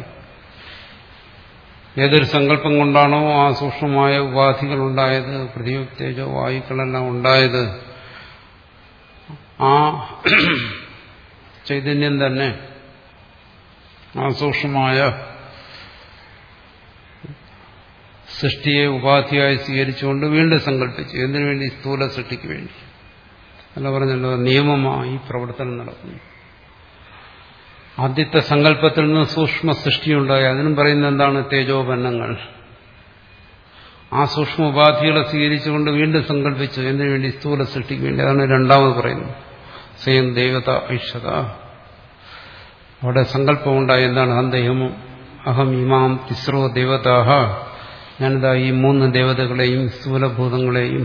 ഏതൊരു സങ്കല്പം കൊണ്ടാണോ ആ സൂക്ഷ്മമായ ഉപാധികൾ ഉണ്ടായത് പ്രതിയുക്തേജോ വായുക്കളെല്ലാം ഉണ്ടായത് ആ ചൈതന്യം തന്നെ ആ സൂക്ഷ്മമായ സൃഷ്ടിയെ ഉപാധിയായി സ്വീകരിച്ചുകൊണ്ട് വീണ്ടും സങ്കല്പിച്ചു എന്തിനു വേണ്ടി സ്ഥൂല സൃഷ്ടിക്ക് വേണ്ടി അല്ല പറഞ്ഞല്ലോ നിയമമായി പ്രവർത്തനം നടക്കുന്നു ആദ്യത്തെ സങ്കല്പത്തിൽ നിന്ന് സൂക്ഷ്മ സൃഷ്ടിയുണ്ടായി അതിനും പറയുന്നത് എന്താണ് തേജോപന്നങ്ങൾ ആ സൂക്ഷ്മ ഉപാധികളെ സ്വീകരിച്ചുകൊണ്ട് വീണ്ടും സങ്കല്പിച്ചു എന്തിനു വേണ്ടി സ്ഥൂല സൃഷ്ടിക്ക് വേണ്ടി അതാണ് രണ്ടാമത് പറയുന്നത് സ്വയം ദേവത ഐഷത അവിടെ സങ്കല്പമുണ്ടായി എന്താണ് അന്തേഹമോ അഹം ഇമാം തിസ്രോ ദേവതാഹ ഞാനിതാ ഈ മൂന്ന് ദേവതകളെയും സ്ഥൂലഭൂതങ്ങളെയും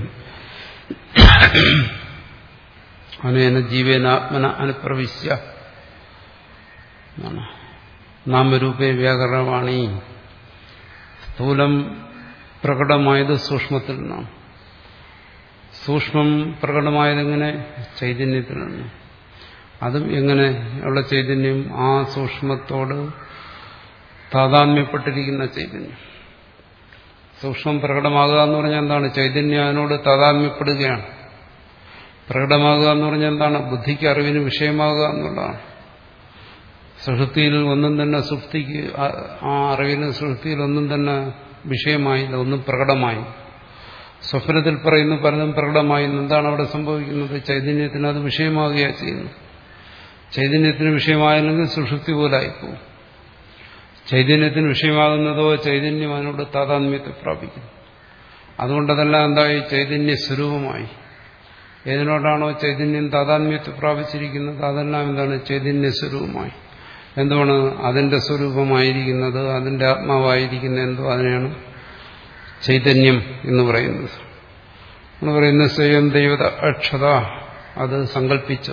അനേന ജീവേനാത്മന അനുപ്രവിശ്യ എന്നാണ് നാമരൂപേ വ്യാകരണവാണി സ്ഥൂലം പ്രകടമായത് സൂക്ഷ്മത്തിൽ നിന്നാണ് സൂക്ഷ്മം പ്രകടമായതെങ്ങനെ ചൈതന്യത്തിൽ നിന്ന് അതും എങ്ങനെ ഉള്ള ചൈതന്യം ആ സൂക്ഷ്മത്തോട് താതാത്മ്യപ്പെട്ടിരിക്കുന്ന ചൈതന്യം സൂക്ഷ്മം പ്രകടമാകുക എന്ന് പറഞ്ഞാൽ എന്താണ് ചൈതന്യം അതിനോട് താതാത്മ്യപ്പെടുകയാണ് പ്രകടമാകുക എന്ന് പറഞ്ഞാൽ എന്താണ് ബുദ്ധിക്ക് അറിവിന് വിഷയമാകുക എന്നുള്ളതാണ് സുഷുപ്തിയിൽ ഒന്നും തന്നെ സുപ്തിക്ക് ആ അറിവിന് സുഷുപ്തിയിൽ ഒന്നും തന്നെ വിഷയമായില്ല ഒന്നും പ്രകടമായി സ്വപ്നത്തിൽ പറയുന്നു പലതും പ്രകടമായി എന്താണ് അവിടെ സംഭവിക്കുന്നത് ചൈതന്യത്തിന് അത് വിഷയമാകുകയാണ് ചെയ്യുന്നത് ചൈതന്യത്തിന് വിഷയമായില്ലെങ്കിൽ സുഷുപ്തി പോലായിപ്പോവും ചൈതന്യത്തിന് വിഷയമാകുന്നതോ ചൈതന്യം അതിനോട് താതാത്മ്യത്തെ പ്രാപിക്കും അതുകൊണ്ടതെല്ലാം എന്തായി ചൈതന്യ സ്വരൂപമായി ഏതിനോടാണോ ചൈതന്യം താതാത്മ്യത്തെ പ്രാപിച്ചിരിക്കുന്നത് അതെല്ലാം എന്താണ് ചൈതന്യ സ്വരൂപമായി എന്തുകൊണ്ട് അതിന്റെ സ്വരൂപമായിരിക്കുന്നത് അതിന്റെ ആത്മാവായിരിക്കുന്ന എന്തോ അതിനെയാണ് ചൈതന്യം എന്ന് പറയുന്നത് എന്ന് പറയുന്നത് സ്വയം ദൈവത അക്ഷത അത് സങ്കല്പിച്ചു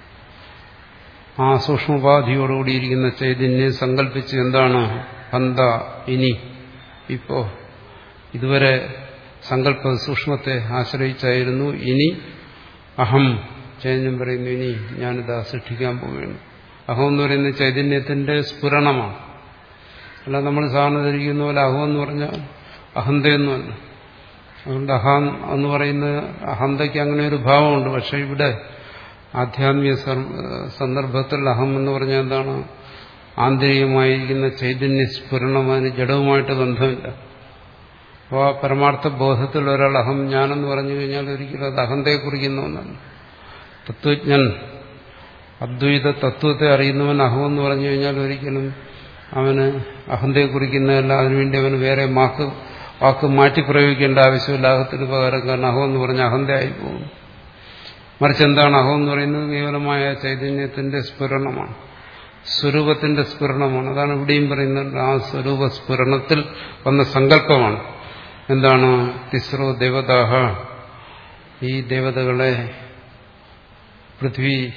ആ സൂക്ഷ്മോപാധിയോടുകൂടിയിരിക്കുന്ന ചൈതന്യം സങ്കല്പിച്ച് എന്താണ് പന്ത ഇനി ഇപ്പോ ഇതുവരെ സങ്കല്പ സൂക്ഷ്മത്തെ ആശ്രയിച്ചായിരുന്നു ഇനി അഹം ചൈതന്യം പറയുന്നു ഇനി ഞാനിതാ സൃഷ്ടിക്കാൻ പോവുകയാണ് അഹം എന്ന് പറയുന്നത് ചൈതന്യത്തിന്റെ സ്ഫുരണമാണ് അല്ല നമ്മൾ സാധാരണ ധരിക്കുന്ന പോലെ അഹം എന്ന് പറഞ്ഞാൽ അഹന്തയൊന്നുമല്ല അതുകൊണ്ട് അഹം എന്ന് പറയുന്ന അഹന്തയ്ക്ക് അങ്ങനെ ഒരു ഭാവമുണ്ട് പക്ഷെ ഇവിടെ ആധ്യാത്മിക സന്ദർഭത്തിൽ അഹം എന്ന് പറഞ്ഞാൽ എന്താണ് ആന്തരികമായിരിക്കുന്ന ചൈതന്യ സ്ഫുരണം അതിന് ജഡവുമായിട്ട് ബന്ധമില്ല അപ്പോൾ ആ പരമാർത്ഥ ബോധത്തിൽ ഒരാൾ അഹം ഞാനെന്ന് പറഞ്ഞു കഴിഞ്ഞാൽ ഒരിക്കലും അത് അഹന്തയെ കുറിക്കുന്ന ഒന്നല്ല തത്വജ്ഞൻ അദ്വൈത തത്വത്തെ അറിയുന്നവൻ അഹമെന്ന് പറഞ്ഞു കഴിഞ്ഞാൽ ഒരിക്കലും അവന് അഹന്തയെ കുറിക്കുന്നതല്ല അതിനുവേണ്ടി അവന് വേറെ മാക്ക് വാക്ക് മാറ്റി പ്രയോഗിക്കേണ്ട ആവശ്യമില്ല അഹത്തിന് പകരം കാരണം അഹം എന്ന് പറഞ്ഞ അഹന്തയായി പോകും മറിച്ച് എന്താണ് അഹം എന്ന് പറയുന്നത് കേവലമായ ചൈതന്യത്തിന്റെ സ്ഫുരണമാണ് സ്വരൂപത്തിന്റെ സ്ഫുരണമാണ് അതാണ് ഇവിടെയും പറയുന്നത് ആ സ്വരൂപ സ്ഫുരണത്തിൽ വന്ന സങ്കല്പമാണ് എന്താണ് തിസ്രോ ദേവതാഹ ഈ ദേവതകളെ പൃഥ്വി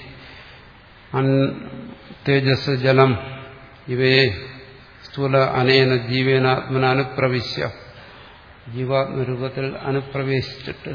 തേജസ് ജലം ഇവയെ സ്ഥൂല അനേന ജീവേനാത്മന അനുപ്രവിശ്യ ജീവാത്മരൂപത്തിൽ അനുപ്രവേശിച്ചിട്ട്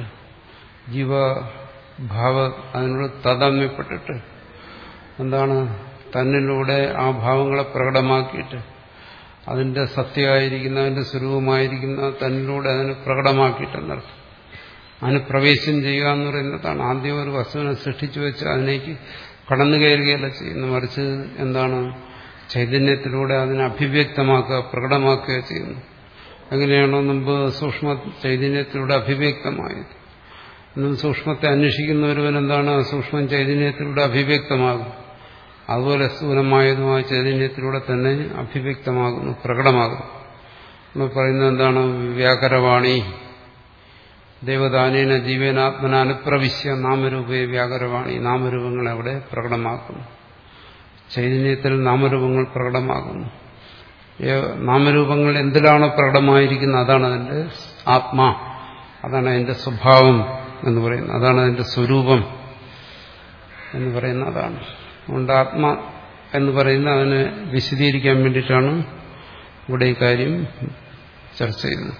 ജീവഭാവ അതിനോട് താതാമ്യപ്പെട്ടിട്ട് എന്താണ് തന്നിലൂടെ ആ ഭാവങ്ങളെ പ്രകടമാക്കിയിട്ട് അതിന്റെ സത്യമായിരിക്കുന്ന അതിന്റെ സ്വരൂപമായിരിക്കുന്ന തന്നിലൂടെ അതിനെ പ്രകടമാക്കിയിട്ടെന്നർത്ഥം അതിന് പ്രവേശം ചെയ്യുക എന്ന് പറയുന്നതാണ് ആദ്യം ഒരു വസ്തുവിനെ സൃഷ്ടിച്ചു വെച്ച് അതിലേക്ക് കടന്നു കയറുകയല്ല ചെയ്യുന്നു മറിച്ച് എന്താണ് ചൈതന്യത്തിലൂടെ അതിനെ അഭിവ്യക്തമാക്കുക പ്രകടമാക്കുക ചെയ്യുന്നു എങ്ങനെയാണോ മുമ്പ് സൂക്ഷ്മ ചൈതന്യത്തിലൂടെ അഭിവ്യക്തമായത് ഇന്നും സൂക്ഷ്മത്തെ അന്വേഷിക്കുന്ന ഒരുവൻ എന്താണ് സൂക്ഷ്മം ചൈതന്യത്തിലൂടെ അഭിവ്യക്തമാകും അതുപോലെ സ്ഥൂലമായതുമായ ചൈതന്യത്തിലൂടെ തന്നെ അഭിവ്യക്തമാകുന്നു പ്രകടമാകുന്നു നമ്മൾ പറയുന്നത് എന്താണ് വ്യാകരവാണി ദേവദാനേന ജീവനാത്മന അനുപ്രവിശ്യ നാമരൂപേ വ്യാകരവാണി നാമരൂപങ്ങളെ അവിടെ പ്രകടമാക്കുന്നു ചൈതന്യത്തിൽ നാമരൂപങ്ങൾ പ്രകടമാകുന്നു നാമരൂപങ്ങൾ എന്തിലാണോ പ്രകടമായിരിക്കുന്നത് അതാണ് അതിന്റെ ആത്മാ അതാണ് അതിന്റെ സ്വഭാവം എന്ന് പറയുന്നത് അതാണ് അതിന്റെ സ്വരൂപം എന്ന് പറയുന്ന അതാണ് അതുകൊണ്ട് ആത്മ എന്ന് പറയുന്ന അതിനെ വിശദീകരിക്കാൻ വേണ്ടിയിട്ടാണ് ഇവിടെ ഈ കാര്യം ചർച്ച ചെയ്യുന്നത്